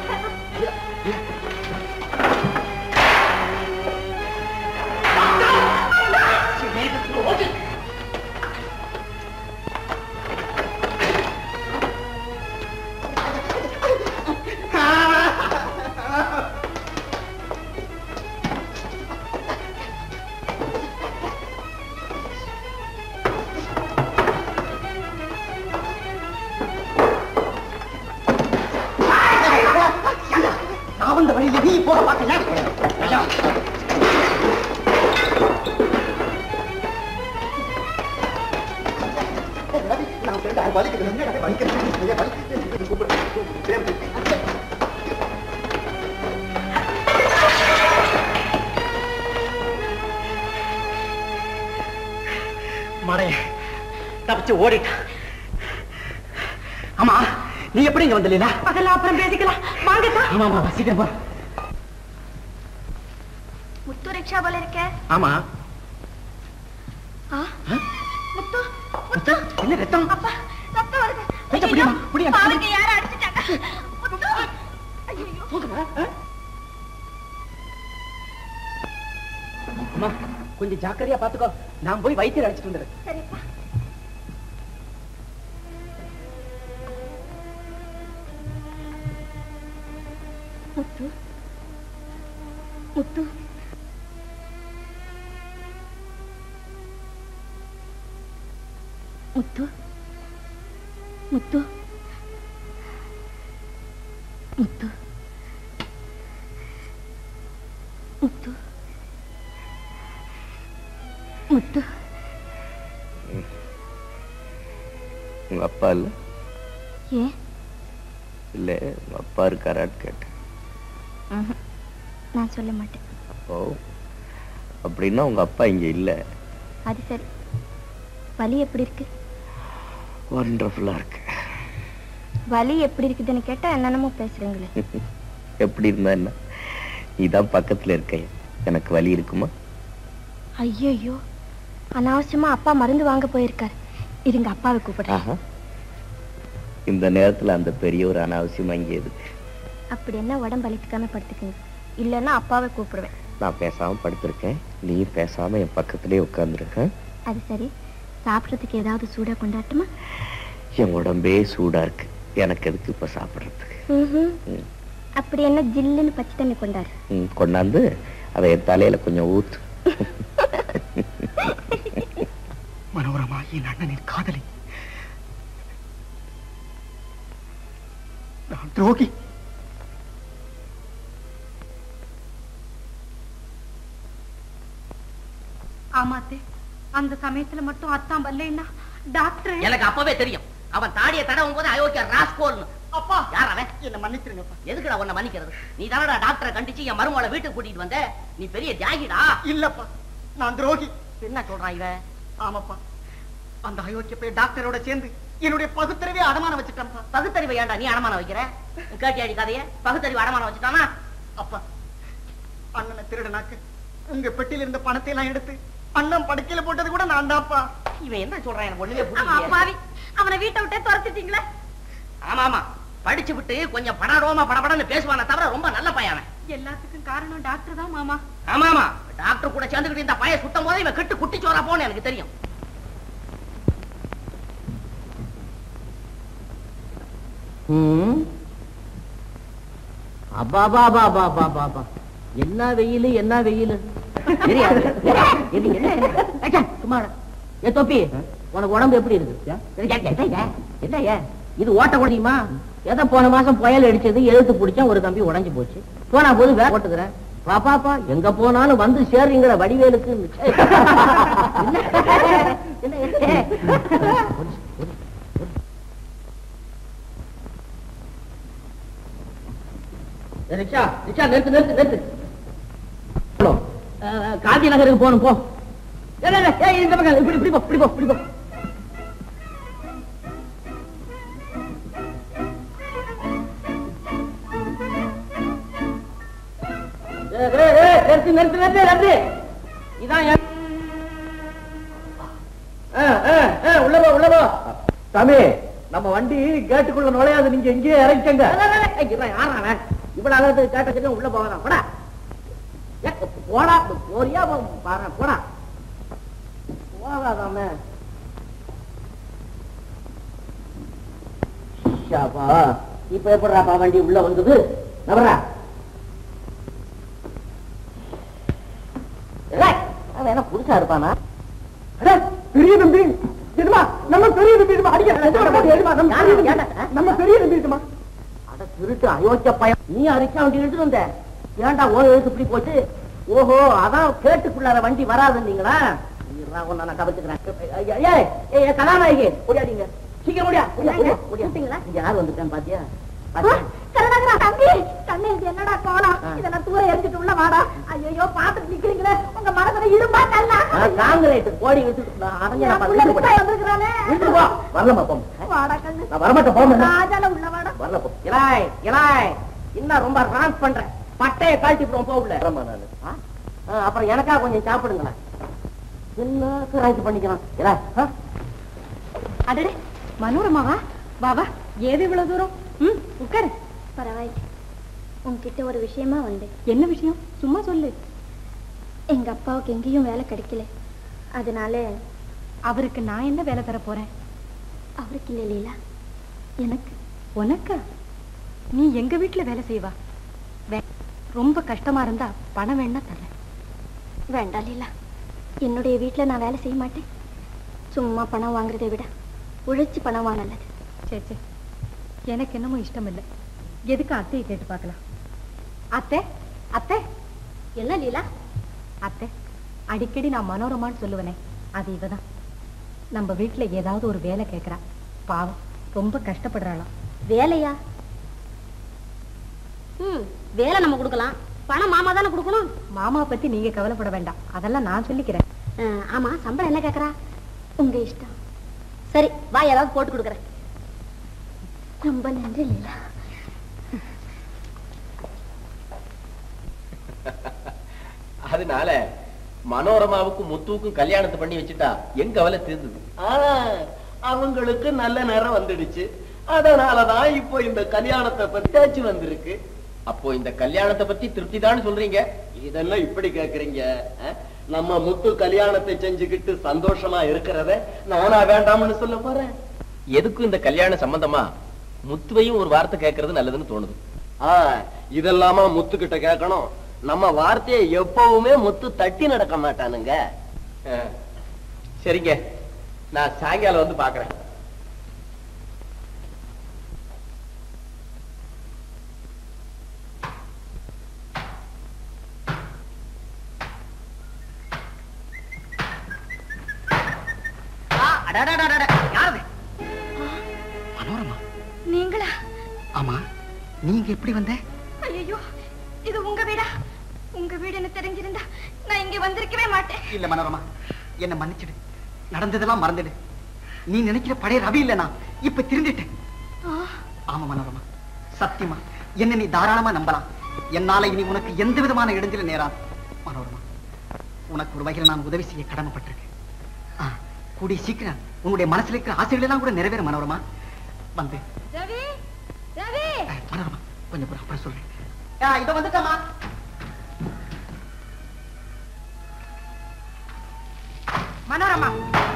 நான் வந்த வழியில நீ போக பார்க்க மடைய தப்பிச்சு ஓடிட்டான் ஆமா நீ எப்படி இங்க வந்தலீனா அதெல்லாம் அப்புறம் பேசிக்கலாம் வாங்கக்கா ஆமா ஆமா சீக்கிரம் போ முத்து ரிக்ஷா போல இருக்க ஆமா ஆ? முத்து முத்து என்ன ரத்தம் அப்பா ரத்தம் வருது கொஞ்சம் புடிமா, புடிமா. பாருங்க யாரும் அடிச்சிட்டாங்க முத்து ஐயோ அம்மா கொஞ்சம் ஜாக்கிரதையா பாத்துக்கோ நான் போய் வைத்தியர் அழைச்சிட்டு வந்துடுறேன் சரிப்பா முத்து முத்து முத்து முத்து முத்து முத்து முத்து உங்க அப்பா இல்ல ஏன் இல்ல உங்க அப்பா இருக்காரான்னு கேட்டேன் ம்ஹும். நான் சொல்ல மாட்டேன் ஓ அப்படின்னா உங்க அப்பா இங்க இல்ல அது சரி வலி எப்படி இருக்கு வண்டர்ஃபுல்லா இருக்கு வலி எப்படி இருக்குதுன்னு கேட்டா என்னென்னமோ பேசுறீங்களே எப்படி இருந்தா என்ன நீதான் பக்கத்துல இருக்க எனக்கு வலி இருக்குமா ஐயோ அனாவசியமா அப்பா மருந்து வாங்க போயிருக்காரு இருங்க அப்பாவை கூப்பிடுறேன் ஆஹா. இந்த நேரத்துல அந்த பெரிய ஒரு அனாவசியமா இங்க எதுக்கு அப்படி என்ன உடம்பு அழித்துக்காம படுத்துக்குங்க இல்லைன்னா அப்பாவை கூப்பிடுவேன் நான் பேசாம படுத்திருக்கேன் நீ பேசாம என் பக்கத்திலே உட்கார்ந்துருக்க அது சரி சாப்பிட்றதுக்கு ஏதாவது சூடா கொண்டாட்டுமா என் உடம்பே சூடா இருக்கு எனக்கு எதுக்கு இப்ப சாப்பிடுறதுக்கு ம்ஹும். ம். அப்படி என்ன ஜில்லுன்னு பச்சை தண்ணி கொண்டாரு ம், கொண்டாந்து அதை என் தலையில கொஞ்சம் ஊத்து மனோரமா என் அண்ணனின் காதலி நான் துரோகி ஆமாத்தே அந்த சமயத்துல மட்டும் அத்தான் வரலைன்னா டாக்டர் எனக்கு அப்பவே தெரியும் அவன் தாடிய தடவும் போது அயோக்கிய ராஸ்கோல்னு அப்பா யார் அவன் என்ன மன்னிச்சிருங்கப்பா எதுக்குடா உன்னை மன்னிக்கிறது நீ தானடா டாக்டரை கண்டிச்சு என் மருமகளை வீட்டுக்கு கூட்டிட்டு வந்த நீ பெரிய தியாகிடா இல்லப்பா நான் துரோகி என்ன சொல்றான் இவன் ஆமாப்பா அந்த அயோக்கிய போய் டாக்டரோட சேர்ந்து என்னுடைய பகுத்தறிவே அடமானம் வச்சுட்டேன்ப்பா பகுத்தறிவை ஏன்டா நீ அடமானம் வைக்கிற கேட்டியாடி கதைய பகுத்தறிவு அடமானம் வச்சுட்டானா அப்பா அண்ணனை திருடனாக்கு உங்க பெட்டியில இருந்த பணத்தை எல்லாம் எடுத்து அண்ணன் படுக்கையில போட்டது கூட நான் தான்ப்பா இவன் என்ன சொல்றான் எனக்கு ஒண்ணுமே ஆமா, புரியல அப்பாவி அவனை வீட்டை விட்டே துரத்திட்டீங்களே ஆமா ஆமா படிச்சு விட்டு கொஞ்சம் படரோமா படபடன்னு பேசுவானே தவிர ரொம்ப நல்ல பையன் அவன். எல்லாத்துக்கும் காரணம் டாக்டர் தான் மாமா ஆமா ஆமா டாக்டர் கூட சேர்ந்துக்கிட்டு இந்த பையன் சுத்தம் போது இவன் கிட்டு குட்டி சோறா போன்னு எனக்கு தெரியும் அபாபாபாபாபாபா என்ன வெயில் என்ன வெயில் தெரியாது இது என்ன என்ன? அச்சா, சும்மா இரு. ஏ தொப்பி உனக்கு உடம்பு எப்படி இருக்கு ஏ, ஏ, ஏ, ஏ, என்ன ஏ இது ஓட்ட முடியுமா எதை போன மாசம் புயல் அடிச்சது எழுத்து பிடிச்சா ஒரு கம்பி உடைஞ்சு போச்சு போனா போது வேற ஓட்டுக்கிறேன் பாப்பாப்பா எங்க போனாலும் வந்து சேர்றீங்கிற வடிவேலுக்கு ச்சே. என்ன, என்ன, ஏ. ஏ, ரிக்ஷா ரிக்ஷா நிறுத்து நிறுத்து நிறுத்து ஹலோ அஹ், காந்தி நகருக்கு போகணும் போ ஏய், ஏய், ஏய், ஏய், இந்த பக்கம் இப்படி இப்படி போ இப்படி போ இப்படி போ ஏய், ஏய், ஏய், நிறுத்து நிறுத்து நிறுத்து நிறுத்து இதான் என்- ஆ, ஆ, ஆ, உள்ள போ உள்ள போ சாமி நம்ம வண்டி கேட்டுக்குள்ள நுழையாது நீங்க எங்கேயே இறங்கிக்கங்க இவ்வளவு அகலத்துக்கு கேட்ட உள்ள போகலாம் போடா ஏ, போடா போறியா போ- பாரு, போடா போகாதாமே ஷாப்பா இப்ப எப்படிறாப்பா வண்டி உள்ள வந்தது நபரா ஏய், அவன் என்ன புதுசா இருப்பானா அடே, பெரிய தம்பி எதுமா நம்ம பெரிய தம்பி இதுமா அடிக்க எதுமா நம்ம பெரிய தம்பி நம்ம பெரிய தம்பி இதுமா அட திருட்டு அயோக்கிய பையன் நீ அரிச்சா வண்டி எடுத்துட்டு வந்த ஏன்டா ஓ எழுத்து இப்படி போச்சு ஓஹோ அதான் கேட்டுக்குள்ளார வண்டி வராதுன்னீங்களா இருடா, உன்னை நான் கவனிச்சுக்கிறேன் ஏய், ஏய், ஏய், கதாநாயகி ஓடியாதீங்க சீக்கிரம் ஓடியா ஓடியா, ஓடியா, ஓடியா. இங்க யார் வந்துட்டேன் பாத்தியா பாத்தியா? கருணாகரா தம்பி கண்ணு இது என்னடா கோலம் ஆ. இதெல்லாம் தூர எரிஞ்சிட்டு உள்ள வாடா ஐயோ பாத்துட்டு நிக்கிறீங்களே உங்க மனசுல இரும்பா கல்லா ஆ, காங்கிரேட் கோடி வச்சுட்டு நான் அடைஞ்ச நான் என் பார்த்து புள்ள வீட்டுக்கு மிட்டாய் போறேன். வந்திருக்கிறானே. வீட்டுக்கு போ வரலமா போ வாடா கண்ணு நான் வரமாட்டேன் போக மாட்டேன் ராஜால உள்ள வாடா வரல போ இலாய் இலாய் இன்னும் ரொம்ப ராங் பண்றேன் பட்டையை கழட்டி விடுவோம் போ உள்ள ஆ? ஆ, அப்புறம் எனக்கா கொஞ்சம் சாப்பிடுங்களேன் என்ன கிராய்ச்சி பண்ணிக்கலாம் இலாய் ஆ? அடடே மனோரமாவா வா வா ஏது இவ்வளவு தூரம் ம் உட்காரு பரவாயில்லை உன்கிட்ட ஒரு விஷயமா வந்தேன் என்ன விஷயம் சும்மா சொல்லு எங்க அப்பாவுக்கு எங்கேயும் வேலை கிடைக்கல அதனால அவருக்கு நான் என்ன வேலை தர போறேன் அவருக்கு இல்லை லீலா எனக்கு உனக்கா நீ எங்க வீட்டுல வேலை செய்வா வே- ரொம்ப கஷ்டமா இருந்தா பணம் வேணா தரேன் வேண்டாம் லீலா என்னுடைய வீட்டில் நான் வேலை செய்ய மாட்டேன் சும்மா பணம் வாங்குறதை விட உழைச்சி பணம் வாங்க நல்லது சரி சரி எனக்கு என்னமோ இஷ்டம் இல்லை எதுக்கு அத்தையை கேட்டு பார்க்கலாம் அத்தை அத்தை என்ன லீலா அத்தை அடிக்கடி நான் மனோரமான்னு சொல்லுவேனே அது இவதான் நம்ம வீட்டுல ஏதாவது ஒரு வேலை கேட்கறா பாவம் ரொம்ப கஷ்டப்படுறாளாம் வேலையா ம் வேலை நம்ம கொடுக்கலாம் பணம் மாமா தானே கொடுக்கணும் மாமா பத்தி நீங்க கவலைப்பட வேண்டாம் அதெல்லாம் நான் சொல்லிக்கிறேன் அஹ், ஆமா சம்பளம் என்ன கேக்குறா உங்க இஷ்டம் சரி வா ஏதாவது போட்டு கொடுக்குறேன் ரொம்ப நன்றி லீலா அதனால மனோரமாவுக்கும் முத்துவுக்கும் கல்யாணத்தை பண்ணி வச்சுட்டா என் கவலை தீர்ந்தது ஆனா அவங்களுக்கு நல்ல நேரம் வந்துடுச்சு அதனாலதான் இப்போ இந்த கல்யாணத்தை பத்தி பேச்சு வந்திருக்கு அப்போ இந்த கல்யாணத்தை பத்தி திருப்தி தான் சொல்றீங்க இதெல்லாம் இப்படி கேக்குறீங்க அஹ்? நம்ம முத்து கல்யாணத்தை செஞ்சுக்கிட்டு சந்தோஷமா இருக்கிறத நானா வேண்டாம்னு சொல்ல போறேன் எதுக்கும் இந்த கல்யாண சம்பந்தமா முத்துவையும் ஒரு வார்த்தை கேட்கறது நல்லதுன்னு தோணுது ஆ இதெல்லாமா முத்து கிட்ட கேட்கணும் நம்ம வார்த்தையை எப்பவுமே முத்து தட்டி நடக்க மாட்டானுங்க சரிங்க நான் சாயங்காலம் வந்து பாக்குறேன் மனோரமா நீங்களா ஆமா நீங்க எப்படி வந்த ஐயோ இது உங்க வீடா உங்க வீடுன்னு தெரிஞ்சிருந்தா நான் இங்க வந்திருக்கவே மாட்டேன் இல்ல மனோரமா என்ன மன்னிச்சிடு நடந்ததெல்லாம் மறந்துடு நீ நினைக்கிற பழைய ரவி இல்ல நான் இப்ப திருந்திட்டேன் ஆமா மனோரமா சத்தியமா என்ன நீ தாராளமா நம்பலாம் என்னால இனி உனக்கு எந்த விதமான இடைஞ்சல நேராது மனோரமா உனக்கு ஒரு வகையில் நான் உதவி செய்ய கடமைப்பட்டிருக்கேன் ஆ, கூடிய சீக்கிரம் உன்னுடைய மனசுல இருக்கிற ஆசைகள் எல்லாம் கூட நிறைவேற மனோரமா வந்து ரவி ரவி மனோரமா கொஞ்சம் பொறு, அப்புறம் சொல்றேன் ஆ, இதோ வந்துட்டமா மனோரமா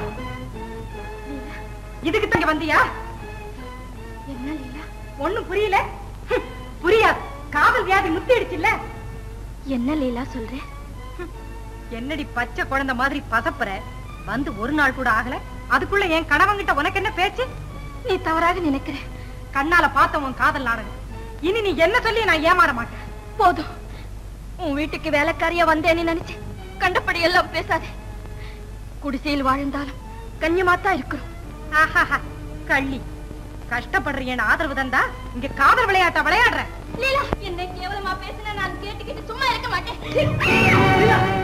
இதுக்கு தங்க வந்தியா என்ன லீலா ஒண்ணும் புரியல ஹம், புரியாது காதல் வியாதி முத்திடுச்சுல்ல என்ன லீலா சொல்றேன் என்னடி பச்சை குழந்தை மாதிரி பசப்புற வந்து ஒரு நாள் கூட ஆகல அதுக்குள்ள என் கணவன்கிட்ட உனக்கு என்ன பேச்சு நீ தவறாக நினைக்கிற கண்ணால பார்த்த உன் காதல் நாடகம் இனி நீ என்ன சொல்லி நான் ஏமாற மாட்டேன் போதும் உன் வீட்டுக்கு வேலைக்காரியா வந்தேன்னு நினைச்சு கண்டபடி எல்லாம் பேசாதே குடிசையில் வாழ்ந்தாலும் கண்ணியமாத்தான் இருக்கிறோம் ஆஹாஹா கள்ளி கஷ்டப்படுற என் ஆதரவு தந்தா இங்க காதல் விளையாட்ட விளையாடுற லீலா என்னை கேவலமா பேசின நான் கேட்டுக்கிட்டு சும்மா இருக்க மாட்டேன்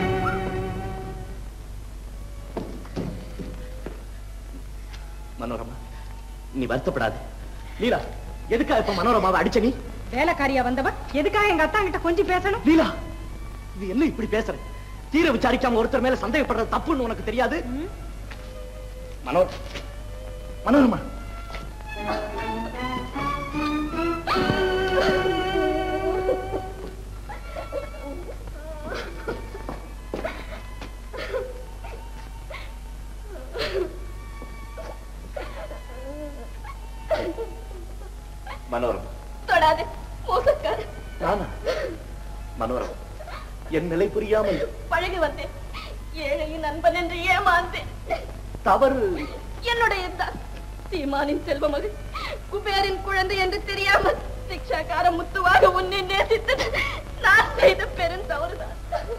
மனோரமா நீ வருத்தப்படாத லீலா எதுக்கா இப்ப மனோரமாவை அடிச்ச நீ வேலைக்காரியா வந்தவன் எதுக்காக எங்க அத்தா கிட்ட கொஞ்சம் பேசணும் லீலா இது என்ன இப்படி பேசுற தீர விசாரிக்காம ஒருத்தர் மேல சந்தேகப்படுறது தப்புன்னு உனக்கு தெரியாது மனோ மனோரமா மனோரமா தொடாதே மோசக்கார நானா மனோரமா என் நிலை புரியாமல் பழகி வந்தேன் ஏழையின் நண்பன் என்று ஏமாந்தேன் தவறு என்னுடைய தான் சீமானின் செல்வ மகள் குபேரின் குழந்தை என்று தெரியாமல் சிக்ஷாக்கார முத்துவாக உன்னை நேசித்தது நான் செய்த பெரும் தவறுதான்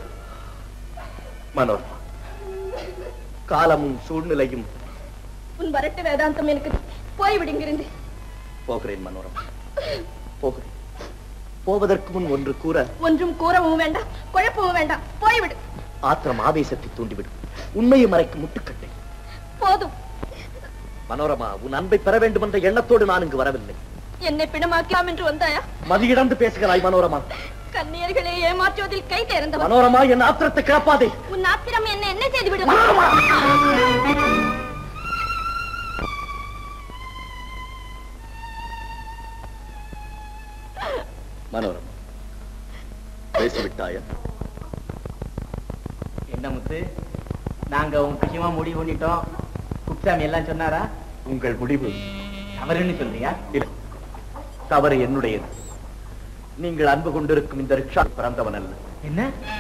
மனோரமா காலமும் சூழ்நிலையும் உன் வரட்டு வேதாந்தம் எனக்கு போய்விடுங்கிருந்து போகிறேன் மனோரமா போகிறேன் போவதற்கு முன் ஒன்று கூற ஒன்றும் கூறவும் வேண்டாம் குழப்பவும் வேண்டாம் போய்விடு ஆத்திரம் ஆவேசத்தை தூண்டிவிடும் உண்மையை மறைக்கும் முட்டுக்கட்டை போதும் மனோரமா உன் அன்பை பெற வேண்டும் என்ற எண்ணத்தோடு நான் இங்கு வரவில்லை என்னை பிணமாக்கலாம் என்று வந்தாயா மதியிடந்து பேசுகிறாய் மனோரமா கன்னியர்களை ஏமாற்றுவதில் கை தேர்ந்தவன் மனோரமா என் ஆத்திரத்தை கிளப்பாதே உன் ஆத்திரம் என்ன என்ன செய்து விடும் மனோரமா பேசிவிட்டாயா என்ன முத்து நாங்க உங்க விஷயமா முடிவு பண்ணிட்டோம் குப்சாமி எல்லாம் சொன்னாரா உங்கள் முடிவு தவறுன்னு சொல்றியா இல்லை தவறு என்னுடையது நீங்கள் அன்பு கொண்டிருக்கும் இந்த ரிக்ஷா பிறந்தவன் அல்ல என்ன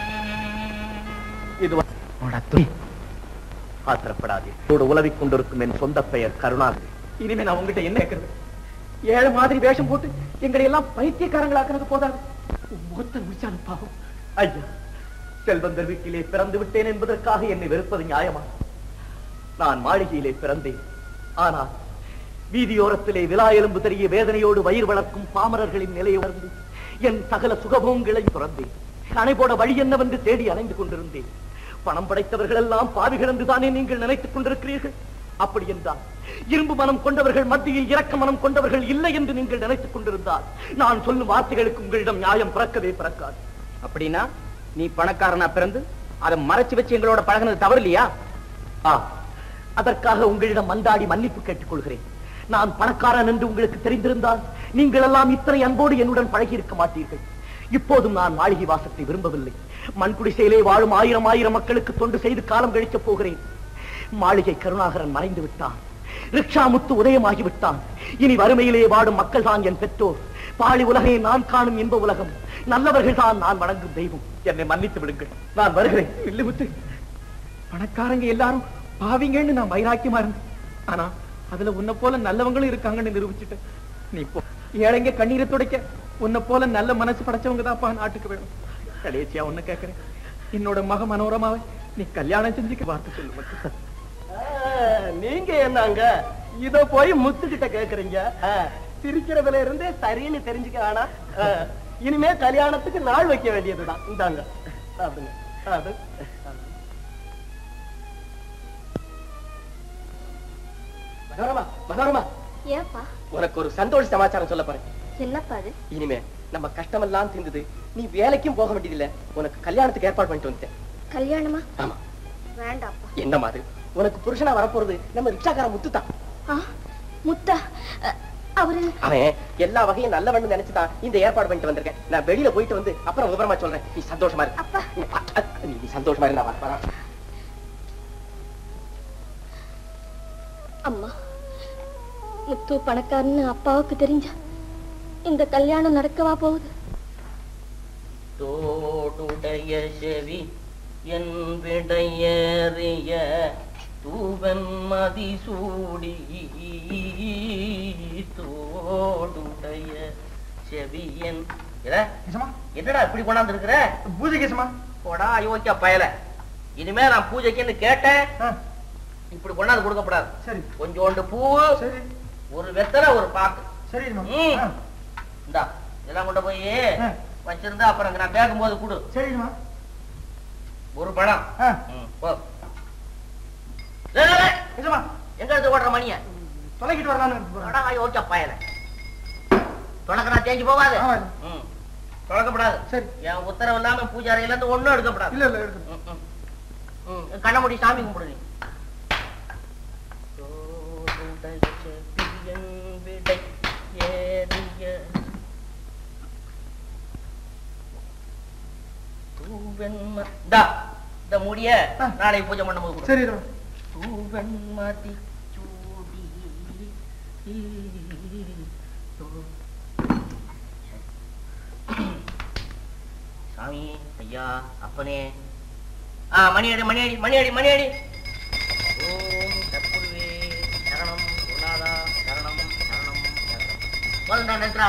இது ஆத்திரப்படாதே இதோடு உலவிக் கொண்டிருக்கும் என் சொந்த பெயர் கருணாநிதி இனிமே நான் உங்ககிட்ட என்ன கேட்கறது ஏழு மாதிரி வேஷம் போட்டு எங்களை எல்லாம் பைத்தியக்காரங்களாக்குறது போதாது உன் முகத்தை முடிச்சாலும் பாவம் ஐயா செல்வந்தர் வீட்டிலே பிறந்து விட்டேன் என்பதற்காக என்னை வெறுப்பது நியாயமா நான் மாளிகையிலே பிறந்தேன் ஆனால் வீதியோரத்திலே விலா எலும்பு தெரிய வேதனையோடு வயிறு வளர்க்கும் பாமரர்களின் நிலையை உணர்ந்து என் சகல சுகபோங்களையும் துறந்தேன் அணை போட வழி என்னவென்று தேடி அலைந்து கொண்டிருந்தேன் பணம் படைத்தவர்கள் எல்லாம் பாவிகள் என்றுதானே நீங்கள் நினைத்துக் கொண்டிருக்கிறீர்கள் அப்படி என்றால் இரும்பு மனம் கொண்டவர்கள் மத்தியில் இரக்க மனம் கொண்டவர்கள் இல்லை என்று நீங்கள் நினைத்துக் கொண்டிருந்தால் நான் சொல்லும் வார்த்தைகளுக்கு உங்களிடம் நியாயம் பிறக்கவே பிறக்காது அப்படின்னா நீ பணக்காரனா பிறந்து அதை மறைச்சு வச்சு எங்களோட பழகுனது தவறு இல்லையா ஆ அதற்காக உங்களிடம் மந்தாடி மன்னிப்பு கேட்டுக் கொள்கிறேன் நான் பணக்காரன் என்று உங்களுக்கு தெரிந்திருந்தால் நீங்கள் எல்லாம் இத்தனை அன்போடு என்னுடன் பழகி இருக்க மாட்டீர்கள் இப்போதும் நான் மாளிகை வாசத்தை விரும்பவில்லை மண் குடிசையிலே வாழும் ஆயிரம் ஆயிரம் மக்களுக்கு தொண்டு செய்து காலம் கழிக்கப் போகிறேன் மாளிகை கருணாகரன் மறைந்து விட்டான் ரிக்ஷா முத்து உதயமாகி விட்டான் இனி வறுமையிலே வாடும் மக்கள் தான் என் பெற்றோர் பாழி உலகை நான் காணும் இன்ப உலகம் நல்லவர்கள் தான் நான் வணங்கும் தெய்வம் என்னை மன்னித்து விடுங்கள் நான் வருகிறேன் இல்ல முத்து பணக்காரங்க எல்லாரும் பாவிங்கன்னு நான் வைராக்கியமா இருந்தேன் ஆனா அதுல உன்னை போல நல்லவங்களும் இருக்காங்கன்னு நிரூபிச்சுட்டேன் நீ போ ஏழைங்க கண்ணீரை துடைக்க உன்னை போல நல்ல மனசு படைச்சவங்க தான்ப்பா நாட்டுக்கு வேணும் கடைசியா ஒண்ணு கேக்குறேன் என்னோட மக மனோரமாவை நீ கல்யாணம் செஞ்சுக்க வார்த்தை சொல்லு முத்து நீங்க என்னங்க இத போய் முத்துக்கிட்ட கேக்குறீங்க ஆ, சிரிக்கிறதுல இருந்தே சரின்னு தெரிஞ்சுக்க வேணாம் ஆ, இனிமே கல்யாணத்துக்கு நாள் வைக்க வேண்டியதுதான் இந்தாங்க சாப்பிடுங்க சாப்பிடு. மனோரமா மனோரமா ஏப்பா உனக்கு ஒரு சந்தோஷ சமாச்சாரம் சொல்ல போறேன் என்னப்பா அது இனிமே நம்ம கஷ்டமெல்லாம் தீர்ந்தது நீ வேலைக்கும் போக வேண்டியதில்லை உனக்கு கல்யாணத்துக்கு ஏற்பாடு பண்ணிட்டு வந்துட்டேன் கல்யாணமா ஆமா வேண்டாப்பா என்ன மாதிரி உனக்கு புருஷனா வரப்போறது நம்ம ரிக்ஷாக்கார முத்து தான் ஆ முத்தா அ, அவரு அவன் எல்லா வகையும் நல்லவன்னு நினைச்சுதான் இந்த ஏற்பாடு பண்ணிட்டு வந்திருக்கேன் நான் வெளியில போயிட்டு வந்து அப்புறம் விவரமா சொல்றேன் நீ சந்தோஷமா இரு அப்பா நீ நீ சந்தோஷமா இருந்தா வரேன் அம்மா முத்து பணக்காரன்னு அப்பாவுக்கு தெரிஞ்சா இந்த கல்யாணம் நடக்கவா போகுது தோடுடைய செவி என் விடையறிய தூவன் மதிசூடி தோடுடைய செவியன் இல்ல? என்னடா இப்படி கொண்டாந்து இருக்கிற பூஜை கேசமா போடா அயோக்கியா பயல இனிமே நான் பூஜைக்குன்னு கேட்டேன் இப்படி கொண்டாந்து கொடுக்கப்படாது சரி கொஞ்சோண்டு பூ சரி ஒரு வெத்தலை ஒரு பாக்கு சரி ம். இந்தா இதெல்லாம் கொண்டு போய் வச்சிருந்தா அப்புறம் இங்க நான் கேட்கும் போது கொடு சரிம்மா ஒரு பழம் ஆ. ம், போ. டேய், டேய், டேய். எங்க எடுத்து ஓடுற மணிய தொலைக்கிட்டு வரலான்னு அடா, யோசிச்ச பயல தொடக்கறா தேஞ்சு போகாது ம். தொடக்கப்படாது சரி என் உத்தரவு இல்லாம பூஜை அறையில இருந்து ஒண்ணும் எடுக்கப்படாது இல்ல இல்ல எடுக்க ம், ம். ம், கண்ண மூடி சாமி கும்பிடு நீ தோடுடைய செவியன் விடை ஏறிய தூவெண்ம- இந்தா, இந்த முடிய நாளை பூஜை பண்ணும்போது கொடு. சரி தூவெண்மதி சூடி சாமி ஐயா அப்பனே ஆ மணி அடி மணி அடி மணி அடி மணி அடி ஓம் தற்புருவே சரணம் குருநாதா சரணம் சரணம் சரணம் போதுண்டா நிறுத்துறா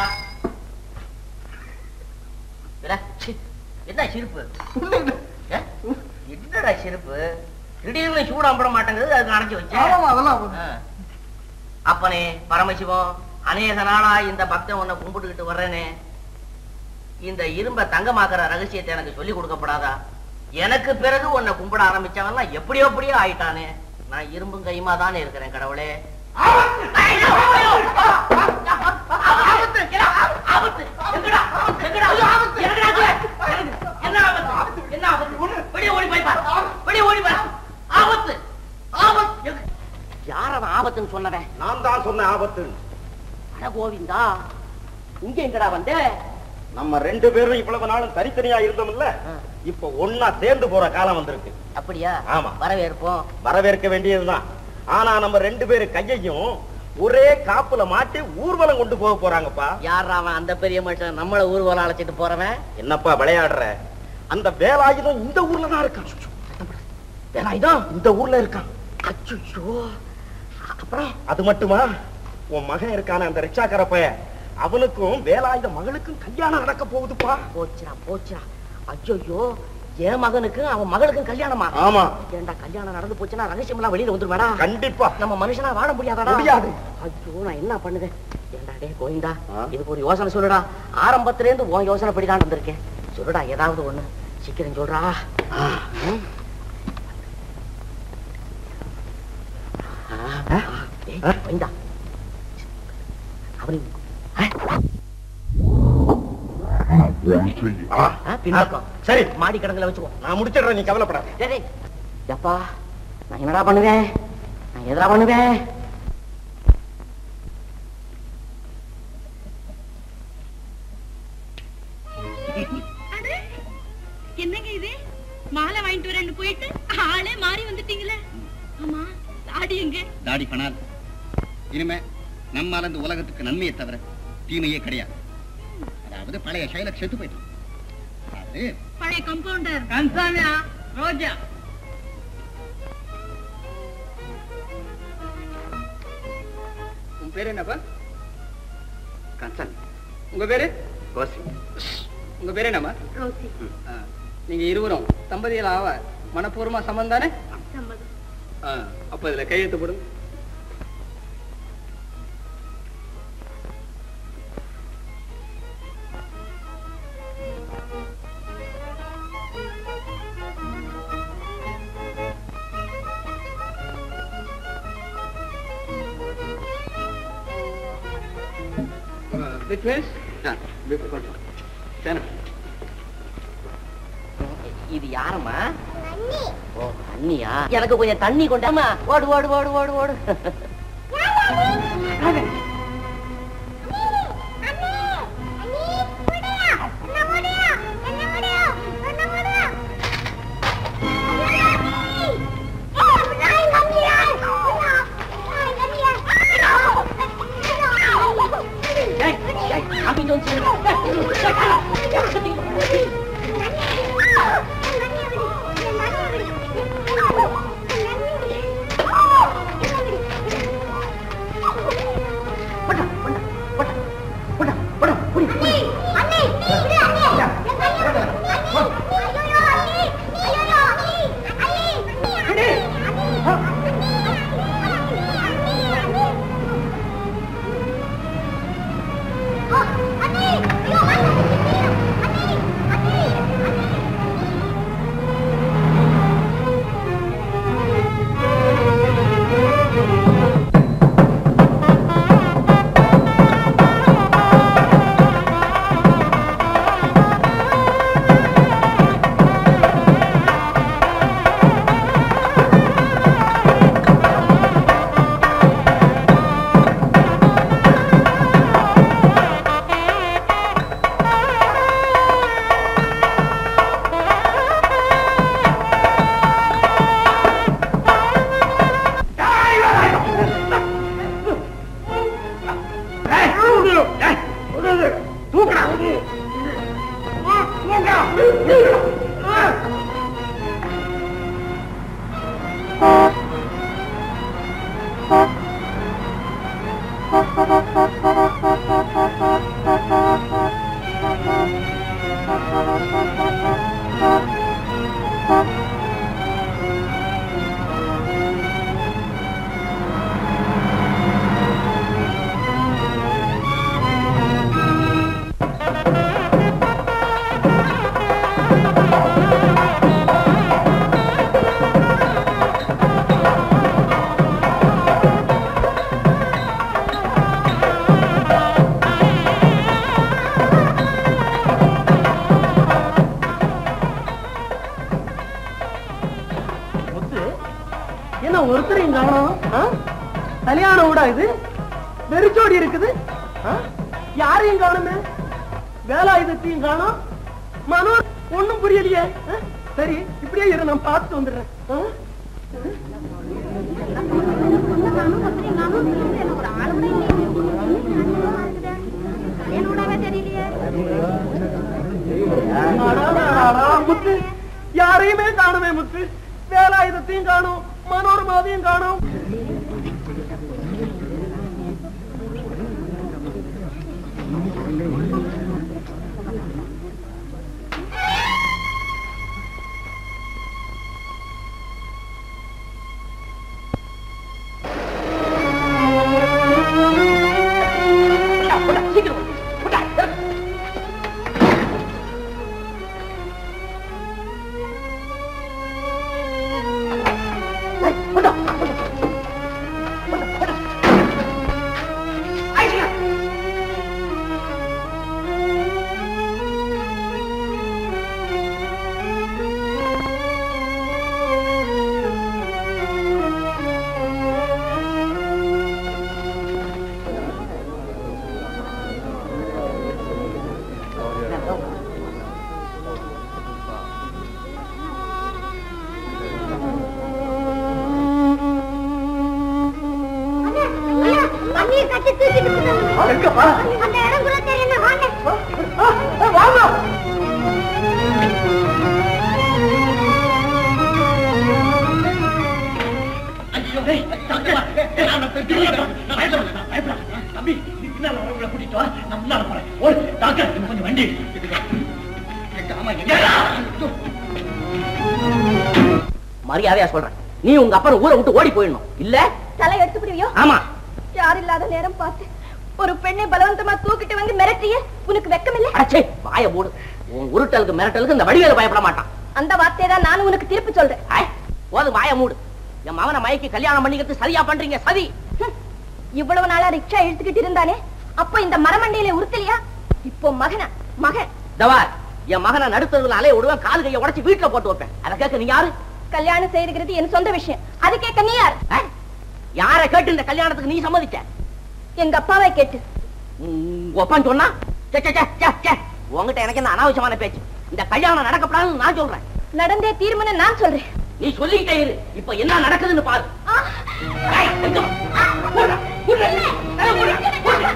இல்ல, சி, என்ன சிரிப்பு ஏ? என்னடா சிரிப்பு திடீர்னு சூடாம்பட மாட்டேங்குது அதுக்கு அணைச்சு ஆமாமா, அதெல்லாம் வச்சேன் ஆ. அப்பனே பரமசிவம் அநேக நாளா இந்த பக்தன் உன்னை கும்பிட்டுக்கிட்டு வர்றேனே இந்த இரும்ப தங்கமாக்குற ரகசியத்தை எனக்கு சொல்லி கொடுக்கப்படாதா எனக்கு பிறகு உன்னை கும்பிட ஆரம்பிச்சவன்லாம் எப்படியோ எப்படியோ ஆயிட்டானே நான் இரும்பும் கையுமா தானே இருக்கிறேன் கடவுளே என்ன ஆபத்து? என்ன ஆபத்து? வெளியே ஓடி போய் பாரு. வெளியே ஓடி பாரு. ஆபத்து ஆபத்து யார் அவன் ஆபத்துன்னு சொன்னவன் நான் தான் சொன்ன ஆபத்து அட கோவிந்தா இங்க எங்கடா வந்த நம்ம ரெண்டு பேரும் இவ்வளவு நாளும் தனித்தனியா இருந்தோம்ல இப்ப ஒன்னா சேர்ந்து போற காலம் வந்திருக்கு அப்படியா ஆமா வரவேற்போம் வரவேற்க வேண்டியதுதான் ஆனா நம்ம ரெண்டு பேரு கையையும் ஒரே காப்புல மாட்டி ஊர்வலம் கொண்டு போக போறாங்கப்பா யார் அவன் அந்த பெரிய மனுஷன் நம்மள ஊர்வலம் அழைச்சிட்டு போறவன் என்னப்பா விளையாடுற அந்த வேலாயுதம் இந்த ஊர்ல தான் இருக்கான் வேலாயுதம் இந்த ஊர்ல இருக்கான் அச்சோ அப்புறம் அது மட்டுமா உன் மகன் இருக்கான அந்த ரிக்ஷாக்கார பையன் அவனுக்கும் வேலாயுத மகளுக்கும் கல்யாணம் நடக்க போகுதுப்பா போச்சுடா போச்சுடா ஐயோ என் மகனுக்கும் அவன் மகளுக்கும் கல்யாணமா ஆமா. ஏண்டா கல்யாணம் நடந்து போச்சுன்னா ரகசியம் எல்லாம் வெளியில வந்துருவாடா கண்டிப்பா நம்ம மனுஷனா வாழ முடியாதாடா முடியாது. ஐயோ நான் என்ன பண்ணுதேன் ஏண்டா டே கோவிந்தா இதுக்கு ஒரு யோசனை சொல்லுடா ஆரம்பத்துல இருந்து உன் யோசனை படிதான் வந்திருக்கேன் சொல்லுடா ஏதாவது ஒண்ணு சீக்கிரம் சொல்றா ம். ஆ, ஏய், வைந்தா. அவனு ஆ, பின்பக்கம் சரி மாடி கிடங்குல வச்சுக்கோ நான் முடிச்சிடுறேன் நீ கவலைப்படாத டேய், டேய். எப்பா நான் என்னடா பண்ணுவேன் நான் எதடா பண்ணுவேன் என்னங்க இது மாலை வாங்கிட்டு வரேன்னு போயிட்டு ஆளே மாறி வந்துட்டீங்களே ஆமா தாடி எங்க தாடி பணால் இனிமே நம்மால இந்த உலகத்துக்கு நன்மையை தவிர தீமையே கிடையாது அதாவது பழைய சைலக் செத்து போயிட்டான் அது பழைய கம்பவுண்டர் கன்சாமியா ரோஜா உன் பேரு என்னப்பா கன்சன் உங்க பேரு கோசி உங்க பேரு என்னம்மா ரோசி ஆ, நீங்க இருவரும் தம்பதிகள் ஆவ மனப்பூர்வமா சம்மந்தம் தானே சம்மதம் ஆ, அப்ப இதுல கையெழுத்து போடுங்க விக்னேஷ் இது யாரம்மா ஓ அண்ணியா எனக்கு கொஞ்சம் தண்ணி கொண்டாமா ஓடு ஓடு ஓடு ஓடு ஓடு என்ன ஒருத்தரையும் காணோம் ஆ? கல்யாண விடா இது வெறிச்சோடி இருக்குது ஆ? யாரையும் காணுமே வேலாயுதத்தையும் காணோம் மனோ ஒண்ணும் புரியலையே ஆ? சரி இப்படியே இரு நான் பார்த்துட்டு வந்துடுறேன் ஆ? அடாடாடா, முத்து யாரையுமே காணுமே முத்து வேலாயுதத்தையும் காணும் மனோரமாவையும் காணும் முடிய கட்டி தூக்கிட்டு போறாங்க. அந்த இடம் கூட தெரியும் வாங்க வாங்க தம்பி நீ பின்னால வரவங்களை கூட்டிட்டு வா நான் முன்னால போறேன் ஓடு டாக்டர் இன்னும் கொஞ்சம் வண்டி ஆமா மரியாதையா சொல்றேன் நீ உங்க அப்பா ஊரை விட்டு ஓடி போயிடணும் இல்ல தலை எடுத்துக்கிறியோ ஆமா யார் இல்லாத நேரம் பார்த்து ஒரு பெண்ணை பலவந்தமா தூக்கிட்டு வந்து மிரட்டிய உனக்கு வெக்கமில்லை அச்சே வாய மூடு உன் உருட்டலுக்கு மிரட்டலுக்கு இந்த வடிவேல பயப்பட மாட்டான் அந்த வார்த்தையை தான் நானும் உனக்கு திருப்பி சொல்றேன் ஐ, போது வாய மூடு என் மகனை மயக்கி கல்யாணம் பண்ணிக்கிறது சரியா பண்றீங்க சதி இவ்வளவு நாளா ரிக்ஷா இழுத்துக்கிட்டு இருந்தானே அப்போ இந்த மரமண்டையில உறுத்தலையா இப்போ மகனா மகன் தவார் என் மகனை நடுத்ததுல அலைய விடுவேன் கால் கையை உடைச்சு வீட்டுல போட்டு வைப்பேன் அதை கேட்க நீ யாரு கல்யாணம் செய்திருக்கிறது என் சொந்த விஷயம் அது கேட்க நீ யார் யாரை கேட்டு இந்த கல்யாணத்துக்கு நீ சம்மதிச்ச எங்க அப்பாவை கேட்டு உங்க அப்பான்னு சொன்னா சே, சே, சே, சே, சே. உன்கிட்ட எனக்கு என்ன அனாவசியமான பேச்சு இந்த கல்யாணம் நடக்கப்படாதுன்னு நான் சொல்றேன் நடந்தே தீர்மானு நான் சொல்றேன் நீ சொல்லிக்கிட்டே இரு இப்ப என்ன நடக்குதுன்னு பாரு ஏய், எங்க வா? போடுடா, போடுடா. ஏய், போடுடா, போடுடா.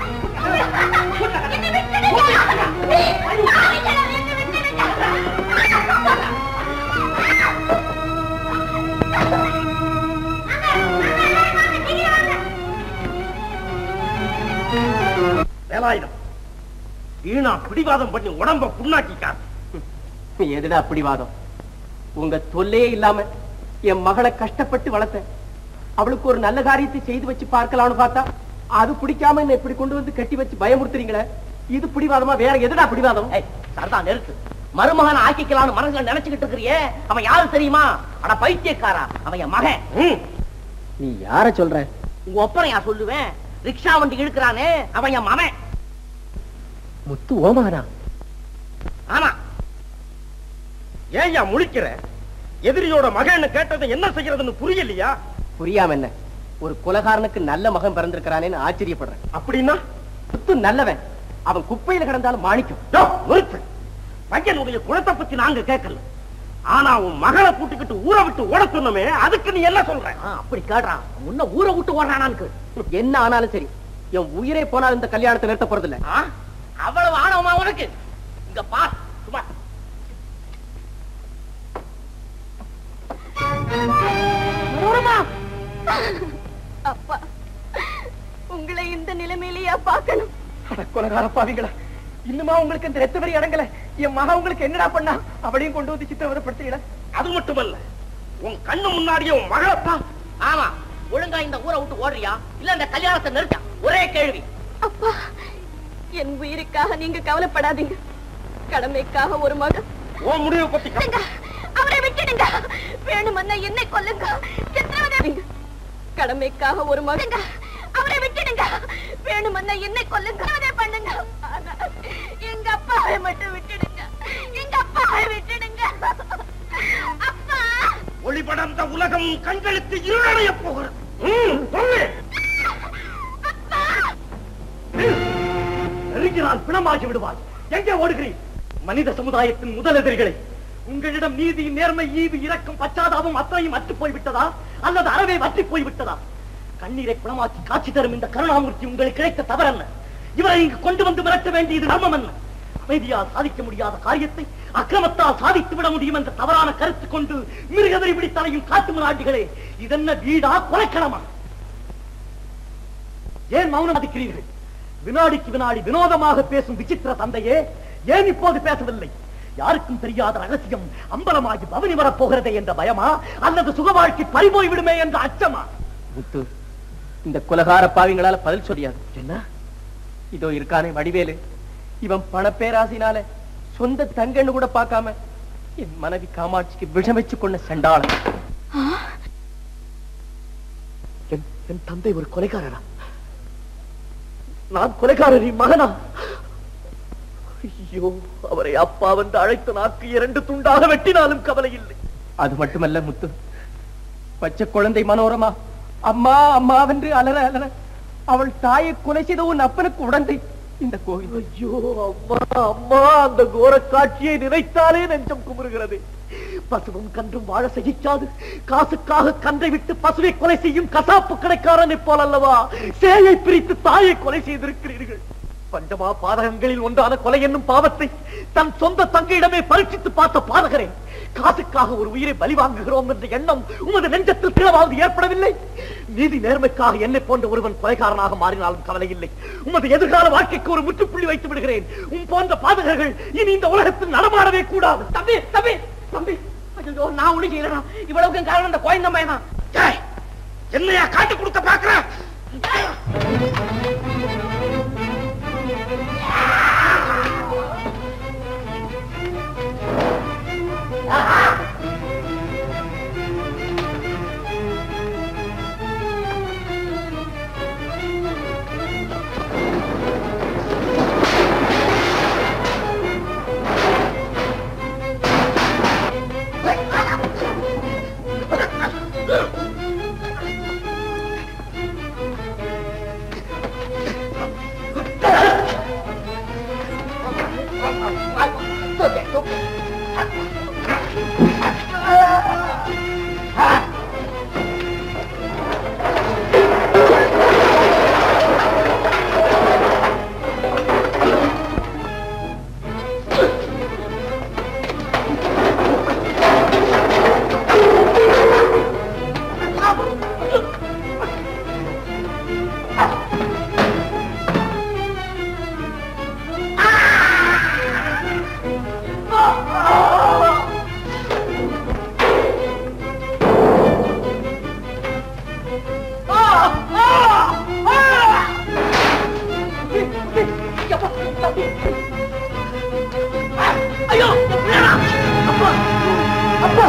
வேலாயுதம் வீணா பிடிவாதம் பண்ணி உடம்ப புண்ணாக்கிக்கார் எதுடா பிடிவாதம் உங்க தொல்லையே இல்லாம என் மகளை கஷ்டப்பட்டு வளர்த்தேன் அவளுக்கு ஒரு நல்ல காரியத்தை செய்து வச்சு பார்க்கலாம்னு பார்த்தா அது பிடிக்காம என்ன இப்படி கொண்டு வந்து கட்டி வச்சு பயமுறுத்துறீங்களே இது பிடிவாதமா வேற எதுடா பிடிவாதம் ஏய், சரதா நிறுத்து மருமகனை ஆக்கிக்கலாம்னு மனசுல நினைச்சுக்கிட்டு இருக்கிறியே அவன் யாரு தெரியுமா அட பைத்தியக்காரா அவன் என் மகன் நீ யார சொல்ற உங்க ஒப்பனை நான் சொல்லுவேன் ரிக்ஷா வண்டி இழுக்கிறானே அவன் என் மகன் முத்து ஓமகனா ஆமா ஏன் முழிக்கிற எதிரியோட மகன்னு கேட்டதை என்ன செய்யறதுன்னு புரியலையா புரியாம என்ன ஒரு குலகாரனுக்கு நல்ல மகன் பிறந்திருக்கிறானேன்னு ஆச்சரியப்படுறேன் அப்படின்னா முத்து நல்லவன் அவன் குப்பையில கிடந்தாலும் மாணிக்கம் யோ, நிறுத்து பையனுடைய குணத்தை பத்தி நாங்க கேட்கல ஆனா உன் மகளை கூட்டிக்கிட்டு ஊரை விட்டு ஓட சொன்னமே அதுக்கு நீ என்ன சொல்ற ஆ, அப்படி கேடுறான் முன்ன ஊரை விட்டு ஓடுறானான்னு என்ன ஆனாலும் சரி என் உயிரே போனாலும் இந்த கல்யாணத்தை நிறுத்த போறதில்ல ஆ? அவ்வளவு ஆணவமா உனக்கு இங்க பார் சும்மா மனோரமா அப்பா உங்களை இந்த நிலைமையிலேயா பார்க்கணும் கொலகார பாவிங்களா இன்னுமா உங்களுக்கு இந்த ரெத்த வரி அடங்கல என் மகன் உங்களுக்கு என்னடா பண்ணா அவளையும் கொண்டு வந்து சித்திரவதைப்படுத்தீங்களா அது மட்டுமல்ல உன் கண்ணு முன்னாடியே உன் மகளப்பா ஆமா ஒழுங்கா இந்த ஊரை விட்டு ஓடுறியா இல்ல இந்த கல்யாணத்தை நிறுத்தா ஒரே கேள்வி அப்பா என் உயிருக்காக நீங்க கவலைப்படாதீங்க கடமைக்காக ஒரு மகன் உன் முடிவை பத்தி விடுங்க. அவரை விட்டுடுங்க வேணுமன்னா என்னை கொல்லுங்க சித்திரவதைங்க கடமைக்காக ஒரு மகன் அவரை விட்டுடுங்க வேணுமன்னா என்னை கொல்லுங்க அதை பண்ணுங்க ஆனா, எங்க அப்பாவை மட்டும் விட்டுடுங்க எங்க அப்பாவை விட்டுடுங்க அப்பா ஒளிபடர்ந்த உலகம் கண்களுக்கு இருளடைய போகிறது ம், சொல்லு. நெருங்கினால் பிணமாகி விடுவார் எங்கே ஓடுகிறீர் மனித சமுதாயத்தின் முதல் எதிரிகளை உங்களிடம் நீதி நேர்மை ஈவு இரக்கம் பச்சாதாபம் அத்தனையும் அற்று போய்விட்டதா அல்லது அறவே வற்றி போய்விட்டதா கண்ணீரை குணமாக்கி காட்சி தரும் இந்த கருணாமூர்த்தி உங்களுக்கு கிடைத்த தவறென்ன இவரை இங்கு கொண்டு வந்து மிரட்ட வேண்டியது தர்மம் என்ன அமைதியால் சாதிக்க முடியாத காரியத்தை அக்கிரமத்தால் சாதித்து விட முடியும் என்ற தவறான கருத்து கொண்டு மிருகவரி பிடித்தலையும் காட்டு முன்னாடிகளே இதென்ன வீடா கொலைக்களமா ஏன் மௌனம் அதிக்கிறீர்கள் வினாடிக்கு வினாடி வினோதமாக பேசும் விசித்திர தந்தையே ஏன் இப்போது பேசவில்லை யாருக்கும் தெரியாத ரகசியம் அம்பலமாகி பவனி வரப் போகிறதே என்ற பயமா அல்லது சுக வாழ்க்கை பறிபோய் விடுமே என்ற அச்சமா முத்து இந்த குலகார பாவிங்களால பதில் சொல்லியாது என்ன இதோ இருக்கானே வடிவேலு இவன் பணப்பேராசினால சொந்த தங்கன்னு கூட பார்க்காம என் மனைவி காமாட்சிக்கு விஷம் வச்சு கொண்ட செண்டாளன் என் என் தந்தை ஒரு கொலைகாரனா நான் கொலைகாரரின் மகனா ஐயோ அவரை அப்பா வந்து அழைத்த நாக்கு இரண்டு துண்டாக வெட்டினாலும் கவலை இல்லை அது மட்டுமல்ல முத்து பச்சை குழந்தை மனோரமா அம்மா அம்மா வென்று அலற அலற அவள் தாயை கொலை செய்த உன் அப்பனுக்கு உடந்தை இந்த கோவில் ஐயோ அம்மா அம்மா அந்த கோர காட்சியை நினைத்தாலே நெஞ்சம் குமுறுகிறது பசுவும் கன்றும் வாழ சகிக்காது காசுக்காக கன்றை விட்டு பசுவை கொலை செய்யும் கசாப்பு கடைக்காரனை போல் அல்லவா சேயை பிரித்து தாயை கொலை செய்திருக்கிறீர்கள் பஞ்சமா பாதகங்களில் ஒன்றான கொலை என்னும் பாவத்தை தன் சொந்த தங்கையிடமே பரீட்சித்து பார்த்த பாதகரே காசுக்காக ஒரு உயிரை பலி வாங்குகிறோம் என்ற எண்ணம் உமது நெஞ்சத்தில் திளவாவது ஏற்படவில்லை நீதி நேர்மைக்காக என்னை போன்ற ஒருவன் கொலைகாரனாக மாறினாலும் கவலை இல்லை உமது எதிர்கால வாழ்க்கைக்கு ஒரு முற்றுப்புள்ளி வைத்து விடுகிறேன் உன் போன்ற பாதகர்கள் இனி இந்த உலகத்தில் நடமாடவே கூடாது தம்பி தம்பி தம்பி ஐயோ நான் ஒண்ணு செய்யறேன் இவ்வளவுக்கு காரணம் இந்த கோயந்த பையன் தான் என்னையா காட்டி கொடுக்க பாக்குற ஐயோ அப்பா அப்பா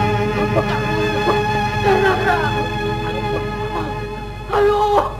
ஐயோ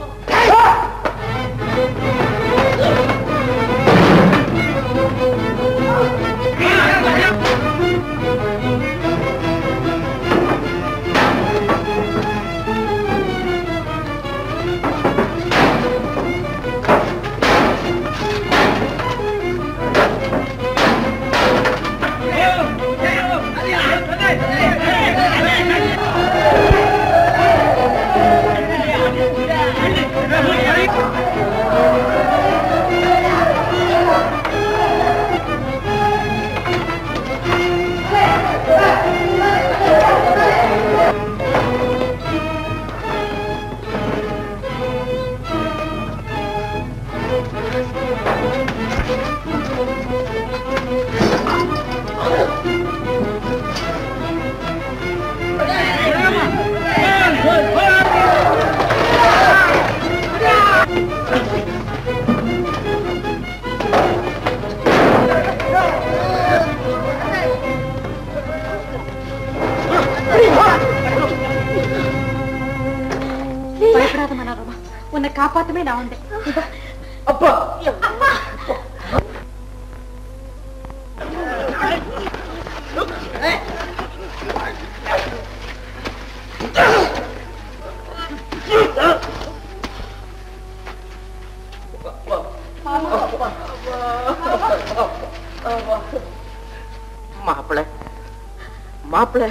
பயப்படாத மனோரமா உன்னை காப்பாத்தவே நான் வந்தேன் அப்பா மாப்பிள மாப்பிள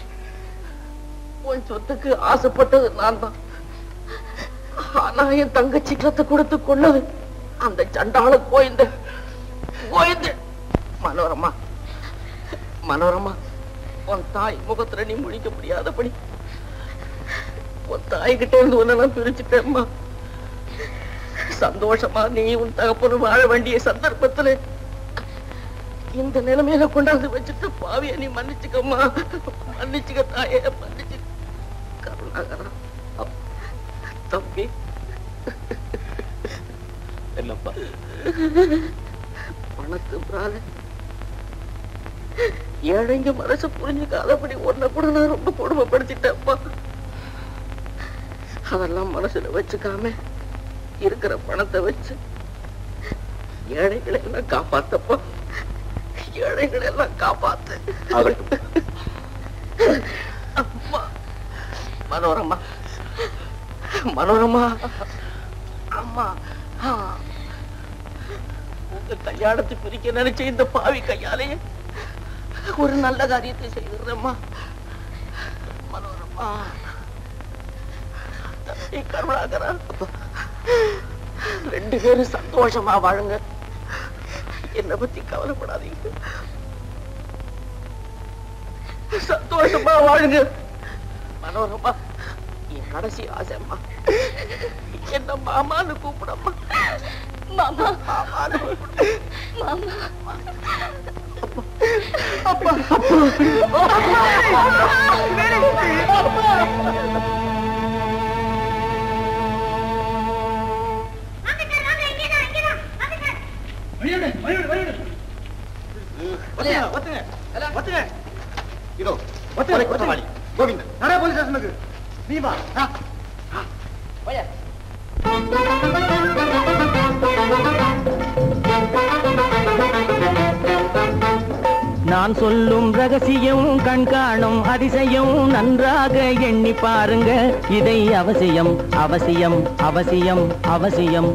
உன் சொத்துக்கு ஆசைப்பட்டது நான் தான் ஆனா என் தங்கச்சி ரத்த கொடுத்து கொன்னது அந்த சண்டாள கோயந்த கோயந்த மனோரமா மனோரமா உன் தாய் முகத்துல நீ முழிக்க முடியாதபடி உன் தாய் கிட்ட இருந்து உன்னை நான் பிரிச்சுட்டேம்மா சந்தோஷமா நீ உன் தகப்பனும் வாழ வேண்டிய சந்தர்ப்பத்துல இந்த நிலைமையில கொண்டாந்து வச்சுட்டு பாவிய நீ மன்னிச்சுக்கம்மா மன்னிச்சுக்க தாயே மன்னிச்சு கருணாகரா தம்பி என்னப்பா பணத்து பிரால ஏழைங்க மனசு புரிஞ்சுக்காதபடி உன்னை கூட நான் ரொம்ப கொடுமைப்படுத்திட்டேன்ப்பா அதெல்லாம் மனசுல வச்சுக்காம இருக்கிற பணத்தை வச்சு ஏழைகளை எல்லாம் காப்பாத்தப்பா ஏழைகளை எல்லாம் காப்பாத்து அம்மா மனோரமா மனோரமா அம்மா ஆ. உங்க கல்யாணத்தை பிரிக்க நினைச்ச இந்த பாவி கையாலேயே ஒரு நல்ல காரியத்தை செய்திருந்தேம்மா மனோரமா தம்பி கருணாகரா ரெண்டு பேரும் சந்தோஷமா வாழுங்க என்னை பத்தி கவலைப்படாதீங்க சந்தோஷமா வாழுங்க மனோரமா என் கடைசி ஆசைம்மா என்ன மாமான்னு கூப்பிடம்மா மாமா மாமான்னு மாமா அப்பா இதோ ஒத்துங்க குற்றவாளி கோவிந்தன் நடா போலீஸ் ஸ்டேஷனுக்கு நீ வா ஆ. நான் சொல்லும் ரகசியம் கண்காணும் அதிசயம் நன்றாக எண்ணி பாருங்க இதை அவசியம் அவசியம் அவசியம் அவசியம்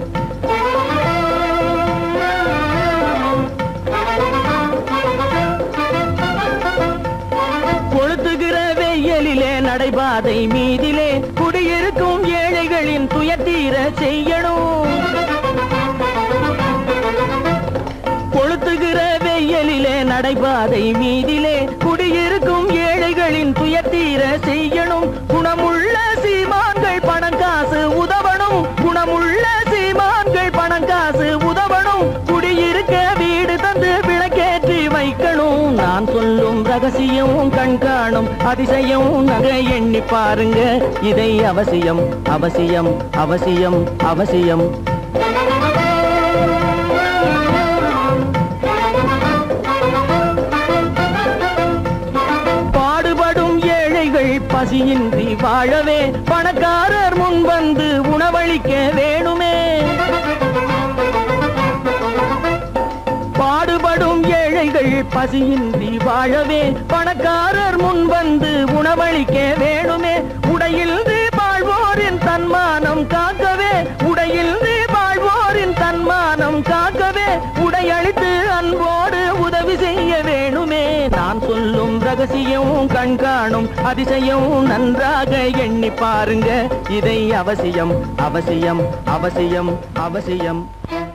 கொளுத்துகிற வெயிலிலே நடைபாதை மீதிலே குடியிருக்கும் ஏழைகளின் துயத்தீர செய்யணும் கொளுத்துகிற வெயிலிலே நடைபாதை மீதிலே குடியிருக்கும் ஏழைகளின் துயத்தீர செய்யணும் குணமுள்ள சீமான்கள் பணம் காசு உதவணும் குணமுள்ள சீமான்கள் பணம் காசு உதவணும் குடியிருக்க வீடு தந்து விளக்கேற்றி வைக்கணும் நான் சொல்லும் ரகசியம் கண்காணும் அதிசயம் நகை எண்ணி பாருங்க இதை அவசியம் அவசியம் அவசியம் அவசியம் பாடுபடும் ஏழைகள் பசியின்றி வாழவே பணக்காரர் முன் வந்து உணவளிக்க வேணுமே பாடுபடும் ஏழைகள் பசியின்றி வாழவே பணக்காரர் முன் வந்து உணவளிக்க வேணுமே உடையில் வாழ்வோரின் தன்மானம் காக்கவே உடையில் வாழ்வோரின் தன்மானம் காக்கவே உடையளித்து அன்போடு உதவி செய்ய வேணுமே நான் சொல்லும் ரகசியம் கண்காணும் அதிசயம் நன்றாக எண்ணி பாருங்க இதை அவசியம் அவசியம் அவசியம் அவசியம்